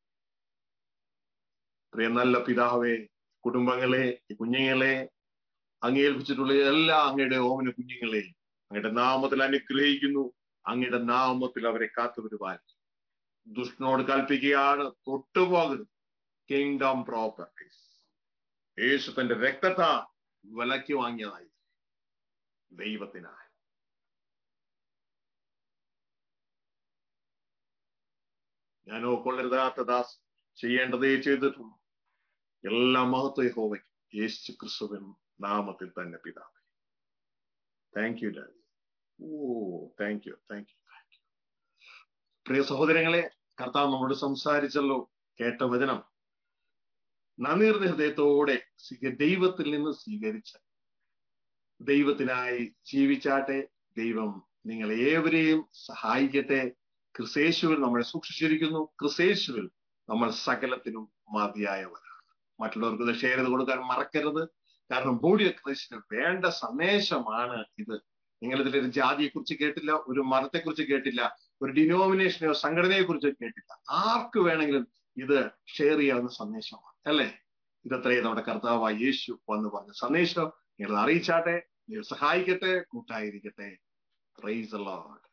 പ്രിയ നല്ല പിതാവേ കുടുംബങ്ങളെ ഈ കുഞ്ഞുങ്ങളെ അങ്ങേൽപ്പിച്ചിട്ടുള്ള എല്ലാ അങ്ങയുടെ ഓമന കുഞ്ഞുങ്ങളെ അങ്ങയുടെ നാമത്തിൽ അനുഗ്രഹിക്കുന്നു അങ്ങയുടെ നാമത്തിൽ അവരെ കാത്തുവരുവാൻ ദുഷ്ടനോട് കൽപ്പിക്കുകയാണ് തൊട്ടുപോകരുത് കിങ്ഡം പ്രോപ്പർട്ടീസ് യേശു തന്റെ രക്തത്ത വിലയ്ക്ക് വാങ്ങിയതായി ദൈവത്തിനായി ഞാനോ കൊള്ളരുതാത്ത ദാസ് ചെയ്യേണ്ടതേ ചെയ്തിട്ടുള്ളൂ എല്ലാ മഹത്വ ഹോവയ്ക്ക് യേശു ക്രിസ്തുവിൻ നാമത്തിൽ തന്നെ പിതാവ് thank you daddy oh thank you thank you thank you പ്രിയ സഹോദരങ്ങളെ കർത്താവ് നമ്മോട് സംസാരിച്ചല്ലോ കേട്ട വചനം നന്ദിർന്ന ഹൃദയത്തോടെ സ്വീക- ദൈവത്തിൽ നിന്ന് സ്വീകരിച്ച ദൈവത്തിനായി ജീവിച്ചാട്ടെ ദൈവം നിങ്ങളെ ഏവരെയും സഹായിക്കട്ടെ ക്രിസേശുവിൽ നമ്മളെ സൂക്ഷിച്ചിരിക്കുന്നു ക്രിസേശുവിൽ നമ്മൾ സകലത്തിനും മതിയായവരാണ് മറ്റുള്ളവർക്ക് ഇത് ഷെയർ ചെയ്ത് കൊടുക്കാൻ മറക്കരുത് കാരണം ബോഡി ഓഫ് ക്രൈസ്റ്റിന് വേണ്ട സന്ദേശമാണ് ഇത് നിങ്ങൾ ഇതിലൊരു ജാതിയെ കുറിച്ച് കേട്ടില്ല ഒരു മതത്തെ കുറിച്ച് കേട്ടില്ല ഒരു ഡിനോമിനേഷനെയോ സംഘടനയെ കുറിച്ച് കേട്ടില്ല ആർക്ക് വേണമെങ്കിലും ഇത് ഷെയർ ചെയ്യാവുന്ന സന്ദേശമാണ് അല്ലേ ഇതത്രയും നമ്മുടെ കർത്താവായ യേശു വന്ന് പറഞ്ഞ സന്ദേശം നിങ്ങൾ അറിയിച്ചാട്ടെ നിങ്ങൾ സഹായിക്കട്ടെ കൂട്ടായിരിക്കട്ടെ പ്രൈസ് ലോഡ്